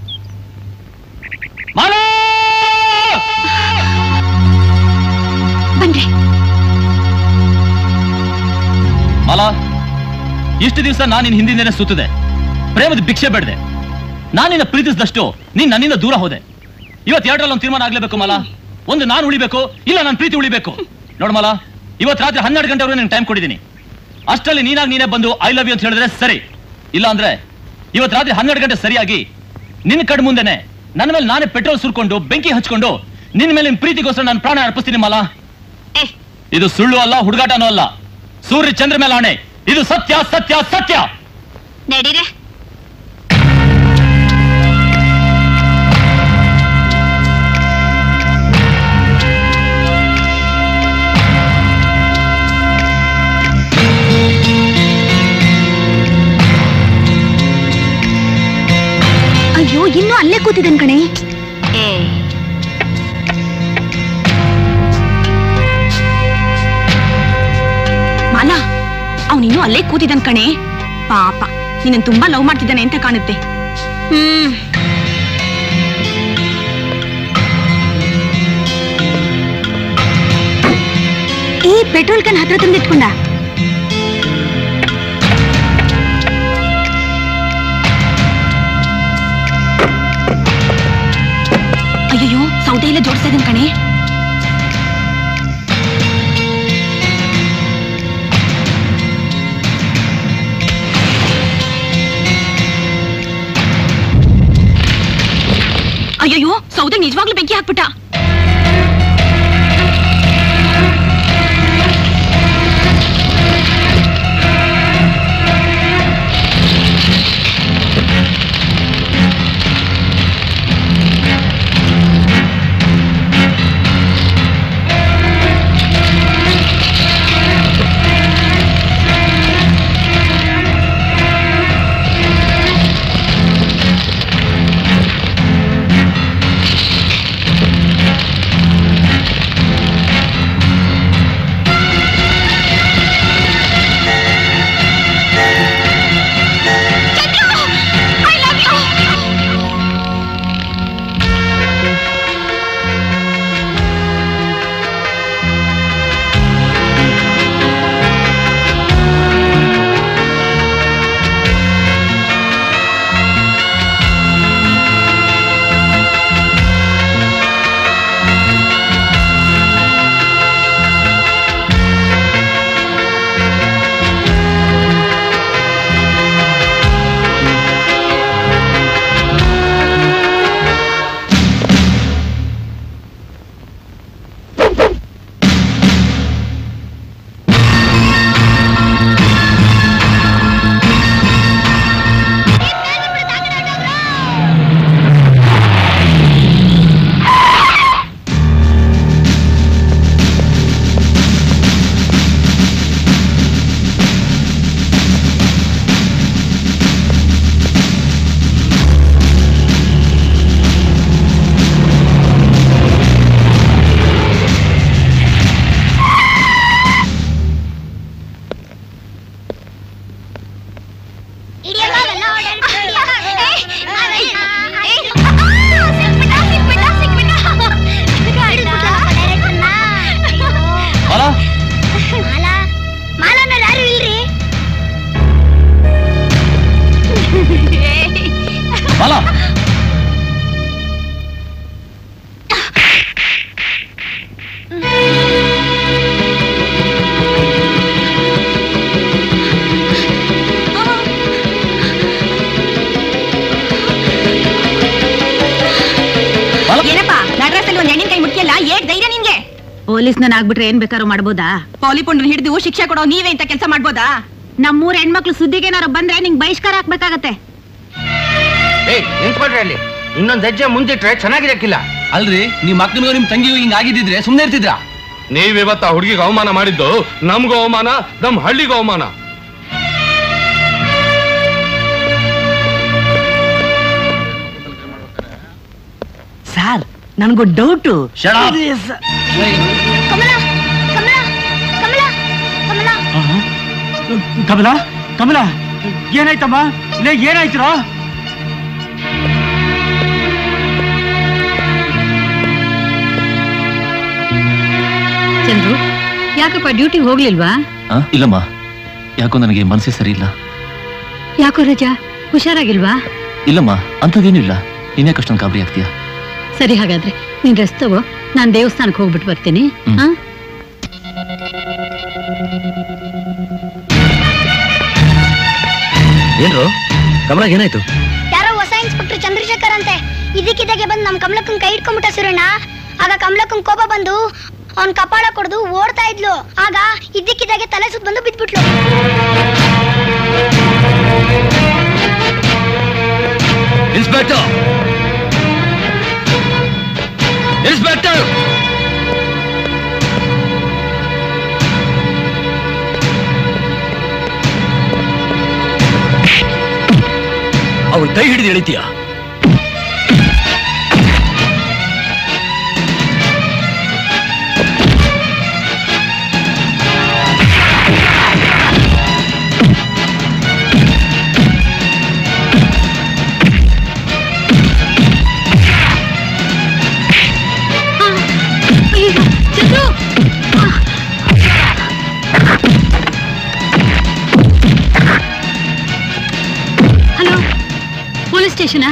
ಮಾಲಾ ಬಂದೆ ಮಾಲಾ ಇಷ್ಟು ದಿವಸ ನಾನು ನಿನ್ನ ಹಿಂದಿಂದೇನೆ ಸುತ್ತದೆ ಪ್ರೇಮದ ಭಿಕ್ಷೆ ಬೇಡದೆ ನಾನು ನಿನ್ನ ಪ್ರೀತಿಸಿದಷ್ಟು ನೀನ್ ನನ್ನಿಂದ ದೂರ ಹೋದೆ ಇವತ್ತು ಎರಡರಲ್ಲಿ ಒಂದು ತೀರ್ಮಾನ ಆಗ್ಲೇಬೇಕು ಮಾಲಾ ಒಂದು ನಾನು ಉಳಿಬೇಕು ಇಲ್ಲ ನನ್ನ ಪ್ರೀತಿ ಉಳಿಬೇಕು ನೋಡು ಮಾಲಾ ಇವತ್ತು ರಾತ್ರಿ ಹನ್ನೆರಡು ಗಂಟೆವರೆಗೆ ನಿನ್ ಟೈಮ್ ಕೊಟ್ಟಿದ್ದೀನಿ ಅಷ್ಟರಲ್ಲಿ ನೀನಾಗಿ ನೀನೇ ಬಂದು ಐ ಲವ್ ಯು ಅಂತ ಹೇಳಿದ್ರೆ ಸರಿ ಇಲ್ಲ ಅಂದ್ರೆ ಇವತ್ತು ರಾತ್ರಿ ಹನ್ನೆರಡು ಗಂಟೆ ಸರಿಯಾಗಿ ನಿನ್ನ ಕಡ್ ಮುಂದೆನೆ ನನ್ನ ಮೇಲೆ ನಾನೇ ಪೆಟ್ರೋಲ್ ಸುರ್ಕೊಂಡು ಬೆಂಕಿ ಹಚ್ಕೊಂಡು ನಿನ್ನ ಮೇಲೆ ನಿನ್ ಪ್ರೀತಿಗೋಸ್ಕರ ನಾನು ಪ್ರಾಣ ಅರ್ಪಿಸ್ತೀನಿ ಮಾಲಾ ಇದು ಸುಳ್ಳು ಅಲ್ಲ ಹುಡುಗಾಟನೂ ಅಲ್ಲ ಸೂರ್ಯ ಚಂದ್ರ ಮೇಲೆ ಆಣೆ ಇದು ಸತ್ಯ ಸತ್ಯ ಸತ್ಯ ನಡೀರೆ ಅಯ್ಯೋ ಇನ್ನೂ ಅಲ್ಲೇ ಕೂತಿದ್ದಾನೆ ಕಣೆ ಮಾಲಾ ಅವನಿನ್ನೂ ಅಲ್ಲೇ ಕೂತಿದ್ದಾನೆ ಕಣೆ ಪಾಪ ನಿನ್ನ ತುಂಬಾ ಲವ್ ಮಾಡ್ತಿದ್ದಾನೆ ಅಂತ ಕಾಣುತ್ತೆ ಹ್ಮ್ ಈ ಪೆಟ್ರೋಲ್ ಕ್ಯಾನ್ ಹತ್ರ ತಂದಿಟ್ಕೊಂಡ ಅಯ್ಯೋ ಸೌದೆ ಎಲ್ಲ ಜೋಡಿಸ್ತಾ ಇದ್ದಾನೆ ಕಣೆ ಅಯ್ಯಯ್ಯೋ ಸೌದೆ ನಿಜವಾಗ್ಲೂ ಬೆಂಕಿ ಹಾಕ್ಬಿಟ್ಟ ಪೊಲೀಸ್ನ ಆಗ್ಬಿಟ್ರೆ ಏನ್ ಬೇಕಾದ್ರೂ ಮಾಡ್ಬೋದಾ ಪಾಲಿಪುಂಡ್ರನ್ ಹಿಡಿದು ಶಿಕ್ಷೆ ಕೊಡೋ ನೀವೇ ಇಂತ ಕೆಲಸ ಮಾಡ್ಬೋದಾ ನಮ್ಮೂರ್ ಹೆಣ್ಮಕ್ಳು ಸುದ್ದಿಗೆ ಏನಾರು ಬಂದ್ರೆ ನಿಂಗ್ ಬಹಿಷ್ಕಾರ ಹಾಕ್ಬೇಕಾಗತ್ತೆ ಏಯ್ ನಿಂತ್ಕೊಳ್ರಿ ಅಲ್ಲಿ ಇನ್ನೊಂದ್ ಹೆಜ್ಜೆ ಮುಂದಿಟ್ರೆ ಚೆನ್ನಾಗಿರಕ್ಕಿಲ್ಲ ಅಲ್ರಿ ನಿಮ್ ಮಕ್ಕನಿಗೂ ನಿಮ್ ತಂಗಿಗೂ ಹಿಂಗ್ ಆಗಿದ್ದಿದ್ರೆ ಸುಮ್ನೆ ಇರ್ತಿದ್ರ ನೀವಿವತ್ತು ಆ ಹುಡುಗಿಗೆ ಅವಮಾನ ಮಾಡಿದ್ದು ನಮ್ಗೂ ಅವಮಾನ ನಮ್ ಹಳ್ಳಿಗೂ ಅವಮಾನ ಸರ್ ನನ್ಗೂ ಡೌಟು ಕಮಲ ಕಮಲ ಕಮಲ ಕಮಲ ಕಮಲ ಕಮಲ ಏನಾಯ್ತಮ್ಮ ಲೇ ಏನಾಯ್ತು ಚಂದ್ರು ಯಾಕಪ್ಪ ಡ್ಯೂಟಿಗೆ ಹೋಗ್ಲಿಲ್ವಾ ಆ? ಇಲ್ಲಮ್ಮ ಯಾಕೋ ನನಗೆ ಮನಸ್ಸೇ ಸರಿ ಇಲ್ಲ ಯಾಕೋ ರಜಾ ಹುಷಾರಾಗಿಲ್ವಾ ಇಲ್ಲಮ್ಮ ಅಂಥದ್ದೇನೂ ಇಲ್ಲ ನೀನೇ ಕಷ್ಟೊಂದು ಗಾಬರಿ ಆಗ್ತೀಯಾ ಸರಿ ಹಾಗಾದ್ರೆ ನೀನ್ ರೆಸ್ಟ್ ತಗೋ ನಾನ್ ದೇವಸ್ಥಾನಕ್ಕೆ ಹೋಗ್ಬಿಟ್ಟು ಬರ್ತೀನಿ ಹಾ ಏನ್ರು ಕಮಲಾಗ ಏನಾಯ್ತು ಯಾರೋ ಹೊಸ ಇನ್ಸ್ಪೆಕ್ಟರ್ ಚಂದ್ರಶೇಖರ್ ಅಂತೆ ಇದಕ್ಕಿದ್ದಾಗೆ ಬಂದು ನಮ್ ಕಮಲಕ್ಕನ್ ಕೈ ಇಟ್ಕೊಂಡ್ಬಿಟ್ಟ ಸುರಣ್ಣ ಆಗ ಕಮಲಕ್ಕನ್ ಕೋಪ ಬಂದು ಅವ್ನ್ ಕಪಾಳ ಕೊಡ್ದು ಓಡ್ತಾ ಇದ್ಲು ಆಗ ಇದ್ದಕ್ಕಿದ್ದಾಗೆ ತಲೆ ಸುತ್ತ ಬಂದು ಬಿದ್ಬಿಟ್ಲು ಇನ್ಸ್ಪೆಕ್ಟರ್ ಇನ್ಸ್ಪೆಕ್ಟರ್ ಅವನ್ ಕೈ ಹಿಡಿದು ಎಳಿತೀಯ ಚಂದ್ರು ಹಲೋ ಪೊಲೀಸ್ ಸ್ಟೇಷನಾ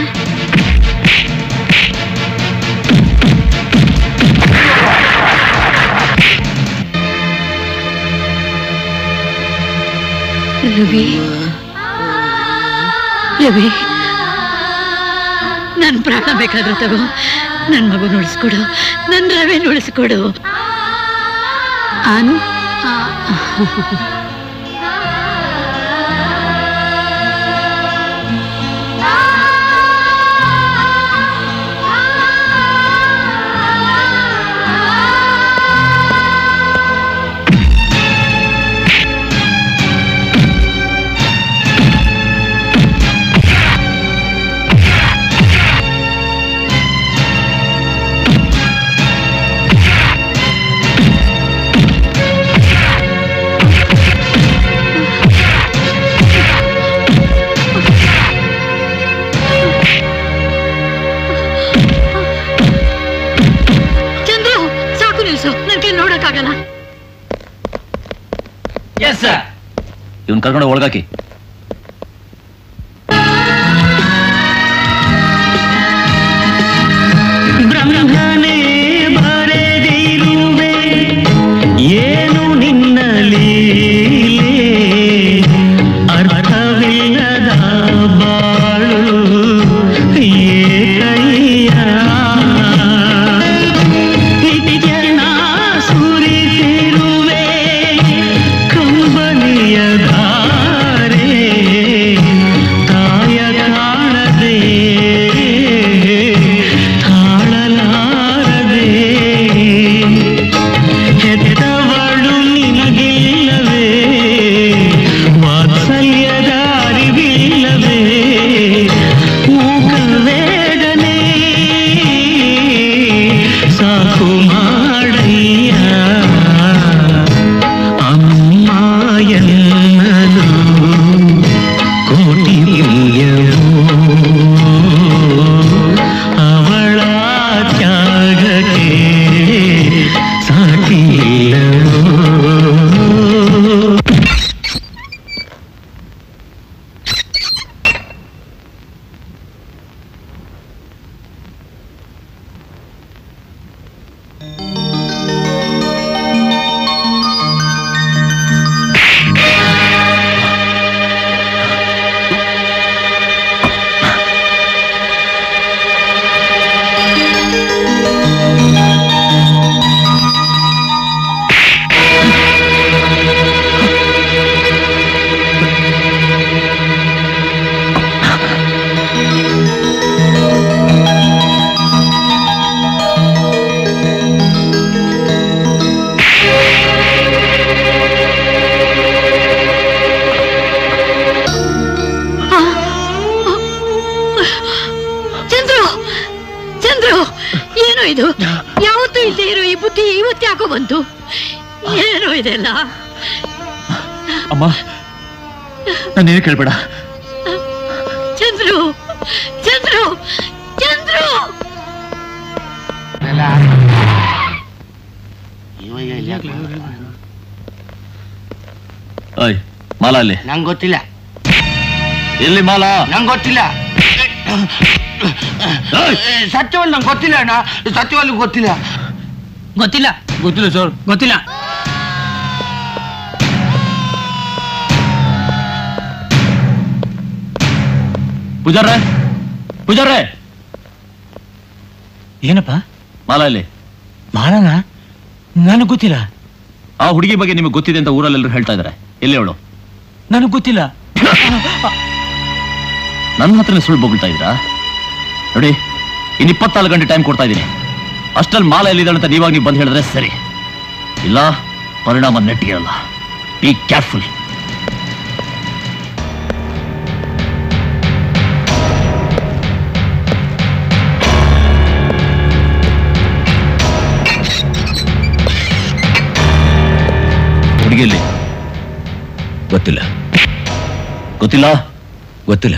ರವಿ ರವಿ ನನ್ ಪ್ರಾಣ ಬೇಕಾದ್ರೆ ತಗೋ ನನ್ ಮಗು ಉಳಿಸ್ಕೊಡು ನನ್ ರವಿ ಉಳಿಸ್ಕೊಡು ಆನು ಆ, ಚಂದ್ರು ಸಾಕು ನಿಲ್ಸು ನನ್ಗೆ ನೋಡಕ್ಕಾಗಲ್ಲ ಎಸ್ ಸರ್ ಇವನ್ ಕರ್ಕೊಂಡು ಒಳಗಾಕಿ ಬ್ರಹ್ಮನೇ ಬರೆದಿರುವೆ ಏನು ನಿನ್ನ ಲೀಲೆ ಅರ್ಥವಿಲ್ಲದ ಬಾಳು ಏಕಯ್ಯ ನಿತ್ಯನ ಸುರಿಸಿರುವೆ ಕಂಬನಿಯ ಧಾರೆ ಮಗು ಬಂತು ಏನೋ ಇದೆಲ್ಲ ಅಮ್ಮ ನಾನೇನು ಕೇಳ್ಬೇಡ ಚಂದ್ರು ಚಂದ್ರು ಚಂದ್ರು ಓಯ್ ಮಾಲಾ ಅಲ್ಲಿ ನಂಗೆ ಗೊತ್ತಿಲ್ಲ ಎಲ್ಲಿ ಮಾಲಾ ನಂಗೆ ಗೊತ್ತಿಲ್ಲ ಸತ್ಯವಲ್ಲಿ ನಂಗೆ ಗೊತ್ತಿಲ್ಲ ಅಣ್ಣ ಸತ್ಯವಲ್ಲಿ ಗೊತ್ತಿಲ್ಲ ಗೊತ್ತಿಲ್ಲ ಗೊತ್ತಿಲ್ಲ ಸರ್ ಗೊತ್ತಿಲ್ಲ ಪೂಜಾರ್ರೆ ಪೂಜಾರ್ರೆ ಏನಪ್ಪ ಮಾಲಾ ಇಲ್ಲಿ ಮಾಲನ ನನಗೆ ಗೊತ್ತಿಲ್ಲ ಆ ಹುಡುಗಿ ಬಗ್ಗೆ ನಿಮಗೆ ಗೊತ್ತಿದೆ ಅಂತ ಊರಲ್ಲೆಲ್ಲರೂ ಹೇಳ್ತಾ ಇದಾರೆ ಎಲ್ಲಿ ಅವಳು ನನಗೆ ಗೊತ್ತಿಲ್ಲ ನನ್ನ ಹತ್ರನೇ ಸುಳ್ಳು ಬೊಗಳ್ತಾ ಇದ್ದೀರಾ ನೋಡಿ ಇನ್ನು ಇಪ್ಪತ್ನಾಲ್ಕು ಗಂಟೆ ಟೈಮ್ ಕೊಡ್ತಾ ಇದ್ದೀನಿ ಅಷ್ಟಲ್ಲಿ ಮಾಲ ಎಲ್ಲಿದ್ದಾಳೆ ಅಂತ ನೀವಾಗ ನೀವು ಬಂದು ಹೇಳಿದ್ರೆ ಸರಿ ಇಲ್ಲ ಪರಿಣಾಮ ನೆಟ್ಟಿಗಿರಲ್ಲ ಬಿ ಕೇರ್ಫುಲ್ ಹುಡುಗಿಯಲ್ಲಿ ಗೊತ್ತಿಲ್ಲ ಗೊತ್ತಿಲ್ಲ ಗೊತ್ತಿಲ್ಲ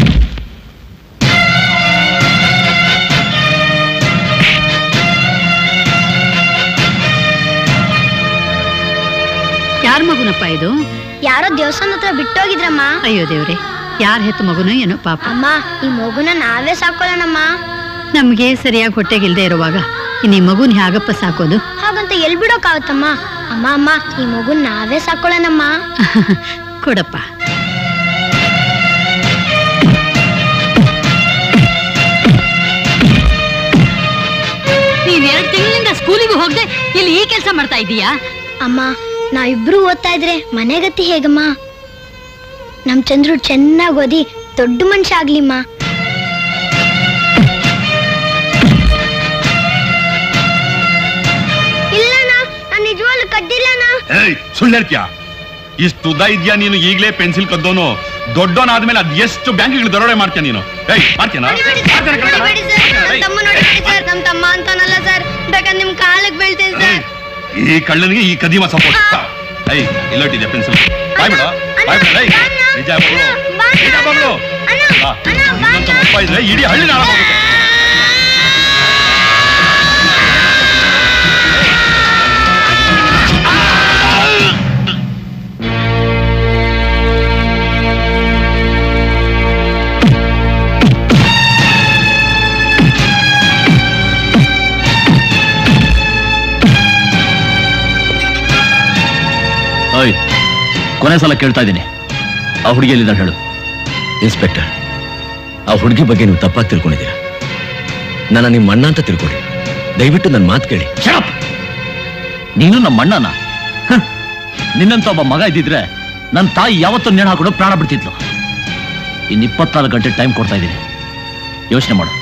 ಯಾರ ಮಗುನಪ್ಪ ಇದು ಯಾರೋ ದೇವಸ್ಥಾನ ಹತ್ರ ಬಿಟ್ಟೋಗಿದ್ರಮ್ಮ ಅಯ್ಯೋ ದೇವ್ರೆ ಯಾರ ಹೆತ್ತು ಮಗುನೋ ಏನೋ ಪಾಪ ಅಮ್ಮ ಈ ಮಗುನ ನಾವೇ ಸಾಕೊಳ್ಳೋಣಮ್ಮ ನಮ್ಗೆ ಸರಿಯಾಗಿ ಹೊಟ್ಟೆಗಿಲ್ದೆ ಇರುವಾಗ ಇನ್ನು ಈ ಮಗುನ್ ಹೇಗಪ್ಪ ಸಾಕೋದು ಹಾಗಂತ ಎಲ್ ಬಿಡೋಕಾಗತ್ತಮ್ಮ ಅಮ್ಮ ಅಮ್ಮ ಈ ಮಗುನ್ ನಾವೇ ಸಾಕೊಳ್ಳೋಣಮ್ಮ ಕೊಡಪ್ಪ ನೀನ್ ಎರಡ್ ತಿಂಗಳಿಂದ ಸ್ಕೂಲಿಗೆ ಹೋಗದೆ ಇಲ್ಲಿ ಈ ಕೆಲಸ ಮಾಡ್ತಾ ಇದೀಯಾ ಅಮ್ಮ ನಾವಿಬ್ರು ಓದ್ತಾ ಇದ್ರೆ ಮನೆಗತಿ ಹೇಗಮ್ಮ ನಮ್ ಚಂದ್ರು ಚೆನ್ನಾಗ್ ಓದಿ ದೊಡ್ಡ ಮನುಷ್ಯ ಆಗ್ಲಿಮ್ಮ ಇಲ್ಲಣ್ಣ ನಾನ್ ನಿಜವಾಗ್ಲೂ ಕದ್ದಿಲ್ಲಣ್ಣ ಏಯ್ ಸುಳ್ಳು ಹೇಳ್ತೀಯಾ ಇಷ್ಟು ಉದ್ದ ಇದ್ಯಾ ನೀನು ಈಗಲೇ ಪೆನ್ಸಿಲ್ ಕದ್ದೋನು ದೊಡ್ಡವನಾದ್ಮೇಲೆ ಅದ್ ಎಷ್ಟು ಬ್ಯಾಂಕ್ಗಳು ದರೋಡೆ ಮಾಡ್ತೀಯ ನೀನು ಏಯ್ ಮಾಡ್ತೀಯನ ಹೊಡಿಬೇಡಿ ಸರ್ ನಮ್ ತಮ್ಮ ನೋಡ್ಬೇಡಿ ಸರ್ ನಮ್ ತಮ್ಮ ಅಂತಾನಲ್ಲ ಸರ್ ಬೇಕಾದ್ರೆ ನಿಮ್ ಕಾಲಕ್ ಬೀಳ್ತೀನಿ ಸರ್ ಈ ಕಳ್ಳನಿಗೆ ಈ ಕದಿಮ ಸಪೋರ್ಟ್ ಏಯ್ ಇಲ್ಲೊಟ್ಟಿದ್ಯಾ ಪೆನ್ಸಿಲ್ ಬಾಯ್ ಬಿಡ ಬಾಯ್ ಬಿಡ ಏಯ್ ನಿಜ ಮಗಳು ನಿಜ ಮಗಳು ಬಾ. ಇನ್ನೊಂದ್ ಸ್ವಲ್ಪ ಅಪ್ಪ ಇದ್ರೆ ಇಡೀ ಹಳ್ಳಿ ನಾಳ ಹೋಗುತ್ತೆ ಓಯ್ ಕೊನೆ ಸಲ ಕೇಳ್ತಾ ಇದ್ದೀನಿ ಆ ಹುಡುಗಿ ಎಲ್ಲಿದ್ದಾಳೆ ಹೇಳು ಇನ್ಸ್ಪೆಕ್ಟರ್ ಆ ಹುಡುಗಿ ಬಗ್ಗೆ ನೀವು ತಪ್ಪಾಗಿ ತಿಳ್ಕೊಂಡಿದ್ದೀರಾ ನನ್ನ ನಿಮ್ಮ ಅಣ್ಣ ಅಂತ ತಿಳ್ಕೊಳ್ಳಿ ದಯವಿಟ್ಟು ನನ್ನ ಮಾತು ಕೇಳಿ ನೀನು ನಮ್ಮ ಅಣ್ಣನ ಹ, ನಿನ್ನಂತ ಒಬ್ಬ ಮಗ ಇದ್ದಿದ್ರೆ ನನ್ನ ತಾಯಿ ಯಾವತ್ತೂ ನೇಣು ಹಾಕೊಂಡು ಪ್ರಾಣ ಬಿಡ್ತಿದ್ಲು ಇನ್ನು ಇಪ್ಪತ್ನಾಲ್ಕು ಗಂಟೆ ಟೈಮ್ ಕೊಡ್ತಾ ಇದ್ದೀನಿ ಯೋಚನೆ ಮಾಡು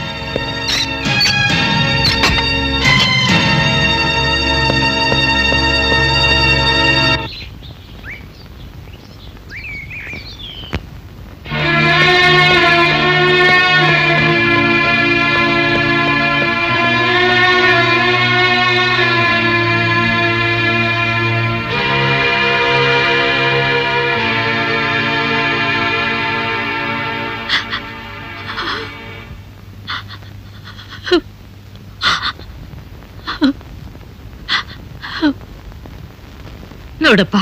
ನೋಡಪ್ಪ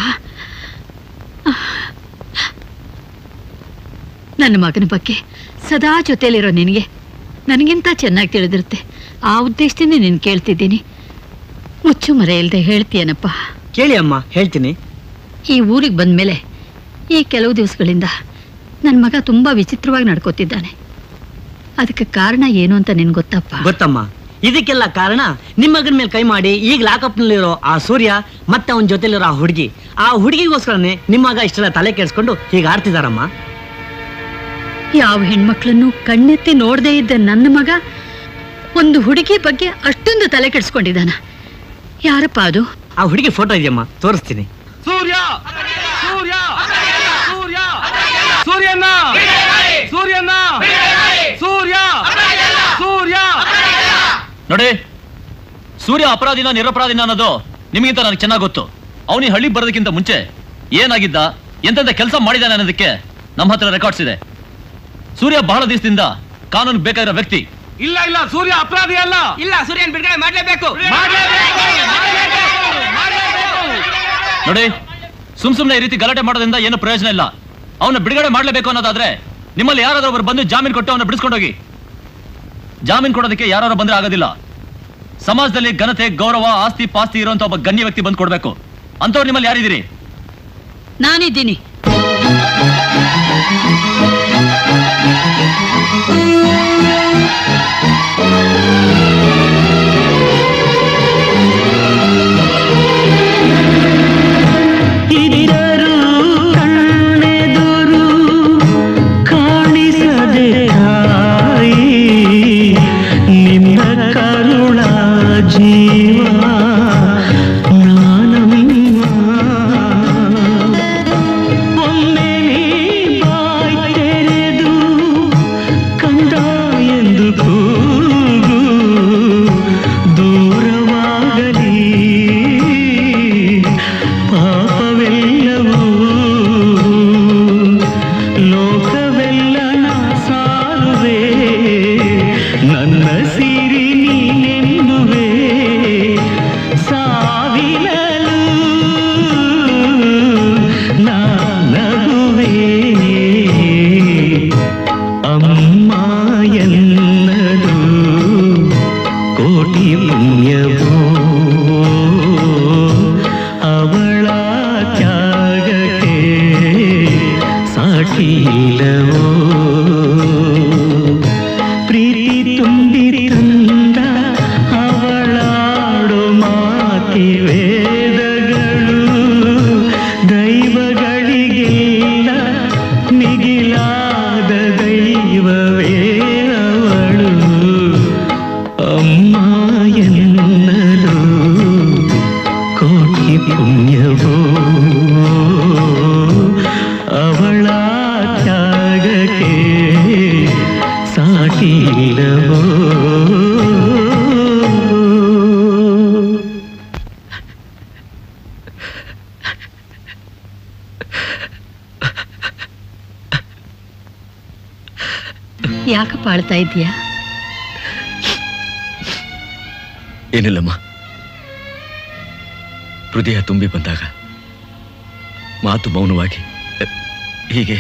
ನನ್ನ ಮಗನ ಬಗ್ಗೆ ಸದಾ ಜೊತೆಲಿರೋ ನಿನಗೆ ನನಗಿಂತ ಚೆನ್ನಾಗಿ ತಿಳಿದಿರುತ್ತೆ ಆ ಉದ್ದೇಶದಿಂದ ನೀನು ಕೇಳ್ತಿದ್ದೀನಿ ಮುಚ್ಚು ಮರೆ ಇಲ್ಲದೆ ಹೇಳ್ತೀಯನಪ್ಪ ಕೇಳಿ ಅಮ್ಮ ಹೇಳ್ತೀನಿ ಈ ಊರಿಗೆ ಬಂದ್ಮೇಲೆ ಈ ಕೆಲವು ದಿವಸಗಳಿಂದ ನನ್ನ ಮಗ ತುಂಬಾ ವಿಚಿತ್ರವಾಗಿ ನಡ್ಕೋತಿದ್ದಾನೆ ಅದಕ್ಕೆ ಕಾರಣ ಏನು ಅಂತ ನಿನ್ ಗೊತ್ತಪ್ಪ ಗೊತ್ತಮ್ಮ ಇದಕ್ಕೆಲ್ಲ ಕಾರಣ ನಿಮ್ಮ ಮಗನ ಮೇಲೆ ಕೈ ಮಾಡಿ ಈಗ ಲಾಕಪ್ ನಲ್ಲಿರೋ ಆ ಸೂರ್ಯ ಮತ್ತೆ ಅವನ ಜೊತೆಲಿರೋ ಆ ಹುಡುಗಿ ಆ ಹುಡುಗಿಗೋಸ್ಕರನೇ ನಿಮ್ಮ ಮಗ ಇಷ್ಟೆಲ್ಲ ತಲೆ ಕೆಡಿಸ್ಕೊಂಡು ಹೀಗೆ ಆಡ್ತಿದಾರಮ್ಮ ಯಾವ ಹೆಣ್ಮಕ್ಳನ್ನು ಕಣ್ಣೆತ್ತಿ ನೋಡದೇ ಇದ್ದ ನನ್ನ ಮಗ ಒಂದು ಹುಡುಗಿ ಬಗ್ಗೆ ಅಷ್ಟೊಂದು ತಲೆ ಕೆಡಿಸ್ಕೊಂಡಿದ್ದಾನ ಯಾರಪ್ಪ ಅದು ಆ ಹುಡುಗಿ ಫೋಟೋ ಇದೆಯಮ್ಮ ತೋರಿಸ್ತೀನಿ ಸೂರ್ಯ ಸೂರ್ಯ ಸೂರ್ಯ ಸೂರ್ಯನ ಸೂರ್ಯನ ಸೂರ್ಯ ಸೂರ್ಯ ನೋಡಿ ಸೂರ್ಯ ಅಪರಾಧಿನ ನಿರಪರಾಧಿನ ಅನ್ನೋದು ನಿಮಗಿಂತ ನನಗೆ ಚೆನ್ನಾಗಿ ಗೊತ್ತು ಅವನಿ ಹಳ್ಳಿ ಬರೋದಕ್ಕಿಂತ ಮುಂಚೆ ಏನಾಗಿದ್ದ ಎಂತೆಂತ ಕೆಲಸ ಮಾಡಿದ್ದಾನೆ ಅನ್ನೋದಕ್ಕೆ ನಮ್ಮ ಹತ್ರ ರೆಕಾರ್ಡ್ಸ್ ಇದೆ ಸೂರ್ಯ ಬಹಳ ದಿವಸದಿಂದ ಕಾನೂನು ಬೇಕಾಗಿರೋ ವ್ಯಕ್ತಿ ಇಲ್ಲ ಇಲ್ಲ ಸೂರ್ಯ ಅಪರಾಧಿ ಅಲ್ಲ ಇಲ್ಲ ಸೂರ್ಯನ್ ಬಿಡುಗಡೆ ಮಾಡ್ಲೇಬೇಕು ನೋಡಿ ಸುಮ್ ಸುಮ್ನೆ ಈ ರೀತಿ ಗಲಾಟೆ ಮಾಡೋದ್ರಿಂದ ಏನು ಪ್ರಯೋಜನ ಇಲ್ಲ ಅವನ್ನ ಬಿಡುಗಡೆ ಮಾಡ್ಲೇಬೇಕು ಅನ್ನೋದಾದ್ರೆ ನಿಮ್ಮಲ್ಲಿ ಯಾರಾದ್ರೂ ಒಬ್ರು ಬಂದು ಜಾಮೀನು ಕೊಟ್ಟು ಅವನ್ನ ಬಿಡಿಸ್ಕೊಂಡೋಗಿ ಜಾಮೀನು ಕೊಡೋದಕ್ಕೆ ಯಾರು ಬಂದ್ರೆ ಆಗೋದಿಲ್ಲ ಸಮಾಜದಲ್ಲಿ ಘನತೆ ಗೌರವ ಆಸ್ತಿ ಪಾಸ್ತಿ ಇರುವಂತ ಒಬ್ಬ ಗಣ್ಯ ವ್ಯಕ್ತಿ ಬಂದು ಕೊಡ್ಬೇಕು ಅಂತವ್ರು ನಿಮ್ಮಲ್ಲಿ ಯಾರಿದ್ದೀರಿ ನಾನಿದ್ದೀನಿ ಇದ್ದರು ಕಣ್ಣೆದುರು ಕಾಣಿಸದೆ ತಾಯಿ ನಿನ್ನ ಕರುಳ ಜೀವ ನಾನಮ್ಮ ಒಮ್ಮೆ ನೀ ಬಾಯ್ ತೆರೆದು ಕಂದ ಎಂದು ಕೂಗು ದೂರವಾಗಲಿ ಪಾಪವೆಲ್ಲವೂ ಲೋಕವೆಲ್ಲ ನಾ ಸಾರುವೆ ನನ್ನ ಸಿರಿ ನೀನೆನ್ನುವೆ ಸಾವಿನಲು ನಾ ನಗುವೆ ಅಮ್ಮ ಎನ್ನದು ಕೋಟಿ ಪುಣ್ಯವೋ ಅವಳ ತ್ಯಾಗಕ್ಕೆ ಸಾಟಿಲ್ಲವೋ ಪ್ರೀತಿ ತುಂಬಿ ತಂದ ಅವಳಾಡು ಮಾತಿ ವೇದಗಳು ದೈವಗಳಿಗೆಲ್ಲ ಮಿಗಿಲಾದ ದೈವವೇ ಅವಳು ಅಮ್ಮ ಎನ್ನಲು ಕೋಟಿ ಪುಣ್ಯವೋ ಅವಳ ತ್ಯಾಗಕ್ಕೆ ಸಾಟಿಲ್ಲವೋ ಯಾಕಪ್ಪ ಅಳ್ತಾ ಇದೀಯಾ ಏನಿಲ್ಲಮ್ಮ ಹೃದಯ ತುಂಬಿ ಬಂದಾಗ ಮಾತು ಮೌನವಾಗಿ ಅ, ಹೀಗೆ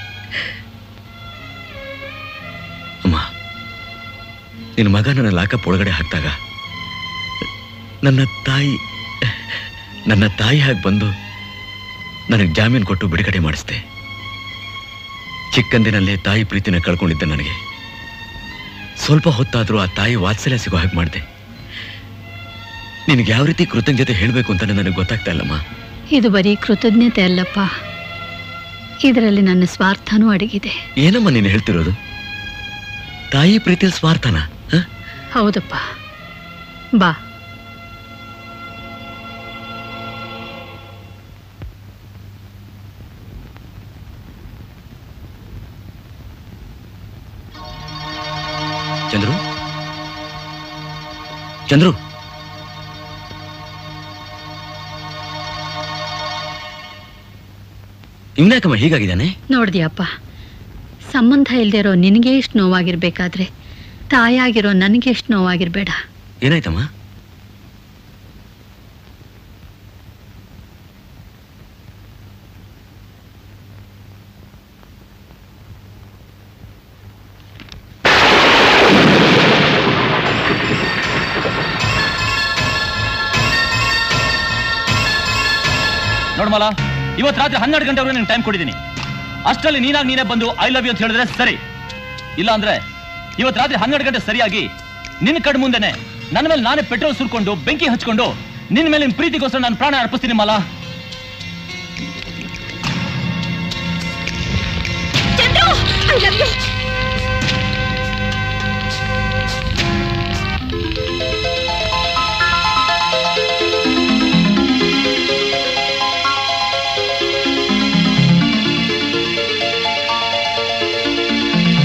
ಅಮ್ಮ ನಿನ್ನ ಮಗ ನನ್ನ ಲಾಕಪ್ ಒಳಗಡೆ ಹಾಕಿದಾಗ ನನ್ನ ತಾಯಿ ನನ್ನ ತಾಯಿ ಹಾಗೆ ಬಂದು ನನಗೆ ಜಾಮೀನು ಕೊಟ್ಟು ಬಿಡುಗಡೆ ಮಾಡಿಸ್ದೆ ಚಿಕ್ಕಂದಿನಲ್ಲೇ ತಾಯಿ ಪ್ರೀತಿನ ಕಳ್ಕೊಂಡಿದ್ದೆ ನನಗೆ ಸ್ವಲ್ಪ ಹೊತ್ತಾದರೂ ಆ ತಾಯಿ ವಾತ್ಸಲ್ಯ ಸಿಗೋ ಹಾಗೆ ಮಾಡಿದೆ ನಿನಗೆ ಯಾವ ರೀತಿ ಕೃತಜ್ಞತೆ ಹೇಳಬೇಕು ಅಂತ ನನಗೆ ಗೊತ್ತಾಗ್ತಾ ಇಲ್ಲಮ್ಮ ಇದು ಬರೀ ಕೃತಜ್ಞತೆ ಅಲ್ಲಪ್ಪ ಇದರಲ್ಲಿ ನನ್ನ ಸ್ವಾರ್ಥನೂ ಅಡಗಿದೆ ಏನಮ್ಮ ನೀನು ಹೇಳ್ತಿರೋದು ತಾಯಿ ಪ್ರೀತಿಯಲ್ಲಿ ಸ್ವಾರ್ಥನ ಹ? ಹೌದಪ್ಪ ಬಾ ಚಂದ್ರು ಚಂದ್ರು ಇವ್ನ್ಯಾಕಮ್ಮ ಹೀಗಾಗಿದ್ದಾನೆ ನೋಡ್ದ್ಯಪ್ಪ ಸಂಬಂಧ ಇಲ್ದೇ ಇರೋ ನಿನಗೆ ಎಷ್ಟು ನೋವಾಗಿರ್ಬೇಕಾದ್ರೆ ತಾಯಾಗಿರೋ ನನಗೆ ಎಷ್ಟು ನೋವಾಗಿರ್ಬೇಡ ಏನಾಯ್ತಮ್ಮ ನೋಡ್ಮಲ ಇವತ್ತು ರಾತ್ರಿ ಹನ್ನೆರಡು ಗಂಟೆವರೆಗೆ ನಿನ್ ಟೈಮ್ ಕೊಟ್ಟಿದ್ದೀನಿ ಅಷ್ಟರಲ್ಲಿ ನೀನಾಗಿ ನೀನೇ ಬಂದು ಐ ಲವ್ ಯು ಅಂತ ಹೇಳಿದ್ರೆ ಸರಿ ಇಲ್ಲ ಅಂದ್ರೆ ಇವತ್ತು ರಾತ್ರಿ ಹನ್ನೆರಡು ಗಂಟೆ ಸರಿಯಾಗಿ ನಿನ್ನ ಕಡ್ ಮುಂದೆನೆ ನನ್ನ ಮೇಲೆ ನಾನೇ ಪೆಟ್ರೋಲ್ ಸುರ್ಕೊಂಡು ಬೆಂಕಿ ಹಚ್ಕೊಂಡು ನಿನ್ನ ಮೇಲೆ ನಿನ್ ಪ್ರೀತಿಗೋಸ್ಕರ ನಾನು ಪ್ರಾಣ ಅರ್ಪಿಸ್ತೀನಿ ಮಲ ಚಂದ್ರು ಐ ಲವ್ ಯು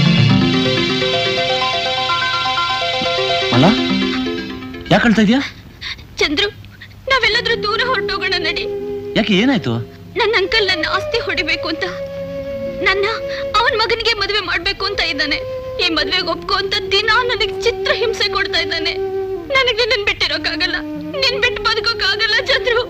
ಮಲ ಯಾಕೆ ಅಳ್ತಾ ಇದೀಯಾ ಯಾಕೆ ಏನಾಯ್ತು ನನ್ನ ಅಂಕಲ್ ನನ್ನ ಆಸ್ತಿ ಹೊಡಿಬೇಕು ಅಂತ ನನ್ನ ಅವನ ಮಗನಿಗೆ ಮದುವೆ ಮಾಡ್ಬೇಕು ಅಂತ ಇದ್ದಾನೆ ಈ ಮದ್ವೆಗೆ ಒಪ್ಕೊ ಅಂತ ದಿನ ನನಗೆ ಚಿತ್ರ ಹಿಂಸೆ ಕೊಡ್ತಾ ಇದ್ದಾನೆ ನನಗೆ ನಿನ್ನ ಬಿಟ್ಟಿರೋಕ್ಕಾಗಲ್ಲ ನಿನ್ ಬಿಟ್ಟು ಬದುಕೋಕ್ಕಾಗಲ್ಲ ಚಂದ್ರು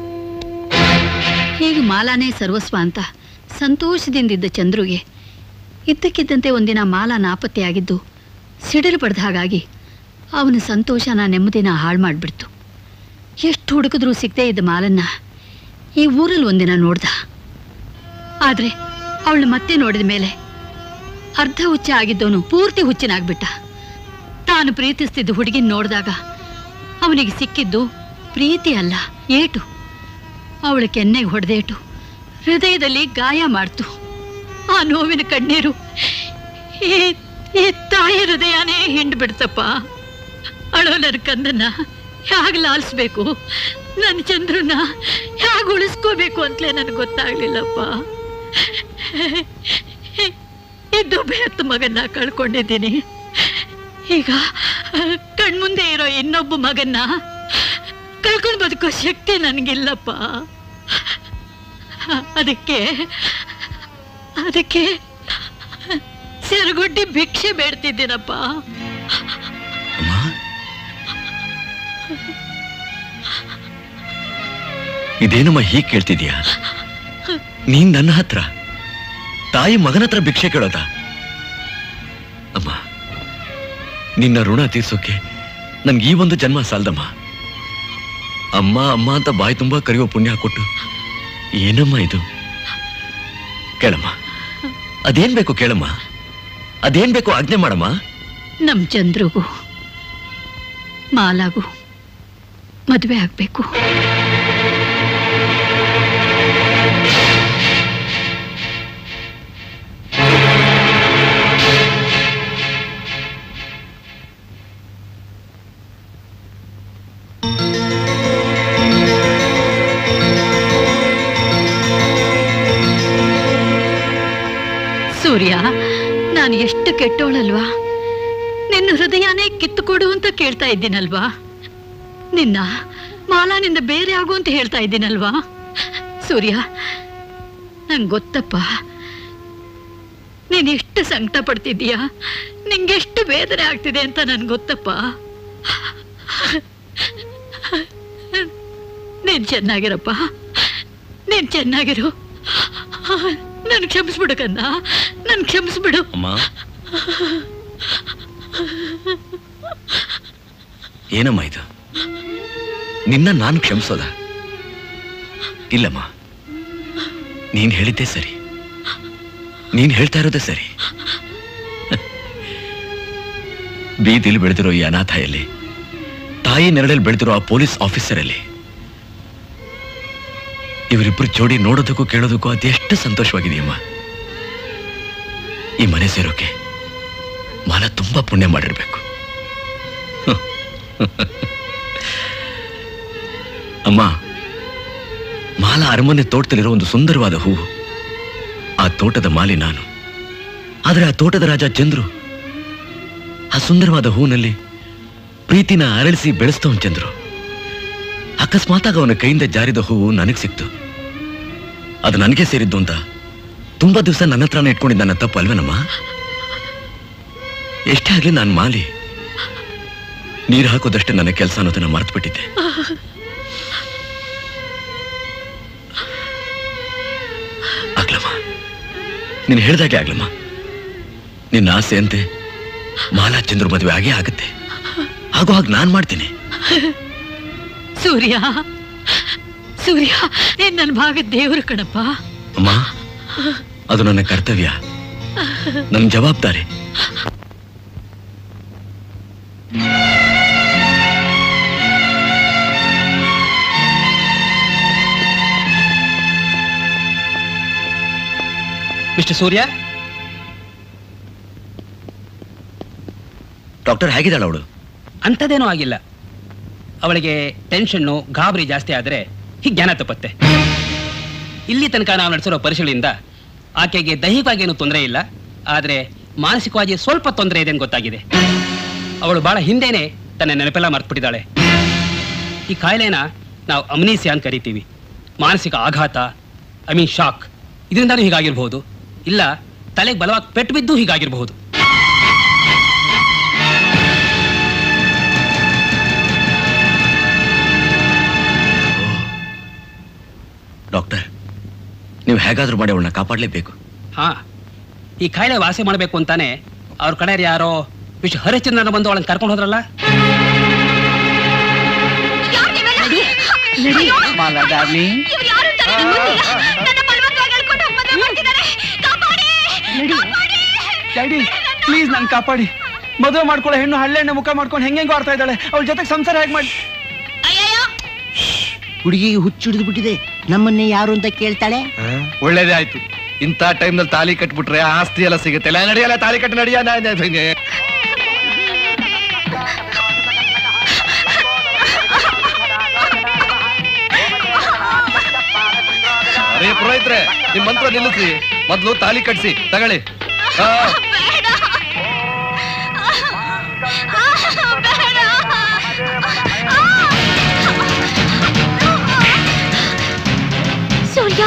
ಹೀಗೆ ಮಾಲಾನೇ ಸರ್ವಸ್ವ ಅಂತ ಸಂತೋಷದಿಂದಿದ್ದ ಚಂದ್ರುಗೆ ಇದ್ದಕ್ಕಿದ್ದಂತೆ ಒಂದಿನ ಮಾಲಾ ನಾಪತ್ತೆಯಾಗಿದ್ದು ಸಿಡಿಲು ಬಡ್ದ ಹಾಗಾಗಿ ಅವನ ಸಂತೋಷನ ನೆಮ್ಮದಿನ ಹಾಳು ಮಾಡಿಬಿಡ್ತು ಎಷ್ಟು ಹುಡುಕಿದ್ರೂ ಸಿಗದೇ ಇದ್ದ ಮಾಲನ್ನ ಈ ಊರಲ್ಲಿ ಒಂದಿನ ನೋಡ್ದ ಆದರೆ ಅವಳು ಮತ್ತೆ ನೋಡಿದ ಮೇಲೆ ಅರ್ಧ ಹುಚ್ಚ ಆಗಿದ್ದವನು ಪೂರ್ತಿ ಹುಚ್ಚನಾಗ್ಬಿಟ್ಟ ತಾನು ಪ್ರೀತಿಸ್ತಿದ್ದ ಹುಡುಗಿನ ನೋಡಿದಾಗ ಅವನಿಗೆ ಸಿಕ್ಕಿದ್ದು ಪ್ರೀತಿ ಅಲ್ಲ ಏಟು ಅವಳ ಕೆನ್ನೆಗೆ ಹೊಡೆದೇಟು ಹೃದಯದಲ್ಲಿ ಗಾಯ ಮಾಡ್ತು ಆ ನೋವಿನ ಕಣ್ಣೀರು ಈ ಈ ತಾಯಿ ಹೃದಯನೇ ಹಿಂಡ್ ಬಿಡ್ತಪ್ಪ ಅಳೋ ನನ್ನ ಕಂದನ್ನ ಹೇಗೆ ಲಾಲಿಸ್ಬೇಕು ನನ್ನ ಚಂದ್ರನ ಹೇಗೆ ಉಳಿಸ್ಕೋಬೇಕು ಅಂತಲೇ ನನಗೆ ಗೊತ್ತಾಗ್ಲಿಲ್ಲಪ್ಪ ಇದ್ದು ಬೇತ್ ಮಗನ್ನ ಕಳ್ಕೊಂಡಿದ್ದೀನಿ ಈಗ ಕಣ್ಮುಂದೆ ಇರೋ ಇನ್ನೊಬ್ಬ ಮಗನ್ನ ಕಳ್ಕೊಂಡು ಬದುಕೋ ಶಕ್ತಿ ನನಗಿಲ್ಲಪ್ಪ ಅದಕ್ಕೆ ಅದಕ್ಕೆ ಸೆರಗೊಡ್ಡಿ ಭಿಕ್ಷೆ ಬೇಡ್ತಿದ್ದೀನಪ್ಪ ಇದೇನಮ್ಮ ಹೀಗೆ ಕೇಳ್ತಿದ್ಯಾ ನೀನ್ ನನ್ನ ಹತ್ರ ತಾಯಿ ಮಗನ ಹತ್ರ ಭಿಕ್ಷೆ ಕೇಳೋದ ಅಮ್ಮ ನಿನ್ನ ಋಣ ತೀರ್ಸೋಕೆ ನನ್ಗೆ ಈ ಒಂದು ಜನ್ಮ ಸಾಲ್ದಮ್ಮ ಅಮ್ಮ ಅಮ್ಮ ಅಂತ ಬಾಯಿ ತುಂಬಾ ಕರೆಯೋ ಪುಣ್ಯ ಕೊಟ್ಟು ಏನಮ್ಮ ಇದು ಕೇಳಮ್ಮ ಅದೇನ್ ಬೇಕು ಕೇಳಮ್ಮ ಅದೇನ್ ಬೇಕು ಆಜ್ಞೆ ಮಾಡಮ್ಮ ನಮ್ ಚಂದ್ರಿಗೂ ಮಾಲಾಗೂ ಮದುವೆ ಆಗ್ಬೇಕು ಸೂರ್ಯ ನಾನು ಎಷ್ಟು ಕೆಟ್ಟೋಳಲ್ವಾ ನಿನ್ನ ಹೃದಯನೇ ಕಿತ್ತುಕೊಡು ಅಂತ ಕೇಳ್ತಾ ಇದ್ದೀನಲ್ವಾ ನಿನ್ನ ಮಾಲಾನಿಂದ ಬೇರೆ ಆಗು ಅಂತ ಹೇಳ್ತಾ ಇದ್ದೀನಲ್ವಾ ಸೂರ್ಯ ನಂಗೆ ಗೊತ್ತಪ್ಪ ನೀನ್ ಎಷ್ಟು ಸಂಕಟ ಪಡ್ತಿದ್ದೀಯಾ ನಿಂಗೆಷ್ಟು ವೇದನೆ ಆಗ್ತಿದೆ ಅಂತ ನನ್ಗೆ ಗೊತ್ತಪ್ಪ ನೀನ್ ಚೆನ್ನಾಗಿರಪ್ಪ ನೀನ್ ಚೆನ್ನಾಗಿರು ನನ್ ಕ್ಷಮಿಸ್ಬಿಡು ಕನ್ನ ನನ್ ಕ್ಷಮಿಸ್ಬಿಡು ಅಮ್ಮ ಏನಮ್ಮ ಇದು ನಿನ್ನ ನಾನು ಕ್ಷಮಿಸೋದ ಇಲ್ಲಮ್ಮ ನೀನ್ ಹೇಳಿದ್ದೆ ಸರಿ ನೀನ್ ಹೇಳ್ತಾ ಇರೋದೇ ಸರಿ ಬೀದಿಲಿ ಬೆಳೆದಿರೋ ಈ ಅನಾಥಯಲ್ಲಿ ತಾಯಿ ನೆರಳಲ್ಲಿ ಬೆಳೆದಿರೋ ಆ ಪೊಲೀಸ್ ಆಫೀಸರಲ್ಲಿ ಇವರಿಬ್ರು ಜೋಡಿ ನೋಡೋದಕ್ಕೂ ಕೇಳೋದಕ್ಕೂ ಅದೆಷ್ಟು ಸಂತೋಷವಾಗಿದೆಯಮ್ಮ ಈ ಮನೆ ಸೇರೋಕೆ ಮಾಲ ತುಂಬಾ ಪುಣ್ಯ ಮಾಡಿರ್ಬೇಕು ಅಮ್ಮ ಮಾಲ ಅರಮನೆ ತೋಟದಲ್ಲಿರೋ ಒಂದು ಸುಂದರವಾದ ಹೂವು ಆ ತೋಟದ ಮಾಲಿ ನಾನು ಆದರೆ ಆ ತೋಟದ ರಾಜ ಚಂದ್ರು ಆ ಸುಂದರವಾದ ಹೂವಿನಲ್ಲಿ ಪ್ರೀತಿನ ಅರಳಿಸಿ ಬೆಳೆಸ್ತವನ್ ಚಂದ್ರು ಅಕಸ್ಮಾತಾಗ ಅವನ ಕೈಯಿಂದ ಜಾರಿದ ಹೂವು ನನಗೆ ಸಿಕ್ತು ಅದು ನನಗೆ ಸೇರಿದ್ದು ಅಂತ ತುಂಬಾ ದಿವಸ ನನ್ನ ಹತ್ರನೇ ಇಟ್ಕೊಂಡಿದ್ದ ನನ್ನ ತಪ್ಪು ಅಲ್ವೇನಮ್ಮ ಎಷ್ಟೇ ಆಗ್ಲಿ ನಾನು ಮಾಲಿ ನೀರು ಹಾಕೋದಷ್ಟೇ ನನ್ನ ಕೆಲಸ ಅನ್ನೋದನ್ನ ಮರ್ತು ಬಿಟ್ಟಿದ್ದೆ ಆಗ್ಲಮ್ಮ ನೀನು ಹೇಳ್ದಾಗೆ ಆಗ್ಲಮ್ಮ ನಿನ್ನ ಆಸೆ ಅಂತೆ ಮಾಲಾ ಚಂದ್ರ ಮದುವೆ ಆಗೇ ಆಗುತ್ತೆ ಆಗೋ ಹಾಗೆ ನಾನ್ ಮಾಡ್ತೀನಿ ಸೂರ್ಯ ಸೂರ್ಯ ನೀನ್ ನನ್ನ ಭಾಗದ ದೇವರು ಕಣಪ್ಪ ಅಮ್ಮ ಅದು ನನ್ನ ಕರ್ತವ್ಯ ನನ್ನ ಜವಾಬ್ದಾರಿ ಮಿಸ್ಟರ್ ಸೂರ್ಯ ಡಾಕ್ಟರ್ ಹೇಗಿದ್ದಾಳ ಅವಳು ಅಂಥದ್ದೇನೂ ಆಗಿಲ್ಲ ಅವಳಿಗೆ ಟೆನ್ಷನ್ನು ಗಾಬರಿ ಜಾಸ್ತಿ ಆದರೆ ಹೀಗೆ ಜ್ಞಾನ ತಪ್ಪತ್ತೆ ಇಲ್ಲಿ ತನಕ ನಾವು ನಡೆಸಿರೋ ಪರಿಶೀಲನೆಯಿಂದ ಆಕೆಗೆ ದೈಹಿಕವಾಗಿ ಏನು ತೊಂದರೆ ಇಲ್ಲ ಆದರೆ ಮಾನಸಿಕವಾಗಿ ಸ್ವಲ್ಪ ತೊಂದರೆ ಇದೆ ಅಂತ ಗೊತ್ತಾಗಿದೆ ಅವಳು ಬಹಳ ಹಿಂದೆನೆ ತನ್ನ ನೆನಪೆಲ್ಲ ಮರ್ತ್ಬಿಟ್ಟಿದ್ದಾಳೆ ಈ ಕಾಯಿಲೆನ ನಾವು ಅಮ್ನೀಸಿಯಾ ಅಂತ ಕರಿತೀವಿ ಮಾನಸಿಕ ಆಘಾತ ಐ ಮೀನ್ ಶಾಕ್ ಇದರಿಂದಾನೂ ಹೀಗಾಗಿರ್ಬಹುದು ಇಲ್ಲ ತಲೆಗೆ ಬಲವಾಗಿ ಪೆಟ್ಟು ಬಿದ್ದು ಹೀಗಾಗಿರಬಹುದು ಡಾಕ್ಟರ್ ನೀವು ಹೇಗಾದ್ರೂ ಮಾಡಿ ಅವಳನ್ನ ಕಾಪಾಡಲೇಬೇಕು ಹಾ ಈ ಕಾಯಿಲೆ ವಾಸಿ ಮಾಡಬೇಕು ಅಂತಾನೆ ಅವ್ರ ಕಡೆ ಯಾರೋ ವಿಶ್ವ ಹರಿಶ್ಚಂದ್ರನ ಬಂದು ಅವಳನ್ನ ಕರ್ಕೊಂಡು ಹೋದ್ರಲ್ಲ ಮಾಲಾ ಡಾರ್ಲಿಂಗ್ ಡ್ಯಾಡಿ ಪ್ಲೀಸ್ ನನ್ ಕಾಪಾಡಿ ಮದುವೆ ಮಾಡ್ಕೊಳ್ಳೋ ಹೆಣ್ಣು ಹಳ್ಳೆಣ್ಣೆ ಮುಖ ಮಾಡ್ಕೊಂಡು ಹೆಂಗೆಂಗೋ ಆಡ್ತಾ ಇದ್ದಾಳೆ ಅವಳ ಜೊತೆಗೆ ಸಂಸಾರ ಹೇಗೆ ಮಾಡಿ ಹುಡುಗಿಗೆ ಹುಚ್ಚಿಡಿದು ಬಿಟ್ಟಿದೆ ನಮ್ಮನ್ನೇ ಯಾರು ಅಂತ ಕೇಳ್ತಾಳೆ ಒಳ್ಳೇದೇ ಆಯ್ತು ಇಂಥ ಟೈಮ್ನಲ್ಲಿ ತಾಲಿ ಕಟ್ಬಿಟ್ರೆ ಆಸ್ತಿ ಎಲ್ಲ ಸಿಗುತ್ತೆ ಎಲ್ಲ ನಡೆಯಲ್ಲ ತಾಲಿ ಕಟ್ಟಿ ನಡೆಯ ಅರೇ ಪುರೋಹಿತ್ರೆ ನಿಮ್ ಮಂತ್ರ ನಿಲ್ಲಿಸಿ ಮೊದ್ಲು ತಾಲಿ ಕಟ್ಸಿ ತಗೊಳ್ಳಿ ಹಾ ಸೂರ್ಯ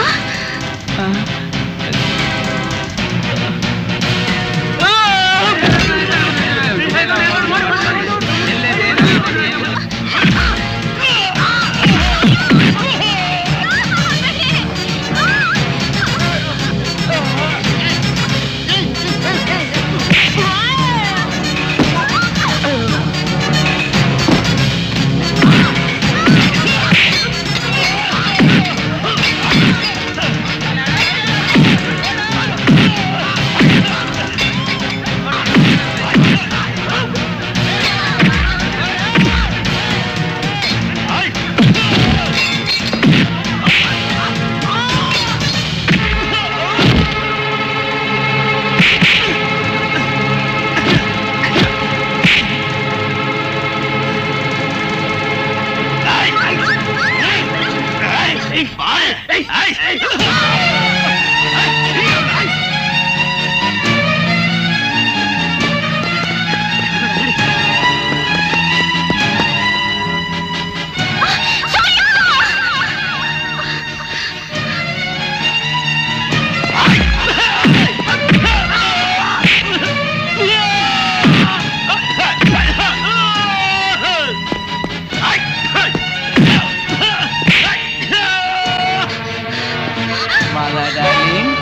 ಮಾಲಾ ಡಾರ್ಲಿಂಗ್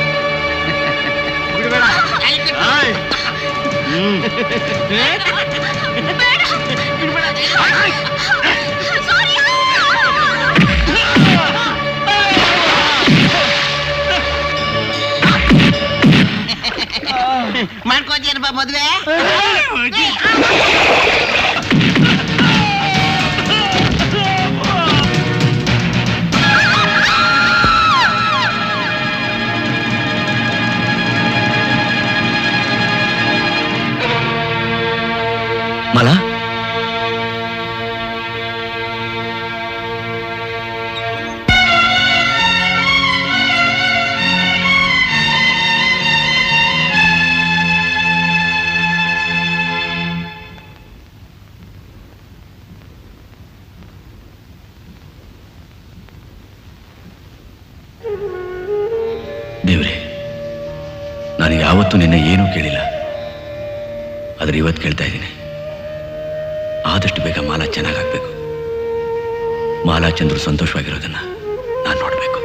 ಮಾಡ್ಕೋತೀರಪ್ಪ ಮದ್ವೆ ಮಲ ದೇವ್ರೆ ನಾನು ಯಾವತ್ತೂ ನಿನ್ನ ಏನೂ ಕೇಳಿಲ್ಲ ಆದ್ರೆ ಇವತ್ತು ಕೇಳ್ತಾ ಇದ್ದೀನಿ ಆದಷ್ಟು ಬೇಗ ಮಾಲಾ ಚೆನ್ನಾಗಾಗ್ಬೇಕು ಮಾಲಾ ಚಂದ್ರು ಸಂತೋಷವಾಗಿರೋದನ್ನ ನಾನು ನೋಡ್ಬೇಕು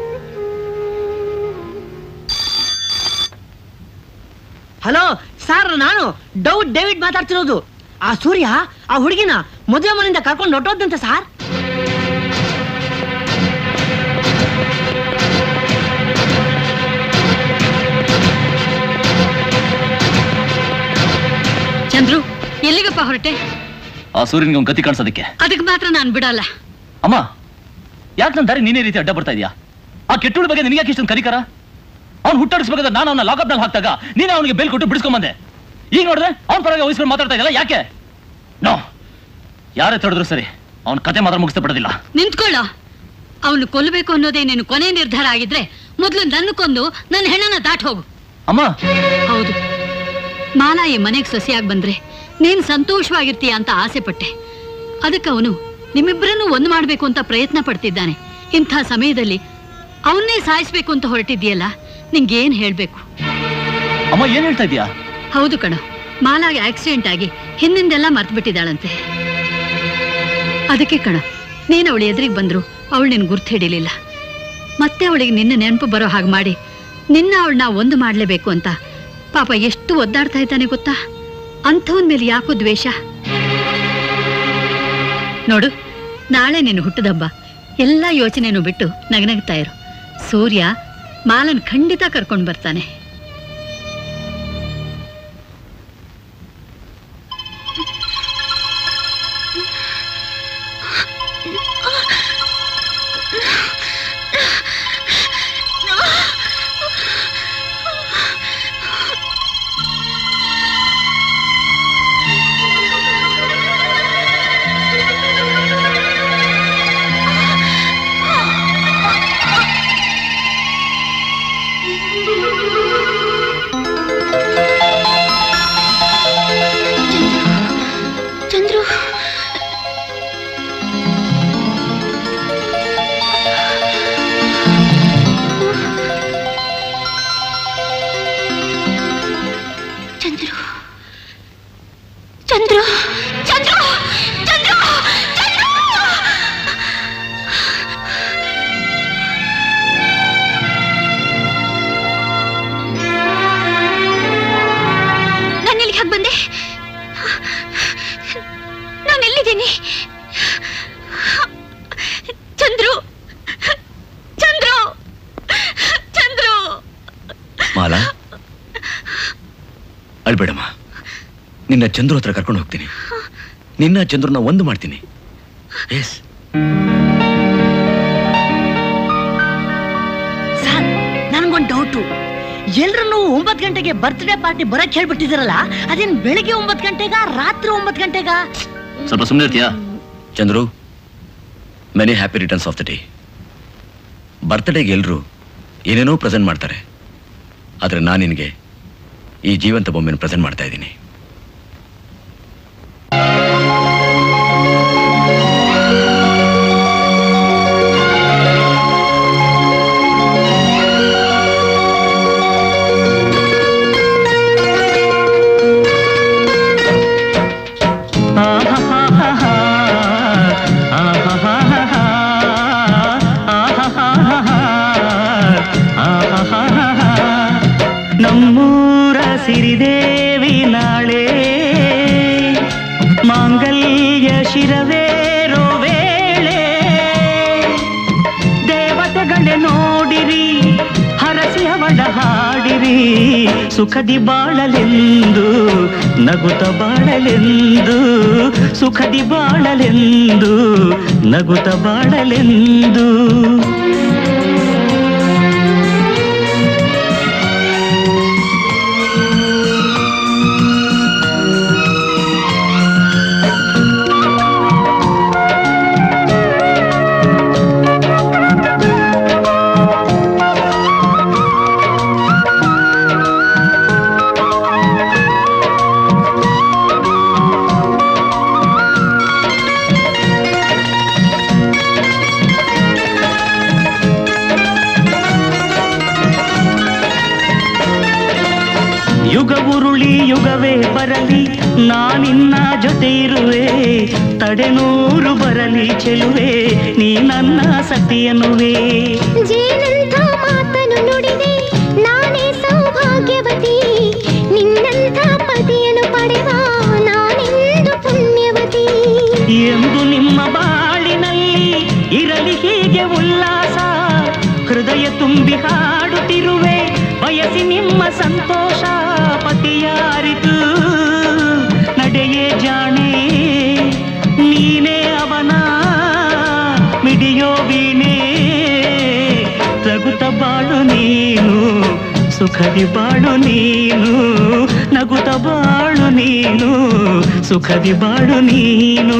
ಹಲೋ ಸರ್ ನಾನು ಡೌಟ್ ಡೇವಿಡ್ ಮಾತಾಡ್ತಿರೋದು ಆ ಸೂರ್ಯ ಆ ಹುಡುಗಿನ ಮದುವೆ ಮನೆಯಿಂದ ಕರ್ಕೊಂಡು ಹೊಟ್ಟೋದಂತೆ ಸರ್ ಚಂದ್ರು ಎಲ್ಲಿಗಪ್ಪ ಹೊರಟೆ ಆ ಸೂರ್ಯನಿಗೆ ಒಂದು ಗತಿ ಕಾಣಿಸೋದಕ್ಕೆ ಅದಕ್ಕೆ ಮಾತ್ರ ನಾನು ಬಿಡಲ್ಲ ಅಮ್ಮ ಯಾಕೆ ನನ್ನ ದಾರಿ ನೀನೇ ರೀತಿ ಅಡ್ಡ ಬರ್ತಾ ಇದೆಯಾ ಆ ಕೆಟ್ಟುಳ ಬಗ್ಗೆ ನಿನಗೆ ಯಾಕೆ ಇಷ್ಟೊಂದು ಕರಿಕರ ಅವ್ನು ಹುಟ್ಟಾಡಿಸ್ಬೇಕಾದ್ರೆ ನಾನು ಅವನ ಲಾಕಪ್ ನಲ್ಲಿ ಹಾಕ್ದಾಗ ನೀನೇ ಅವನಿಗೆ ಬೇಲ್ ಕೊಟ್ಟು ಬಿಡಿಸ್ಕೊಂಬಂದೆ ಈಗ ನೋಡಿದ್ರೆ ಅವ್ನ ಪರವಾಗಿ ವಹಿಸ್ಕೊಂಡು ಮಾತಾಡ್ತಾ ಇದೆಯಲ್ಲ ಯಾಕೆ ನೋ ಯಾರೇ ತಡೆದ್ರು ಸರಿ ಅವ್ನ ಕತೆ ಮಾತ್ರ ಮುಗಿಸ್ತಾ ಬಿಡೋದಿಲ್ಲ ನಿಂತ್ಕೊಳ್ಳ ಅವನು ಕೊಲ್ಲಬೇಕು ಅನ್ನೋದೇ ನೀನು ಕೊನೆ ನಿರ್ಧಾರ ಆಗಿದ್ರೆ ಮೊದಲು ನನ್ನ ಕೊಂದು ನನ್ನ ಹೆಣ್ಣನ್ನ ದಾಟ್ ಹೋಗು ಅಮ್ಮ ಹೌದು ಮಾಲಾ ಈ ಮನೆಗೆ ಸೊಸೆಯಾಗಿ ಬಂದ್ರೆ ನೀನ್ ಸಂತೋಷವಾಗಿರ್ತೀಯ ಅಂತ ಆಸೆ ಪಟ್ಟೆ ಅದಕ್ಕೆ ಅವನು ನಿಮ್ಮಿಬ್ಬರನ್ನು ಒಂದು ಮಾಡ್ಬೇಕು ಅಂತ ಪ್ರಯತ್ನ ಪಡ್ತಿದ್ದಾನೆ ಇಂಥ ಸಮಯದಲ್ಲಿ ಅವನ್ನೇ ಸಾಯಿಸ್ಬೇಕು ಅಂತ ಹೊರಟಿದ್ಯಲ್ಲ ನಿಂಗೇನ್ ಹೇಳ್ಬೇಕು ಅಮ್ಮ ಏನ್ ಹೇಳ್ತಾ ಇದೀಯಾ ಹೌದು ಕಣ ಮಾಲಾಗೆ ಆಕ್ಸಿಡೆಂಟ್ ಆಗಿ ಹಿಂದಿಂದೆಲ್ಲ ಮರ್ತು ಬಿಟ್ಟಿದ್ದಾಳಂತೆ ಅದಕ್ಕೆ ಕಣ ನೀನು ಅವಳು ಎದುರಿಗೆ ಬಂದ್ರು ಅವಳು ನಿನ್ ಗುರ್ತು ಹಿಡಿಲಿಲ್ಲ ಮತ್ತೆ ಅವಳಿಗೆ ನಿನ್ನ ನೆನಪು ಬರೋ ಹಾಗೆ ಮಾಡಿ ನಿನ್ನ ಅವಳನ್ನ ಒಂದು ಮಾಡಲೇಬೇಕು ಅಂತ ಪಾಪ ಎಷ್ಟು ಒದ್ದಾಡ್ತಾ ಇದ್ದಾನೆ ಗೊತ್ತಾ ಅಂಥವನ್ ಮೇಲೆ ಯಾಕೋ ದ್ವೇಷ ನೋಡು ನಾಳೆ ನಿನ್ನ ಹುಟ್ಟದಬ್ಬ ಎಲ್ಲ ಯೋಚನೆನೂ ಬಿಟ್ಟು ನಗನಗ್ತಾ ಇರು ಸೂರ್ಯ ಮಾಲನ್ ಖಂಡಿತ ಕರ್ಕೊಂಡು ಬರ್ತಾನೆ ಚಂದ್ರು ಚಂದ್ರು ಚಂದ್ರು ಚಂದ್ರು ಚಂದ್ರು ಚಂದ್ರು ನಾನು ಇಲ್ಲಿಗೆ ಹಾಗೆ ಬಂದೆ ನಾನು ಎಲ್ಲಿದ್ದೀನಿ ಚಂದ್ರು ಚಂದ್ರು ಚಂದ್ರು ಮಾಲಾ ಅಳ್ಬೇಡಮ್ಮ ನಿನ್ನ ಚಂದ್ರು ಹತ್ರ ಕರ್ಕೊಂಡು ಹೋಗ್ತೀನಿ ನಿನ್ನ ಚಂದ್ರನ ಒಂದು ಮಾಡ್ತೀನಿ ಎಸ್ ಸರ್ ನನ್ಗೊಂದು ಡೌಟು ಎಲ್ರನ್ನೂ ಒಂಬತ್ತು ಗಂಟೆಗೆ ಬರ್ತ್ಡೇ ಪಾರ್ಟಿ ಬರಕ್ ಹೇಳ್ಬಿಟ್ಟಿದಾರಲ್ಲ ಅದೇನ್ ಬೆಳಿಗ್ಗೆ ಒಂಬತ್ತು ಗಂಟೆಗ ರಾತ್ರಿ ಒಂಬತ್ತು ಗಂಟೆಗ ಸ್ವಲ್ಪ ಸುಮ್ಮನೆ ಇರ್ತೀಯಾ Chandru many happy returns of the day ಬರ್ತ್ಡೇಗೆ ಎಲ್ಲರೂ ಏನೇನೋ ಪ್ರೆಸೆಂಟ್ ಮಾಡ್ತಾರೆ ಆದರೆ ನಾನು ನಿನಗೆ ಈ ಜೀವಂತ ಬೊಮ್ಮೆನ ಪ್ರೆಸೆಂಟ್ ಮಾಡ್ತಾ ಇದ್ದೀನಿ ನಮ್ಮೂರ ಸಿರಿದೇವಿ ನಾಳೆ ಮಾಂಗಲ್ಯ ಶಿರವೇರೋ ವೇಳೆ ದೇವತೆಗಳೇ ನೋಡಿರಿ ಹರಸಿ ಅವಳ ಹಾಡಿರಿ ಸುಖದಿ ಬಾಳಲೆಂದು ನಗುತ್ತ ಬಾಳಲೆಂದು ಸುಖದಿ ಬಾಳಲೆಂದು ನಗುತ್ತ ಬಾಳಲೆಂದು ಯುಗ ಉರುಳಿ ಯುಗವೇ ಬರಲಿ ನಾನಿನ್ನ ಜೊತೆ ಇರುವೆ ತಡೆನೂರು ಬರಲಿ ಚೆಲುವೆ ನೀ ನನ್ನ ಸತಿಯನುವೆ ಜೇನಂಥ ಮಾತನು ನುಡಿದೆ ನಾನೇ ಸೌಭಾಗ್ಯವತಿ ನಿನ್ನಂಥ ಪತಿಯನ್ನು ಪಡೆವ ನಾನೆಂದು ಪುಣ್ಯವತಿ ಎಂದು ನಿಮ್ಮ ಬಾಳಿನಲ್ಲಿ ಇರಲಿ ಹೀಗೆ ಉಲ್ಲಾಸ ಹೃದಯ ತುಂಬಿ ಹಾಡುತ್ತಿರುವೆ ಬಯಸಿ ನಿಮ್ಮ ಸಂತೋಷ ಪತಿಯಾರಿತು ನಡೆಯೇ ಜಾಣೆ ನೀನೇ ಅವನ ಮಿಡಿಯೋ ವೀಣೆ ರಘುತ ಬಾಳು ನೀನು ಸುಖದಿ ಬಾಳು ನೀನು ನಗುತ ಬಾಳು ನೀನು ಸುಖದಿ ಬಾಳು ನೀನು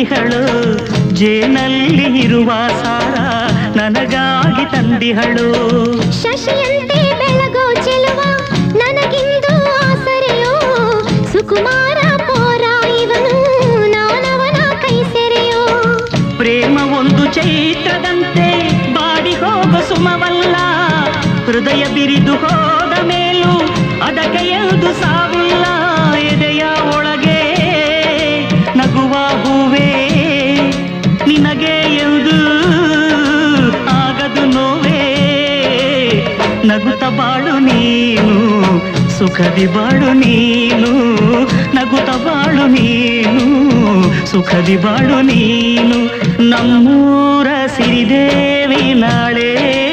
ತಂದಿಹಳು ಜೇನಲ್ಲಿ ಇರುವ ಸಾರ ನನಗಾಗಿ ತಂದಿಹಳು ಶಶಿಯಂತೆ ಬೆಳಗೋ ಚೆಲುವ ನನಗಿಂದು ಆಸರೆಯೋ ಸುಕುಮಾರ ಪೋರ ಇವನು ನಾನವನ ಕೈ ಸೆರೆಯೋ ಪ್ರೇಮ ಒಂದು ಚೈತ್ರದಂತೆ ಬಾಡಿ ಹೋಗ ಸುಮವಲ್ಲ ಹೃದಯ ಬಿರಿದು ಹೋದ ಮೇಲೂ ಅದಕ್ಕೆ ಎಲ್ದು ಸಾವಿಲ್ಲ ಎದೆಯ ಒಳಗೆ ನಗುವ ಹೂವೇ ನಿನಗೆ ಎಂದು ಆಗದು ನೋವೇ ನಗುತ್ತ ಬಾಳು ನೀನು ಸುಖದಿ ಬಾಳು ನೀನು ನಗುತ್ತ ಬಾಳು ನೀನು ಸುಖದಿ ಬಾಳು ನೀನು ನಮ್ಮೂರ ಸಿರಿದೇವಿ ನಾಳೆ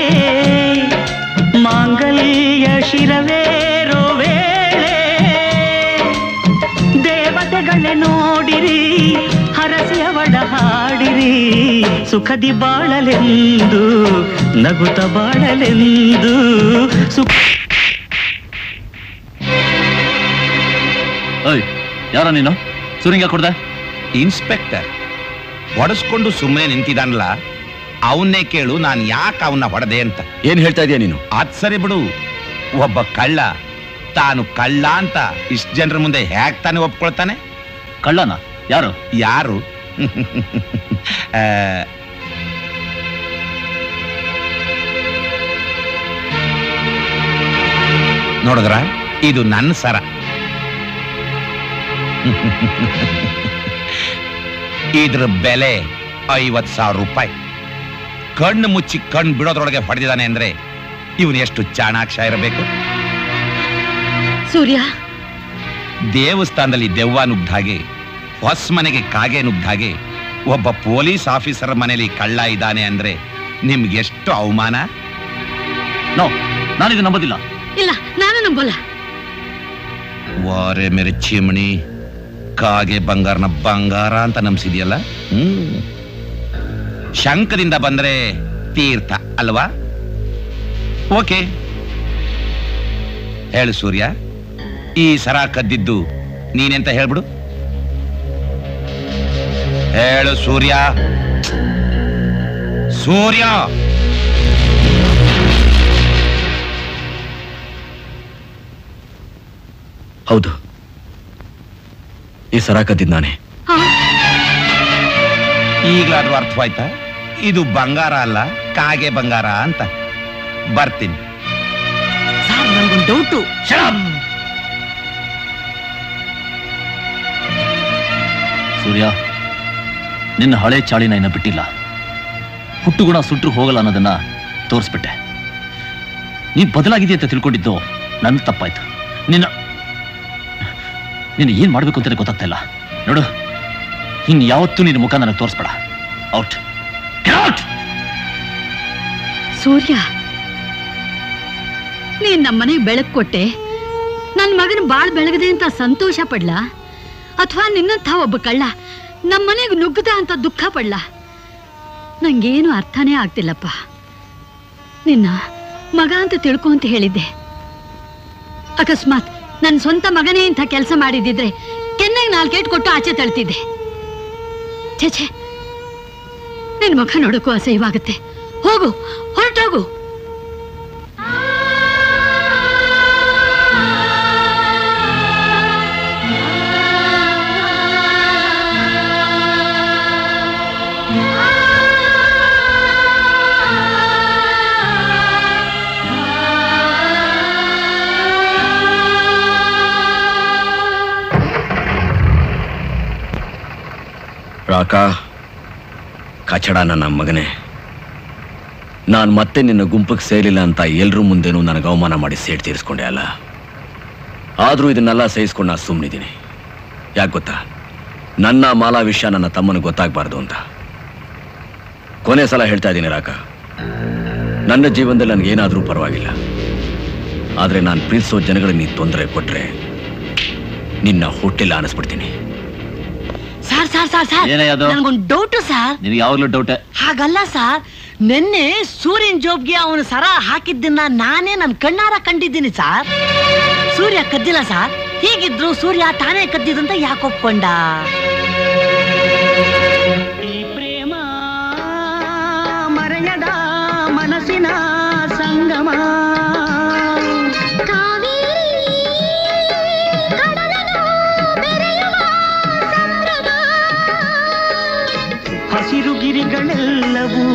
ಮಾಂಗಲ್ಯ ಶಿರವೇರೋ ವೇಳೆ ದೇವತೆಗಳೇ ನೋಡಿರಿ ಹರಸಿ ಅವಳ ಹಾಡಿರಿ ಸುಖದಿ ಬಾಳಲೆಂದು ನಗುತ್ತ ಬಾಳಲೆಂದು ಸುಖ ಓಯ್ ಯಾರ ನೀನು ಸೂರಿಂಗ ಕೊಡ್ದೆ ಇನ್ಸ್ಪೆಕ್ಟರ್ ಹೊಡೆಸ್ಕೊಂಡು ಸುಮ್ಮನೆ ನಿಂತಿದ್ದಾನಲ್ಲ ಅವನ್ನೇ ಕೇಳು ನಾನು ಯಾಕೆ ಅವನ್ನ ಹೊಡೆದೆ ಅಂತ ಏನ್ ಹೇಳ್ತಾ ಇದೀಯ ನೀನು ಅದ್ ಸರಿ ಬಿಡು ಒಬ್ಬ ಕಳ್ಳ ತಾನು ಕಳ್ಳ ಅಂತ ಇಷ್ಟು ಜನರ ಮುಂದೆ ಹ್ಯಾಕ್ ತಾನೇ ಒಪ್ಕೊಳ್ತಾನೆ ಕಳ್ಳನ ಯಾರು ಯಾರು ಆ, ನೋಡಿದ್ರ ಇದು ನನ್ನ ಸರ ಇದ್ರ ಬೆಲೆ ಐವತ್ ಸಾವಿರ ರೂಪಾಯಿ ಕಣ್ಣು ಮುಚ್ಚಿ ಕಣ್ಣು ಬಿಡೋದ್ರೊಳಗೆ ಹೊಡೆದಿದ್ದಾನೆ ಅಂದ್ರೆ ಇವನು ಎಷ್ಟು ಚಾಣಾಕ್ಷ ಇರಬೇಕು ಸೂರ್ಯ ದೇವಸ್ಥಾನದಲ್ಲಿ ದೆವ್ವ ನುಗ್ದ ಹಾಗೆ ಹೊಸ ಮನೆಗೆ ಕಾಗೆ ನುಗ್ದ ಹಾಗೆ ಒಬ್ಬ ಪೊಲೀಸ್ ಆಫೀಸರ್ ಮನೆಯಲ್ಲಿ ಕಳ್ಳ ಇದ್ದಾನೆ ಅಂದ್ರೆ ನಿಮ್ಗೆ ಎಷ್ಟು ಅವಮಾನ ನೋ ನಾನಿದು ನಂಬೋದಿಲ್ಲ ಇಲ್ಲ ನಾನು ನಂಬಲ್ಲ ವಾರೆ ಮೇರೆ ಚಿಮಣಿ ಕಾಗೆ ಬಂಗಾರನ ಬಂಗಾರ ಅಂತ ನಂಬಿಸಿದ್ಯಲ್ಲ ಹ್ಮ್ ಶಂಕದಿಂದ ಬಂದ್ರೆ ತೀರ್ಥ ಅಲ್ವಾ ಓಕೆ ಹೇಳು ಸೂರ್ಯ ಈ ಸರ ಕದ್ದಿದ್ದು ನೀನೆಂತ ಹೇಳ್ಬಿಡು ಹೇಳು ಸೂರ್ಯ ಸೂರ್ಯ ಹೌದು ಈ ಸರ ಕದ್ದಿದ್ ನಾನೇ ಈಗಲಾದ್ರೂ ಅರ್ಥವಾಯ್ತಾ ಇದು ಬಂಗಾರ ಅಲ್ಲ ಕಾಗೆ ಬಂಗಾರ ಅಂತ ಬರ್ತೀನಿ ಸರ್ ನನ್ಗೊಂದು ಡೌಟು ಸೂರ್ಯ ನಿನ್ನ ಹಳೆ ಚಾಳಿನ ಇನ್ನ ಬಿಟ್ಟಿಲ್ಲ ಹುಟ್ಟುಗುಣ ಸುಟ್ರು ಹೋಗಲ್ಲ ಅನ್ನೋದನ್ನ ತೋರಿಸ್ಬಿಟ್ಟೆ ನೀ ಬದಲಾಗಿದೆ ಅಂತ ತಿಳ್ಕೊಂಡಿದ್ದು ನನ್ನ ತಪ್ಪಾಯ್ತು ನಿನ್ನ ನೀನು ಏನ್ ಮಾಡ್ಬೇಕು ಅಂತಾನೆ ಗೊತ್ತಾಗ್ತಾ ಇಲ್ಲ ನೋಡು ಇನ್ ಯಾವತ್ತೂ ನಿನ್ನ ಮುಖ ನನಗೆ ತೋರಿಸ್ಬೇಡ ಔಟ್ ಸೂರ್ಯ ನೀನ್ ನಮ್ಮನೆಗೆ ಬೆಳಕು ಕೊಟ್ಟೆ ನನ್ನ ಮಗನ ಬಾಳ್ ಬೆಳಗದೆ ಅಂತ ಸಂತೋಷ ಪಡ್ಲಾ ಅಥವಾ ನಿನ್ನಂಥ ಒಬ್ಬ ಕಳ್ಳ ನಮ್ಮನೆಗೆ ನುಗ್ಗದ ಅಂತ ದುಃಖ ಪಡ್ಲಾ ನಂಗೇನು ಅರ್ಥನೇ ಆಗ್ತಿಲ್ಲಪ್ಪ ನಿನ್ನ ಮಗ ಅಂತ ತಿಳ್ಕೊ ಅಂತ ಹೇಳಿದ್ದೆ ಅಕಸ್ಮಾತ್ ನನ್ನ ಸ್ವಂತ ಮಗನೇ ಇಂಥ ಕೆಲಸ ಮಾಡಿದ್ದಿದ್ರೆ ಕೆನ್ನಾಗಿ ನಾಲ್ಕೇಟ್ ಕೊಟ್ಟು ಆಚೆ ತಳ್ತಿದ್ದೆ ಛೇ ಛೇ ನಿನ್ ಮುಖ ನೋಡಕ್ಕೂ ಅಸಹ್ಯವಾಗುತ್ತೆ ಹೋಗು ಹೊರಟೋಗು ರಾಕ ಕಚಡ ನನ್ನ ಮಗನೇ ನಾನು ಮತ್ತೆ ನಿನ್ನ ಗುಂಪಿಗೆ ಸೇರಿಲ್ಲ ಅಂತ ಎಲ್ರ ಮುಂದೆನೂ ನನಗೆ ಅವಮಾನ ಮಾಡಿ ಸೇಡ್ ತೀರಿಸ್ಕೊಂಡೆ ಅಲ್ಲ ಆದರೂ ಇದನ್ನೆಲ್ಲ ಸಹಿಸ್ಕೊಂಡು ನಾನು ಸುಮ್ಮನಿದ್ದೀನಿ ಯಾಕೆ ಗೊತ್ತಾ ನನ್ನ ಮಾಲಾ ವಿಷಯ ನನ್ನ ತಮ್ಮನಿಗೆ ಗೊತ್ತಾಗಬಾರ್ದು ಅಂತ ಕೊನೆ ಸಲ ಹೇಳ್ತಾ ಇದ್ದೀನಿ ರಾಕ ನನ್ನ ಜೀವನದಲ್ಲಿ ನನಗೇನಾದರೂ ಪರವಾಗಿಲ್ಲ ಆದರೆ ನಾನು ಪ್ರೀತಿಸೋ ಜನಗಳಿಗೆ ನೀನು ತೊಂದರೆ ಕೊಟ್ಟರೆ ನಿನ್ನ ಹುಟ್ಟಿಲ್ಲ ಅನಿಸ್ಬಿಡ್ತೀನಿ ಸರ್ ಸರ್ ಸರ್ ಸರ್ ಏನಯ್ಯ ಅದು? ನನ್ಗೊಂದು ಡೌಟು ಸರ್ ನಿನಗೆ ಯಾವಾಗಲೂ ಡೌಟೆ ಹಾಗಲ್ಲ ಸರ್ ನಿನ್ನೆ ಸೂರ್ಯನ್ ಜೋಬ್ಗೆ ಅವನು ಸರ ಹಾಕಿದ್ದನ್ನ ನಾನೇ ನನ್ನ ಕಣ್ಣಾರ ಕಂಡಿದ್ದೀನಿ ಸರ್ ಸೂರ್ಯ ಕದ್ದಿಲ್ಲ ಸರ್ ಹೀಗಿದ್ರು ಸೂರ್ಯ ತಾನೇ ಕದ್ದಿದಂತ ಯಾಕೆ ಒಪ್ಕೊಂಡ ಕಿರಿಗಳೆಲ್ಲವೂ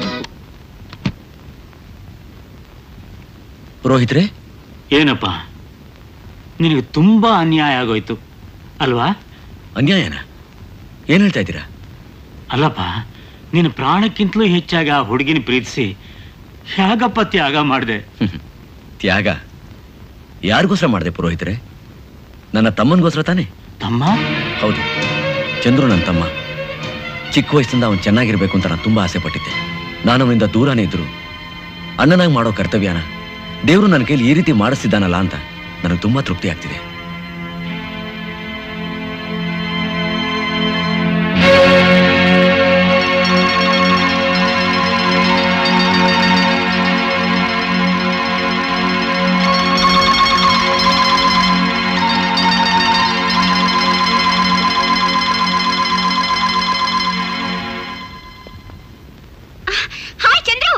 ಪುರೋಹಿತ್ರೆ ಏನಪ್ಪ ನಿನಗೆ ತುಂಬಾ ಅನ್ಯಾಯ ಆಗೋಯ್ತು ಅಲ್ವಾ ಅನ್ಯಾಯನ ಏನ್ ಹೇಳ್ತಾ ಇದ್ದೀರಾ ಅಲ್ಲಪ್ಪ ನಿನ್ನ ಪ್ರಾಣಕ್ಕಿಂತಲೂ ಹೆಚ್ಚಾಗಿ ಆ ಹುಡುಗಿನ ಪ್ರೀತಿಸಿ ಹೇಗಪ್ಪ ತ್ಯಾಗ ಮಾಡಿದೆ ತ್ಯಾಗ ಯಾರಿಗೋಸ್ಕರ ಮಾಡಿದೆ ಪುರೋಹಿತರೆ ನನ್ನ ತಮ್ಮನಿಗೋಸ್ಕರ ತಾನೆ ತಮ್ಮ ಹೌದು ಚಂದ್ರು ನನ್ನ ತಮ್ಮ ಚಿಕ್ಕ ವಯಸ್ಸಿಂದ ಅವನು ಚೆನ್ನಾಗಿರ್ಬೇಕು ಅಂತ ನಾನು ತುಂಬಾ ಆಸೆ ಪಟ್ಟಿದ್ದೆ ನಾನು ಅವನಿಂದ ದೂರನೇ ಇದ್ರು ಅಣ್ಣನಾಗಿ ಮಾಡೋ ಕರ್ತವ್ಯನ ದೇವರು ನನ್ನ ಕೈಲಿ ಈ ರೀತಿ ಮಾಡಿಸ್ತಿದ್ದಾನಲ್ಲ ಅಂತ ನನಗೆ ತುಂಬಾ ತೃಪ್ತಿ ಆಗ್ತಿದೆ ಹಾಯ್ ಚಂದ್ರು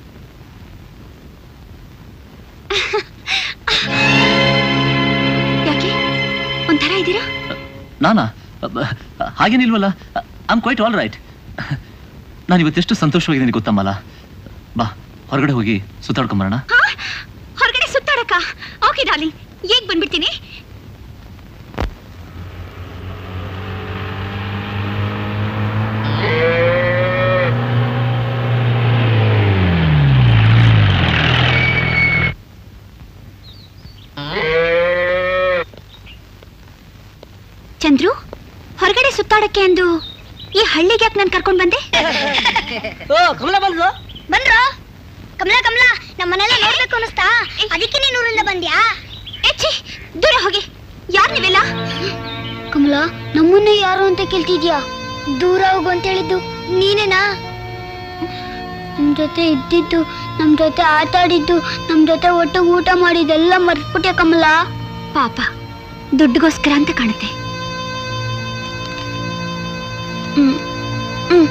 ಯಾಕೆ ಒಂಥರ ಇದ್ದೀರಾ ನಾನಾ ಅಬ್ಬ, ಹಾಗೇನಿಲ್ವಲ್ಲ ಐಮ್ ಕ್ವೈಟ್ ಆಲ್ ರೈಟ್ ನಾನು ಇವತ್ತೆಷ್ಟು ಸಂತೋಷವಾಗಿದ್ದೀನಿ ಗೊತ್ತಮ್ಮಲ್ಲ ಬಾ ಹೊರಗಡೆ ಹೋಗಿ ಸುತ್ತಾಡ್ಕೊಂಬರೋಣ ಹಾ? ಹೊರಗಡೆ ಸುತ್ತಾಡಕ್ಕ ಓಕೆ ಡಾರ್ಲಿಂಗ್ ಈಗ ಬಂದ್ಬಿಡ್ತೀನಿ ಚಂದ್ರು ಹೊರಗಡೆ ಸುತ್ತಾಡಕ್ಕೆ ಅಂದು ಈ ಹಳ್ಳಿಗೆ ಯಾಕೆ ನಾನು ಕರ್ಕೊಂಡ್ ಬಂದೆ ಓ ಕಮಲ ಬಂದ್ರು ಬಂದ್ರು ಕಮಲ ಕಮಲ ನಮ್ಮ ಮನೆಲ್ಲ ನೋಡ್ಬೇಕು ಅನಿಸ್ತಾ ಅದಕ್ಕೆ ನೀನು ಊರಿಂದ ಬಂದ್ಯಾ ಎಚ್ಚಿ ದೂರ ಹೋಗಿ ಯಾರು ನೀವೆಲ್ಲ ಕಮಲ ನಮ್ಮನ್ನ ಯಾರು ಅಂತ ಕೇಳ್ತಿದ್ಯಾ ದೂರ ಹೋಗು ಅಂತ ಹೇಳಿದ್ದು ನೀನೇನಾ ನಮ್ ಜೊತೆ ಇದ್ದಿದ್ದು ನಮ್ ಜೊತೆ ಆಟ ಆಡಿದ್ದು ನಮ್ ಜೊತೆ ಒಟ್ಟಿಗೆ ಊಟ ಮಾಡಿದ್ದೆಲ್ಲ ಮರ್ತ್ಬಿಟ್ಟೆ ಕಮಲ ಪಾಪ ದುಡ್ಡುಗೋಸ್ಕರ ಅಂತ ಕಾಣುತ್ತೆ ಹ್ಮ್ ಹ್ಮ್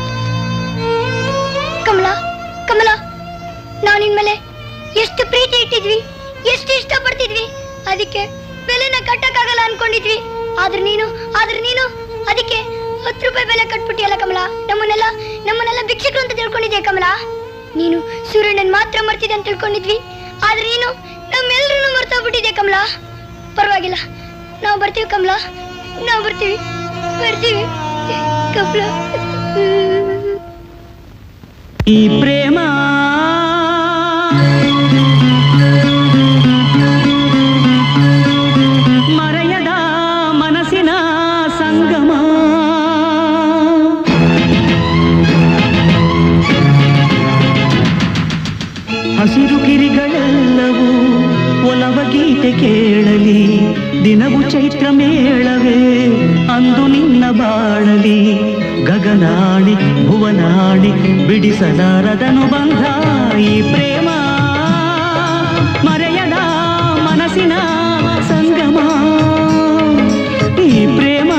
ಕಮಲ ಕಮಲ ನಾವು ನಿನ್ ಎಷ್ಟು ಪ್ರೀತಿ ಇಟ್ಟಿದ್ವಿ ಎಷ್ಟು ಇಷ್ಟಪಡ್ತಿದ್ವಿ ಅದಕ್ಕೆ ಬೆಲೆನ ಕಟ್ಟಕ್ಕಾಗಲ್ಲ ಅನ್ಕೊಂಡಿದ್ವಿ ಆದ್ರೆ ನೀನು ಆದ್ರೆ ನೀನು ಅದಕ್ಕೆ ಹತ್ತು ರೂಪಾಯಿ ಬೆಲೆ ಕಟ್ಬಿಟ್ಟಿಯಲ್ಲ ಕಮಲ ನಮ್ಮನ್ನೆಲ್ಲ ನಮ್ಮನ್ನೆಲ್ಲ ಭಿಕ್ಷಕರು ಅಂತ ತಿಳ್ಕೊಂಡಿದ್ದೆ ಕಮಲ ನೀನು ಸೂರ್ಯನನ್ ಮಾತ್ರ ಮರ್ತಿದೆ ಅಂತ ತಿಳ್ಕೊಂಡಿದ್ವಿ ಆದ್ರೆ ನೀನು ನಮ್ಮೆಲ್ಲರನ್ನು ಮರ್ತೋಗ್ಬಿಟ್ಟಿದೆ ಕಮಲ ಪರವಾಗಿಲ್ಲ ನಾವು ಬರ್ತೀವಿ ಕಮಲ ನಾವು ಬರ್ತೀವಿ ಬರ್ತೀವಿ ಕಮಲ ಈ ಪ್ರೇಮ ಮರೆಯದ ಮನಸ್ಸಿನ ಸಂಗಮ ಹಸಿರು ಕಿರಿಗಳೆಲ್ಲವೂ ಒಲವ ಗೀತೆ ಕೇಳಲಿ ದಿನವು ಚೈತ್ರ ಮೇಳವೇ ಅಂದು ನಿನ್ನ ಬಾಳಲಿ ಗಗನಾಣಿ ಭುವನಾಣಿ ಬಿಡಿಸಲಾರದನು ಬಂಧ ಈ ಪ್ರೇಮ ಮರೆಯದ ಮನಸ್ಸಿನ ಸಂಗಮ ಈ ಪ್ರೇಮ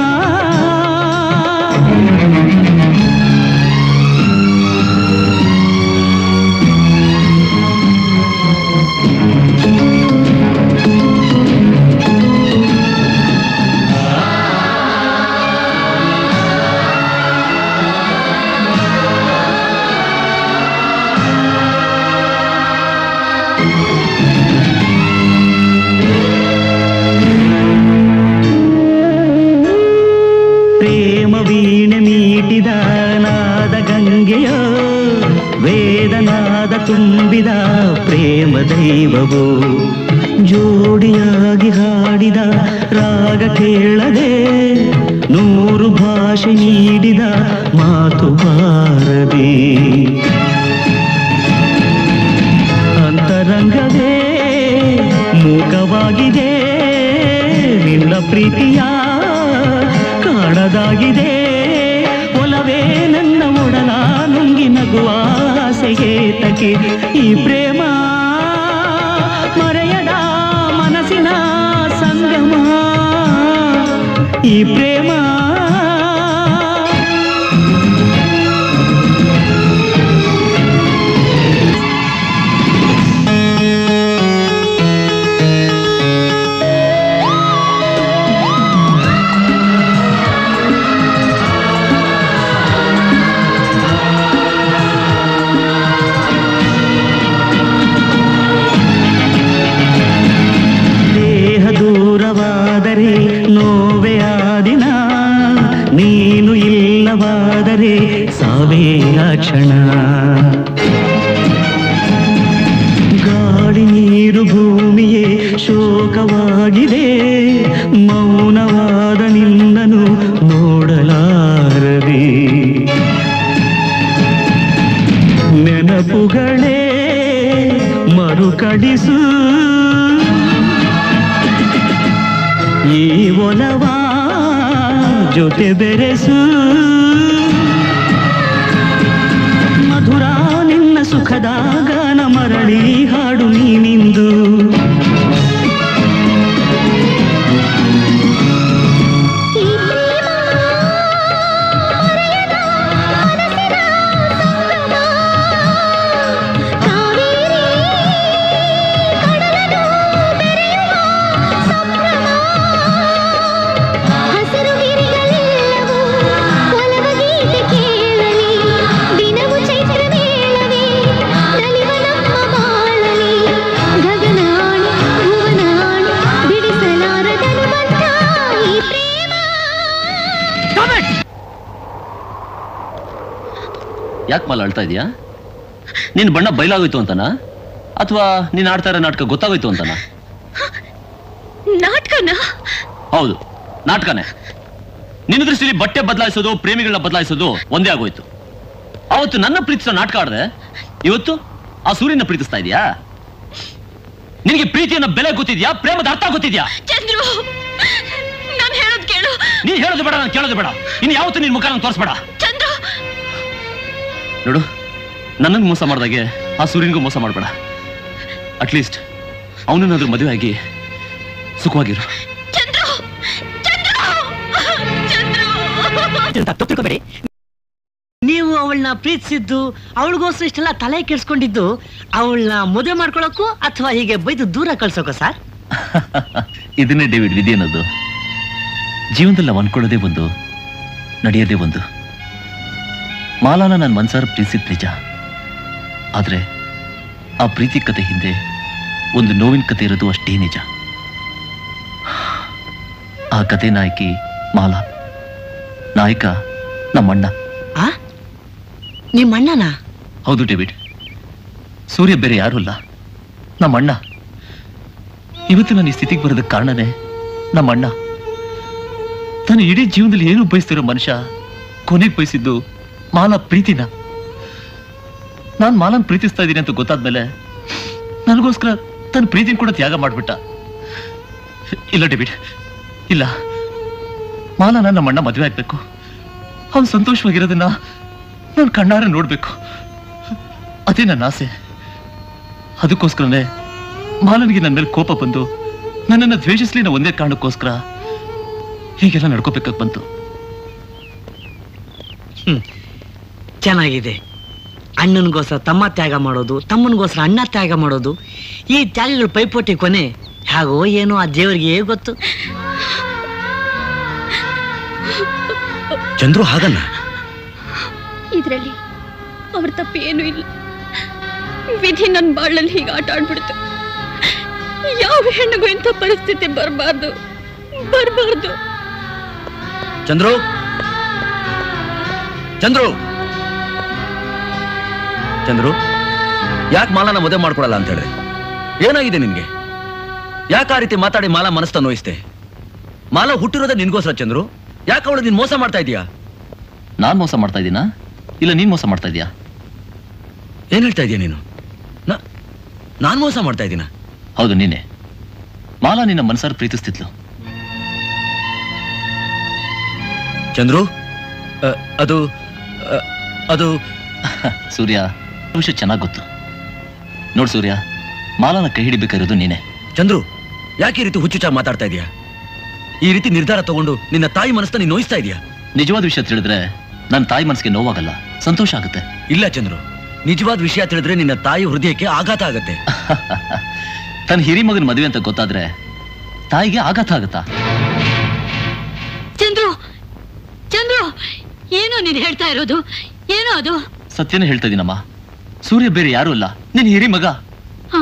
ಪ್ರೇಮ ವೀಣೆ ಮೀಟಿದ ನಾದ ಗಂಗೆಯ ವೇದನಾದ ತುಂಬಿದ ಪ್ರೇಮ ದೈವವು ಜೋಡಿಯಾಗಿ ಹಾಡಿದ ರಾಗ ಕೇಳದೆ ನೂರು ಭಾಷೆ ನೀಡಿದ ಮಾತು ಬಾರದೆ ಅಂತರಂಗವೇ ಮೂಕವಾಗಿದೆ ನಿನ್ನ ಪ್ರೀತಿಯ ಕಾಣದಾಗಿದೆ ಒಲವೇ ನನ್ನ ಒಡಲ ನುಂಗಿ ನಗುವ ಆಸೆಗೆ ತಕೆ ಈ ಪ್ರೇಮ ಮರೆಯದ ಮನಸ್ಸಿನ ಸಂಗಮ ಈ ಪ್ರೇಮ ನೀನು ಇಲ್ಲವಾದರೆ ಸಾವೇ ಆ ಕ್ಷಣ ಗಾಳಿ ನೀರು ಭೂಮಿಯೇ ಶೋಕವಾಗಿದೆ ಮೌನವಾದ ನಿನ್ನನು ನೋಡಲಾರದೆ ನೆನಪುಗಳೇ ಮರುಕಡಿಸು ಈ ಒಲವ ಜೊತೆ ಬೆರೆಸು ಮಧುರ ನಿನ್ನ ಸುಖದ ಗಾನ ಮರಳಿ ಹಾಡು ನೀನಿಂದು ಹಸಿರು ಗಿರಿಗಳೆಲ್ಲವೂ ಒಲವ ಗೀತೆ ಕೇಳಲಿ ದಿನವು ಚೈತ್ರ ಮೇಳವೇ ನಲಿವ ನಮ್ಮ ಬಾಳಲಿ ಗಗನಾಣಿ ಭುವನಾಣಿ ಬಿಡಿಸಲಾರದನು ಬಂದ ಈ ಪ್ರೇಮ ಯಾಕೆ ಮಾಲ ಅಳ್ತಾ ಇದೀಯಾ ನಿನ್ ಬಣ್ಣ ಬಯಲಾಗೋಯ್ತು ಅಂತನಾ ಅಥವಾ ನೀನ್ ಆಡ್ತಾ ಇರೋ ನಾಟಕ ಗೊತ್ತಾಗೋಯ್ತು ಅಂತನಾ ನಾಟಕನ ಹೌದು ನಾಟಕನೇ ನಿನ್ನ ದೃಷ್ಟಿಲಿ ಬಟ್ಟೆ ಬದಲಾಯಿಸೋದು ಪ್ರೇಮಿಗಳನ್ನ ಬದಲಾಯಿಸೋದು ಒಂದೇ ಆಗೋಯ್ತು ಅವತ್ತು ನನ್ನ ಪ್ರೀತಿಸೋ ನಾಟಕ ಆಡ್ದೆ ಇವತ್ತು ಆ ಸೂರ್ಯನ ಪ್ರೀತಿಸ್ತಾ ಇದೀಯಾ ನಿನಗೆ ಪ್ರೀತಿಯನ್ನ ಬೆಲೆ ಗೊತ್ತಿದ್ಯಾ ಪ್ರೇಮದ ಅರ್ಥ ಗೊತ್ತಿದ್ಯಾ ಚಂದ್ರು ನಾನು ಹೇಳೋದ್ ಕೇಳು ನೀನ್ ಹೇಳೋದು ಬೇಡ ನಾನು ಕೇಳೋದು ಬೇಡ ಇನ್ನು ಯಾವತ್ತು ನಿನ್ ಮುಖ ನಂಗೆ ತೋರಿಸ್ಬೇಡ ಚಂದ್ರು ನೋಡು ನನ್ನನ್ನು ಮೋಸ ಮಾಡ್ದಾಗೆ ಆ ಸೂರ್ಯನಿಗೂ ಮೋಸ ಮಾಡಬೇಡ ಅಟ್ಲೀಸ್ಟ್ ಅವನನ್ನಾದ್ರೂ ಮದುವೆ ಆಗಿ ಸುಖವಾಗಿರು ಚಂದ್ರು ಚಂದ್ರು ನೀವು ಅವಳನ್ನ ಪ್ರೀತಿಸಿದ್ದು ಅವಳಿಗೋಸ್ಕರ ಇಷ್ಟೆಲ್ಲ ತಲೆ ಕೆಡ್ಸ್ಕೊಂಡಿದ್ದು ಅವಳನ್ನ ಮದುವೆ ಮಾಡ್ಕೊಳಕ್ಕೂ ಅಥವಾ ಹೀಗೆ ಬೈದು ದೂರ ಕಳ್ಸೋಕೋ ಸರ್ ಇದನ್ನೇ ಡೇವಿಡ್ ವಿಧಿ ಅನ್ನೋದು ಜೀವನದಲ್ಲಿ ನಾವು ಅನ್ಕೊಳ್ಳೋದೇ ಒಂದು ನಡೆಯೋದೇ ಒಂದು ಮಾಲಾನ ನನ್ನ ಮನ್ಸಾರ ಪ್ರೀತಿಸಿದ್ ನಿಜ ಆದ್ರೆ ಆ ಪ್ರೀತಿ ಕತೆ ಹಿಂದೆ ಒಂದು ನೋವಿನ ಕತೆ ಇರೋದು ಅಷ್ಟೇ ನಿಜ ಆ ಕತೆ ನಾಯಕಿ ಮಾಲಾ ನಾಯಕ ನಮ್ಮಣ್ಣ ಆ ನಿಮ್ಮ ಅಣ್ಣನ ಹೌದು ಡೇವಿಡ್ ಸೂರ್ಯ ಬೇರೆ ಯಾರೂ ಅಲ್ಲ ನಮ್ಮಣ್ಣ ಇವತ್ತು ನಾನು ಈ ಸ್ಥಿತಿಗೆ ಬರೋದಕ್ಕೆ ಕಾರಣನೇ ನಮ್ಮಣ್ಣ ತಾನು ಇಡೀ ಜೀವನದಲ್ಲಿ ಏನು ಬಯಸ್ತಿರೋ ಮನುಷ್ಯ ಕೊನೆಗೆ ಬಯಸಿದ್ದು ಮಾಲಾ ಪ್ರೀತಿನ ನಾನು ಮಾಲನ್ ಪ್ರೀತಿಸ್ತಾ ಇದ್ದೀನಿ ಅಂತ ಗೊತ್ತಾದ್ಮೇಲೆ ನನಗೋಸ್ಕರ ತನ್ನ ಪ್ರೀತಿನ ಕೂಡ ತ್ಯಾಗ ಮಾಡ್ಬಿಟ್ಟ ಇಲ್ಲ ಡೇವಿಡ್ ಇಲ್ಲ ಮಾಲಾ ನನ್ನ ನಮ್ಮಣ್ಣ ಮದುವೆ ಆಗ್ಬೇಕು ಅವ್ನು ಸಂತೋಷವಾಗಿರೋದನ್ನ ನಾನು ಕಣ್ಣಾರೆ ನೋಡ್ಬೇಕು ಅದೇ ನನ್ನ ಆಸೆ ಅದಕ್ಕೋಸ್ಕರನೇ ಮಾಲನಿಗೆ ನನ್ನ ಮೇಲೆ ಕೋಪ ಬಂದು ನನ್ನನ್ನು ದ್ವೇಷಿಸ್ಲಿ ಅನ್ನೋ ಒಂದೇ ಕಾರಣಕ್ಕೋಸ್ಕರ ಹೀಗೆಲ್ಲ ನಡ್ಕೋಬೇಕಾಗಿ ಬಂತು ಚೆನ್ನಾಗಿದೆ ಅಣ್ಣನಿಗೋಸ್ಕರ ತಮ್ಮ ತ್ಯಾಗ ಮಾಡೋದು ತಮ್ಮನಿಗೋಸ್ಕರ ಅಣ್ಣ ತ್ಯಾಗ ಮಾಡೋದು ಈ ತ್ಯಾಗಗಳ ಪೈಪೋಟಿ ಕೊನೆ ಹಾಗೋ ಏನೋ ಆ ದೇವರಿಗೆ ಗೊತ್ತು ಚಂದ್ರು ಹಾಗಲ್ಲ ಇದ್ರಲ್ಲಿ ಅವ್ರ ತಪ್ಪು ಏನೂ ಇಲ್ಲ ವಿಧಿ ನನ್ನ ಬಾಳಲ್ಲಿ ಹೀಗೆ ಆಟ ಆಡ್ಬಿಡ್ತು ಯಾವ ಹೆಣ್ಣಿಗೂ ಇಂಥ ಪರಿಸ್ಥಿತಿ ಬರಬಾರ್ದು ಬರಬಾರ್ದು ಚಂದ್ರು ಚಂದ್ರು ಚಂದ್ರು ಯಾಕೆ ಮಾಲಾನ ಮದುವೆ ಮಾಡ್ಕೊಡಲ್ಲ ಅಂತ ಹೇಳಿದ್ರೆ ಏನಾಗಿದೆ ನಿನ್ಗೆ ಯಾಕೆ ಆ ರೀತಿ ಮಾತಾಡಿ ಮಾಲಾ ಮನಸ್ತ ನೋಯಿಸ್ತೆ ಮಾಲಾ ಹುಟ್ಟಿರೋದೇ ನಿನ್ಗೋಸ್ಕರ ಚಂದ್ರು ಯಾಕೆ ಅವಳು ನೀನ್ ಮೋಸ ಮಾಡ್ತಾ ಇದೀಯಾ ನಾನ್ ಮೋಸ ಮಾಡ್ತಾ ಇದ್ದೀನಾ ಇಲ್ಲ ನೀನ್ ಮೋಸ ಮಾಡ್ತಾ ಇದೀಯಾ ಏನ್ ಹೇಳ್ತಾ ಇದೀಯ ನೀನು ನಾ- ನಾನ್ ಮೋಸ ಮಾಡ್ತಾ ಇದ್ದೀನ ಹೌದು ನೀನೆ ಮಾಲಾ ನಿನ್ನ ಮನಸಾರ ಪ್ರೀತಿಸ್ತಿದ್ಲು ಚಂದ್ರು ಅ, ಅದು ಅ, ಅದು ಸೂರ್ಯ ವಿಷಯ ಚೆನ್ನಾಗಿ ಗೊತ್ತು ನೋಡ್ ಸೂರ್ಯ ಮಾಲಾನ ಕೈ ಹಿಡಿಬೇಕಾಗಿರೋದು ನೀನೆ ಚಂದ್ರು ಯಾಕೆ ಈ ರೀತಿ ಹುಚ್ಚುಚ್ಚಾಗಿ ಮಾತಾಡ್ತಾ ಇದೀಯಾ ಈ ರೀತಿ ನಿರ್ಧಾರ ತಗೊಂಡು ನಿನ್ನ ತಾಯಿ ಮನಸ್ಸನ್ನ ನೀನ್ ನೋಯಿಸ್ತಾ ಇದೀಯಾ ನಿಜವಾದ ವಿಷಯ ತಿಳಿದ್ರೆ ನನ್ನ ತಾಯಿ ಮನಸ್ಸಿಗೆ ನೋವಾಗಲ್ಲ ಸಂತೋಷ ಆಗುತ್ತೆ ಇಲ್ಲ ಚಂದ್ರು ನಿಜವಾದ ವಿಷಯ ತಿಳಿದ್ರೆ ನಿನ್ನ ತಾಯಿ ಹೃದಯಕ್ಕೆ ಆಘಾತ ಆಗತ್ತೆ ತನ್ನ ಹಿರಿ ಮಗನ ಮದುವೆ ಅಂತ ಗೊತ್ತಾದ್ರೆ ತಾಯಿಗೆ ಆಘಾತ ಆಗತ್ತಾ ಚಂದ್ರು ಚಂದ್ರು ಏನೋ ನೀನು ಹೇಳ್ತಾ ಇರೋದು ಏನೋ ಅದು ಸತ್ಯನೇ ಹೇಳ್ತಾ ಇದೀನಮ್ಮ ಸೂರ್ಯ ಬೇರೆ ಯಾರು ಅಲ್ಲ ನಿನ್ ಹಿರಿ ಮಗ ಆ,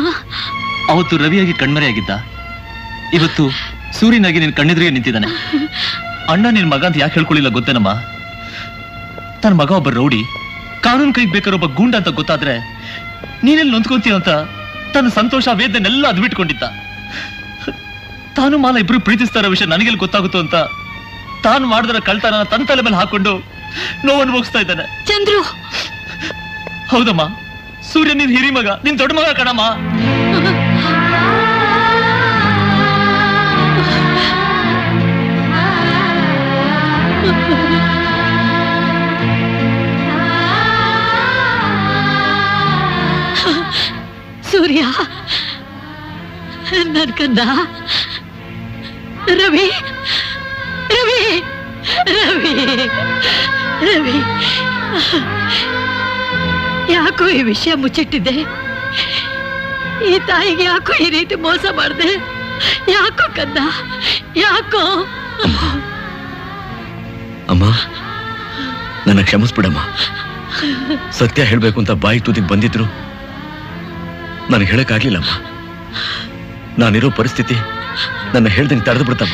ಅವತ್ತು ರವಿಯಾಗಿ ಕಣ್ಮರೆಯಾಗಿದ್ದ ಇವತ್ತು ಸೂರ್ಯನಾಗಿ ನಿನ್ ಕಣ್ಣೆದುರಿಗೆ ನಿಂತಿದ್ದಾನೆ ಅಣ್ಣ ನಿನ್ ಮಗ ಅಂತ ಯಾಕೆ ಹೇಳ್ಕೊಳ್ಳಿಲ್ಲ ಗೊತ್ತೇನಮ್ಮ ನನ್ನ ಮಗ ಒಬ್ಬ ರೌಡಿ ಕಾನೂನು ಕೈಗೆ ಬೇಕಾದ್ರೆ ಒಬ್ಬ ಗೂಂಡ ಅಂತ ಗೊತ್ತಾದ್ರೆ ನೀನೆಲ್ಲಿ ನೊಂದ್ಕೊಂತೀಯ ಅಂತ ತನ್ನ ಸಂತೋಷ ವೇದನೆಲ್ಲ ಅದು ಬಿಟ್ಕೊಂಡಿದ್ದ ತಾನು ಮಾಲ ಇಬ್ರು ಪ್ರೀತಿಸ್ತಾ ಇರೋ ವಿಷಯ ನನಗೆಲ್ಲಿ ಗೊತ್ತಾಗುತ್ತೋ ಅಂತ ತಾನು ಮಾಡಿದ್ರ ಕಳ್ತನ ತನ್ನ ತಲೆ ಮೇಲೆ ಹಾಕೊಂಡು ನೋವು ಅನುಭವಿಸ್ತಾ ಇದ್ದಾನೆ ಚಂದ್ರು ಹೌದಮ್ಮ ಸೂರ್ಯ ನಿನ್ ಹಿರಿ ಮಗ ನಿನ್ ದೊಡ್ಡ ಮಗ ಕಣಮ್ಮ ಸೂರ್ಯ ನನ್ ಕಂದ ರವಿ ರವಿ ರವಿ ರವಿ ಯಾಕೋ ಈ ವಿಷಯ ಮುಚ್ಚಿಟ್ಟಿದ್ದೆ ಈ ತಾಯಿಗೆ ಯಾಕೋ ಈ ರೀತಿ ಮೋಸ ಮಾಡಿದೆ ಯಾಕೋ ಕಂದ ಯಾಕೋ ಅಮ್ಮ ನನ್ನ ಕ್ಷಮಿಸ್ಬಿಡಮ್ಮ ಸತ್ಯ ಹೇಳ್ಬೇಕು ಅಂತ ಬಾಯಿ ತುದಿಗೆ ಬಂದಿದ್ರು ನನಗೆ ಹೇಳಕ್ಕಾಗ್ಲಿಲ್ಲಮ್ಮ ನಾನಿರೋ ಪರಿಸ್ಥಿತಿ ನನ್ನ ಹೇಳ್ದಂಗೆ ತಡೆದು ಬಿಡ್ತಮ್ಮ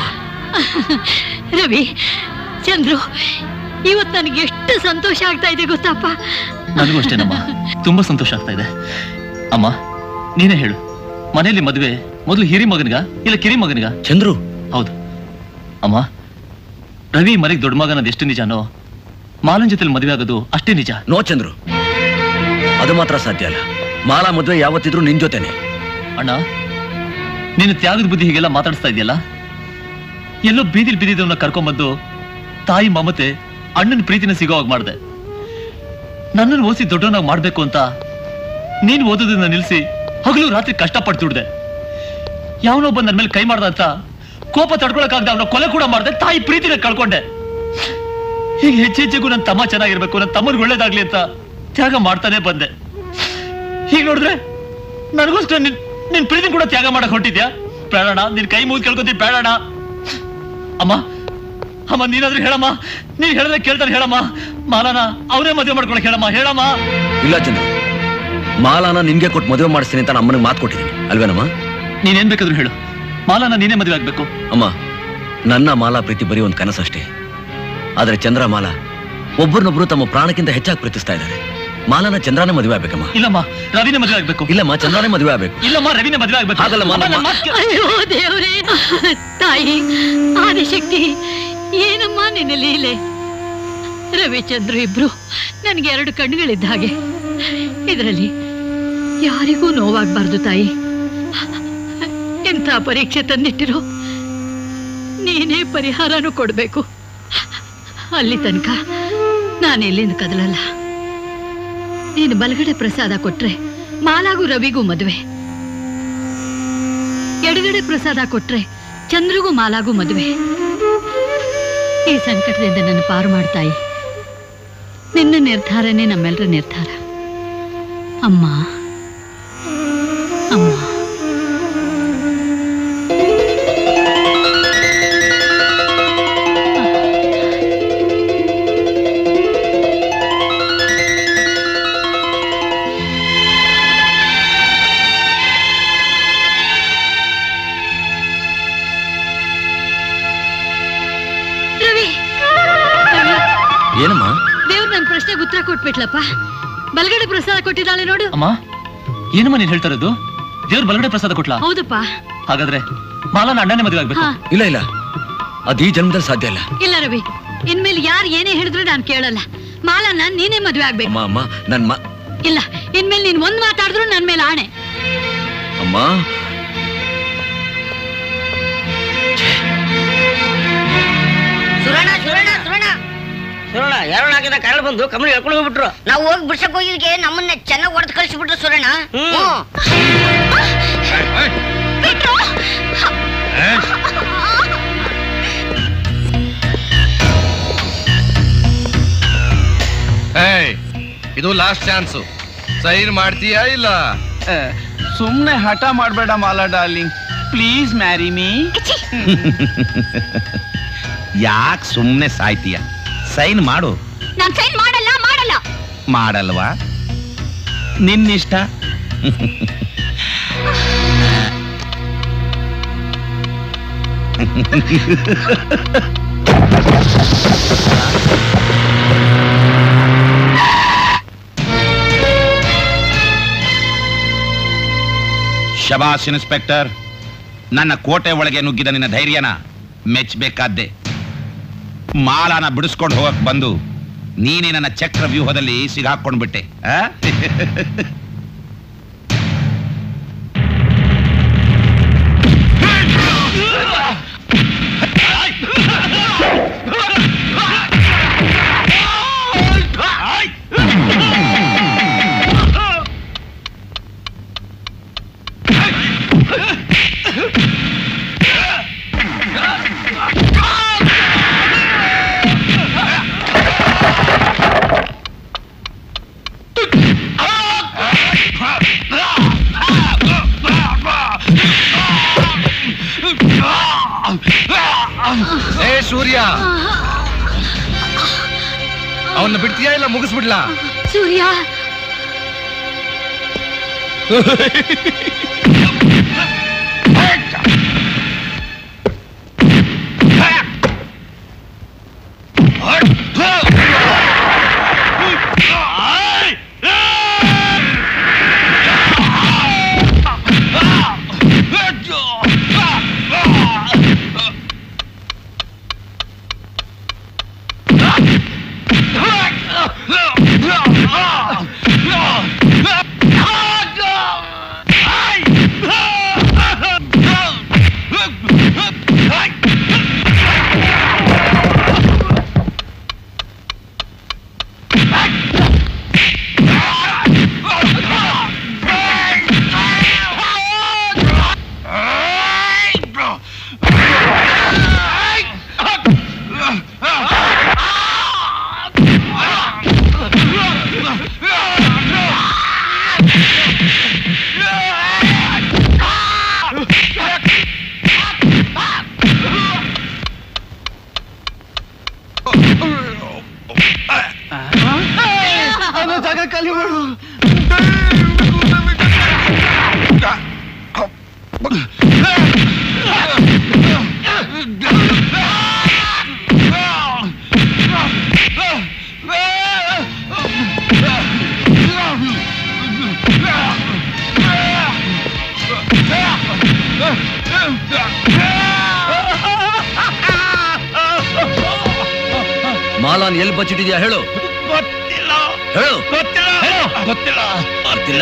ರವಿ ಚಂದ್ರು ಇವತ್ತು ನನಗೆ ಎಷ್ಟು ಸಂತೋಷ ಆಗ್ತಾ ಇದೆ ಗೊತ್ತಪ್ಪ ನನಗೂ ಅಷ್ಟೇನಮ್ಮ ತುಂಬಾ ಸಂತೋಷ ಆಗ್ತಾ ಇದೆ ಅಮ್ಮ ನೀನೇ ಹೇಳು ಮನೆಯಲ್ಲಿ ಮದುವೆ ಮೊದಲು ಹಿರಿ ಮಗನಿಗ ಇಲ್ಲ ಕಿರಿ ಮಗನಿಗ ಚಂದ್ರು ಹೌದು ಅಮ್ಮ ರವಿ ಮನೆಗೆ ದೊಡ್ಡ ಮಗನದು ಎಷ್ಟು ನಿಜನೋ ಮಾಲನ್ ಜೊತೆಲಿ ಮದುವೆ ಆಗೋದು ಅಷ್ಟೇ ನಿಜ ನೋ ಚಂದ್ರು ಅದು ಮಾತ್ರ ಸಾಧ್ಯ ಅಲ್ಲ ಮಾಲಾ ಮದುವೆ ಯಾವತ್ತಿದ್ರು ನಿನ್ ಜೊತೆನೆ ಅಣ್ಣ ನೀನು ತ್ಯಾಗದ ಬುದ್ಧಿ ಹೀಗೆಲ್ಲ ಮಾತಾಡಿಸ್ತಾ ಇದೆಯಲ್ಲ ಎಲ್ಲೋ ಬೀದಿಲ್ ಬಿದ್ದಿದ್ದವನ್ನ ಕರ್ಕೊಂಬಂದು ತಾಯಿ ಮಮತೆ ಅಣ್ಣನ ಪ್ರೀತಿನ ಸಿಗೋ ಹಾಗೆ ಮಾಡಿದೆ ನನ್ನನ್ನು ಓದಿಸಿ ದೊಡ್ಡವನಾಗಿ ಮಾಡ್ಬೇಕು ಅಂತ ನೀನು ಓದೋದನ್ನ ನಿಲ್ಲಿಸಿ ಹಗಲು ರಾತ್ರಿ ಕಷ್ಟಪಟ್ಟು ದುಡ್ದೆ ಯಾವನೊಬ್ಬ ನನ್ನ ಮೇಲೆ ಕೈ ಮಾಡ್ದ ಅಂತ ಕೋಪ ತಡ್ಕೊಳಕ್ಕಾಗದೆ ಅವನ ಕೊಲೆ ಕೂಡ ಮಾಡಿದೆ ತಾಯಿ ಪ್ರೀತಿನ ಕಳ್ಕೊಂಡೆ ಹೀಗೆ ಹೆಚ್ಚು ಹೆಚ್ಚಿಗೂ ನನ್ನ ತಮ್ಮ ಚೆನ್ನಾಗಿರ್ಬೇಕು ನನ್ನ ತಮ್ಮನಿಗೆ ಒಳ್ಳೇದಾಗ್ಲಿ ಅಂತ ತ್ಯಾಗ ಮಾಡ್ತಾನೆ ಬಂದೆ ಹೀಗೆ ನೋಡಿದ್ರೆ ನನಗೋಸ್ಕರ ನಿನ್ ನಿನ್ ಪ್ರೀತಿ ಕೂಡ ತ್ಯಾಗ ಮಾಡಕ್ ಹೊಟ್ಟಿದ್ಯಾ ಬೇಡಣ ನಿನ್ ಕೈ ಮುಗಿದು ಕೇಳ್ಕೊತೀನಿ ಬೇಡಣ ಅಮ್ಮ ಅಮ್ಮ ನೀನಾದ್ರೂ ಹೇಳಮ್ಮ ನೀನ್ ಹೇಳಿದ್ರೆ ಕೇಳ್ತಾನೆ ಹೇಳಮ್ಮ ಮಾಲಾನ ಅವರೇ ಮದುವೆ ಮಾಡ್ಕೊಳಕ್ ಹೇಳಮ್ಮ ಹೇಳಮ್ಮ ಇಲ್ಲ ಚಂದ್ರು ಮಾಲಾನ ನಿನ್ಗೆ ಕೊಟ್ಟು ಮದುವೆ ಮಾಡಿಸ್ತೀನಿ ಅಂತ ನಮ್ಮ ಅಮ್ಮನಿಗೆ ಮಾತು ಕೊಟ್ಟಿದ್ದೀನಿ ಅಲ್ವೇನಮ್ಮ ನೀನೇನ್ ಬೇಕಾದ್ರೂ ಹೇಳು ಮಾಲಾನ ನೀನೇ ಮದುವೆ ಆಗ್ಬೇಕು ಅಮ್ಮ ನನ್ನ ಮಾಲಾ ಪ್ರೀತಿ ಬರೀ ಒಂದು ಕನಸಷ್ಟೇ ಆದ್ರೆ ಚಂದ್ರ ಮಾಲಾ ಒಬ್ಬರನ್ನೊಬ್ರು ತಮ್ಮ ಪ್ರಾಣಕ್ಕಿಂತ ಹೆಚ್ಚಾಗಿ ಪ್ರೀತಿಸ್ತಾ ಇದ್ದಾರೆ ಮಾಲಾನ ಚಂದ್ರನೇ ಮದುವೆ ಆಗ್ಬೇಕಮ್ಮ ಇಲ್ಲಮ್ಮ ರವಿನೇ ಮದುವೆ ಆಗ್ಬೇಕು ಇಲ್ಲಮ್ಮ ಚಂದ್ರನೇ ಮದುವೆ ಆಗ್ಬೇಕು ಇಲ್ಲಮ್ಮ ರವಿನೇ ಮದುವೆ ಆಗ್ಬೇಕು ಹಾಗಲ್ಲಮ್ಮ, ಅಮ್ಮ, ನಮ್ಮ- ನನ್ ಮಾತ್ ಕೇಳು. ಅಯ್ಯೋ ದೇವ್ರೇ ತಾಯಿ ಆದಿಶಕ್ತಿ ಏನಮ್ಮ ನಿನ್ನ ಲೀಲೆ ರವಿಚಂದ್ರು ಇಬ್ರು ನನಗೆ ಎರಡು ಕಣ್ಣುಗಳಿದ್ದ ಹಾಗೆ ಇದರಲ್ಲಿ ಯಾರಿಗೂ ನೋವಾಗಬಾರ್ದು ತಾಯಿ ಎಂಥ ಪರೀಕ್ಷೆ ತಂದಿಟ್ಟಿರೋ ನೀನೇ ಪರಿಹಾರನೂ ಕೊಡಬೇಕು ಅಲ್ಲಿ ತನಕ ನಾನು ಎಲ್ಲಿಂದ ಕದಲಲ್ಲ ನೀನು ಬಲಗಡೆ ಪ್ರಸಾದ ಕೊಟ್ರೆ ಮಾಲಾಗೂ ರವಿಗೂ ಮದುವೆ ಎಡಗಡೆ ಪ್ರಸಾದ ಕೊಟ್ರೆ ಚಂದ್ರಿಗೂ ಮಾಲಾಗೂ ಮದುವೆ ಈ ಸಂಕಟದಿಂದ ನನ್ನ ಪಾರು ಮಾಡ್ತಾಯಿ ನಿನ್ನ ನಿರ್ಧಾರನೇ ನಮ್ಮೆಲ್ಲರ ನಿರ್ಧಾರ ಅಮ್ಮ ಅಮ್ಮ ರವಿ ಏನಮ್ಮ ದೇವ್ರು ನನ್ನ ಪ್ರಶ್ನೆಗೆ ಉತ್ತರ ಕೊಟ್ಬಿಟ್ಲಪ್ಪ ಬಲಗಡೆ ಪ್ರಸಾದ ಕೊಟ್ಟಿದ್ದಾಳೆ ನೋಡು ಅಮ್ಮ ಏನಮ್ಮ ನೀನ್ ಹೇಳ್ತಾ ಇರೋದು ದೇವ್ರ ಬಲಗಡೆ ಪ್ರಸಾದ ಕೊಟ್ಲಾ ಹೌದಪ್ಪ ಹಾಗಾದ್ರೆ ಮಾಲಾನ ಅಣ್ಣನೇ ಮದುವೆ ಆಗ್ಬೇಕು ಹಾ. ಇಲ್ಲ ಇಲ್ಲ ಅದು ಈ ಜನ್ಮದಲ್ಲಿ ಸಾಧ್ಯ ಇಲ್ಲ ಇಲ್ಲ ರವಿ ಇನ್ಮೇಲೆ ಯಾರು ಏನೇ ಹೇಳಿದ್ರು ನಾನು ಕೇಳಲ್ಲ ಮಾಲನ್ನ ನೀನೇ ಮದ್ವೆ ಆಗ್ಬೇಕು ಅಮ್ಮ ಅಮ್ಮ ನನ್ ಮ ಇಲ್ಲ ಇನ್ಮೇಲೆ ನೀನ್ ಒಂದ್ ಮಾತಾಡಿದ್ರು ನನ್ ಮೇಲೆ ಆಣೆ ಅಮ್ಮ ಸುರಣ ಸುರಣ ಸುರಣ ಸುರಣ ಯಾರೋ ಹಾಕಿದ ಕರಳು ಬಂದು ಕಮ್ಮಿ ಹೇಳ್ಕೊಂಡು ಹೋಗ್ಬಿಟ್ರು ನಾವು ಹೋಗಿ ಬಿಡ್ಸಕ್ ಹೋಗಿದ್ಕೆ ನಮ್ಮನ್ನ ಚೆನ್ನಾಗಿ ಹೊಡೆದು ಕಳಿಸ್ಬಿಟ್ರು ಸುರಣ ಏಯ್ ಇದು ಲಾಸ್ಟ್ ಚಾನ್ಸು ಸೈನ್ ಮಾಡ್ತೀಯಾ ಇಲ್ಲ ಸುಮ್ನೆ ಹಠ ಮಾಡ್ಬೇಡ Mala darling please marry me ಯಾಕೆ ಸುಮ್ಮನೆ ಸಾಯ್ತೀಯ ಸೈನ್ ಮಾಡು ನಾನ್ ಸೈನ್ ಮಾಡಲ್ಲ ಮಾಡಲ್ಲ ಮಾಡಲ್ವಾ ನಿನ್ನಿಷ್ಟ ಶಬಾಸ್ ಇನ್ಸ್ಪೆಕ್ಟರ್ ನನ್ನ ಕೋಟೆ ಒಳಗೆ ನುಗ್ಗಿದ ನಿನ್ನ ಧೈರ್ಯನ ಮೆಚ್ಚಬೇಕಾದ್ದೆ ಮಾಲಾನ ಬಿಡಿಸ್ಕೊಂಡು ಹೋಗಕ್ ಬಂದು ನೀನೇ ನನ್ನ ಚಕ್ರ ವ್ಯೂಹದಲ್ಲಿ ಸಿಗಾಕೊಂಡ್ಬಿಟ್ಟೆ ಆ? ಏ ಸೂರ್ಯ ಅವನ್ನ ಬಿಡ್ತೀಯಾ ಇಲ್ಲ ಮುಗಿಸ್ಬಿಡ್ಲಾ ಸೂರ್ಯ ಅನ್ನೋ ಜಾಗ ಖಾಲಿ ಮಾಡು ಮಾಲಾನ್ ಎಲ್ಲಿ ಬಚ್ಚಿಟ್ಟಿದ್ಯಾ ಹೇಳು ಹೇಳು ಗೊತ್ತಿಲ್ಲ ಗೊತ್ತಿಲ್ಲ ಗೊತ್ತಿಲ್ಲ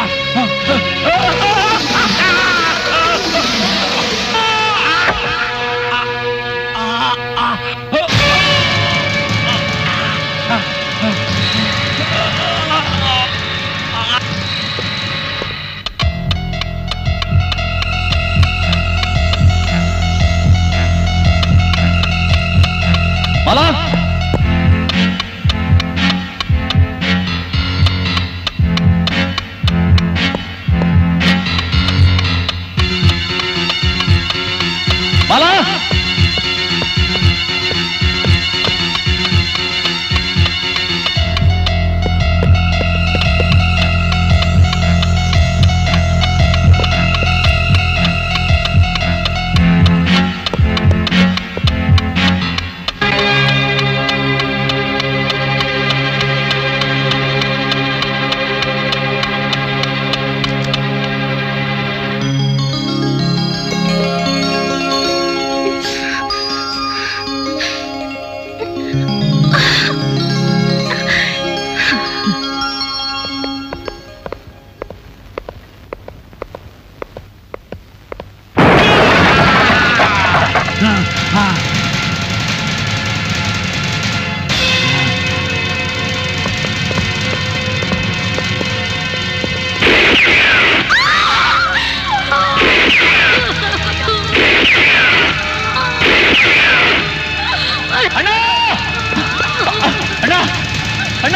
ಮಾಲಾ ಮಾಲಾ ಅಣ್ಣ ಅಣ್ಣ ಅಣ್ಣ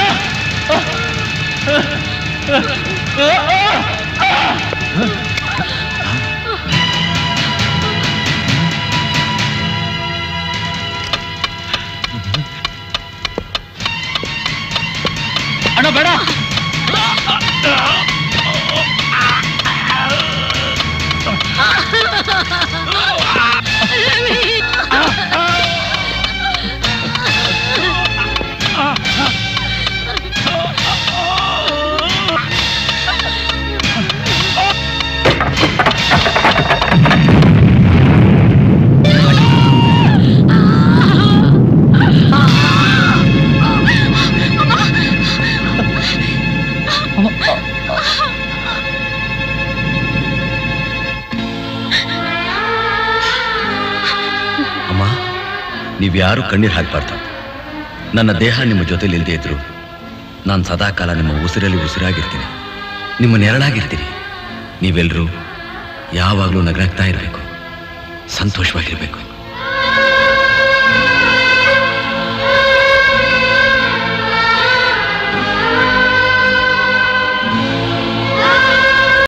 ಅಣ್ಣ ಬೇಡ ನೀವ್ಯಾರು ಕಣ್ಣೀರು ಹಾಕ್ಬಾರ್ದು ನನ್ನ ದೇಹ ನಿಮ್ಮ ಜೊತೆಲಿ ಇಲ್ಲದೆ ಇದ್ರು ನಾನು ಸದಾಕಾಲ ನಿಮ್ಮ ಉಸಿರಲ್ಲಿ ಉಸಿರಾಗಿರ್ತೀನಿ ನಿಮ್ಮ ನೆರಳಾಗಿರ್ತೀನಿ ನೀವೆಲ್ಲರೂ ಯಾವಾಗಲೂ ನಗನಗ್ತಾ ಇರಬೇಕು ಸಂತೋಷವಾಗಿರಬೇಕು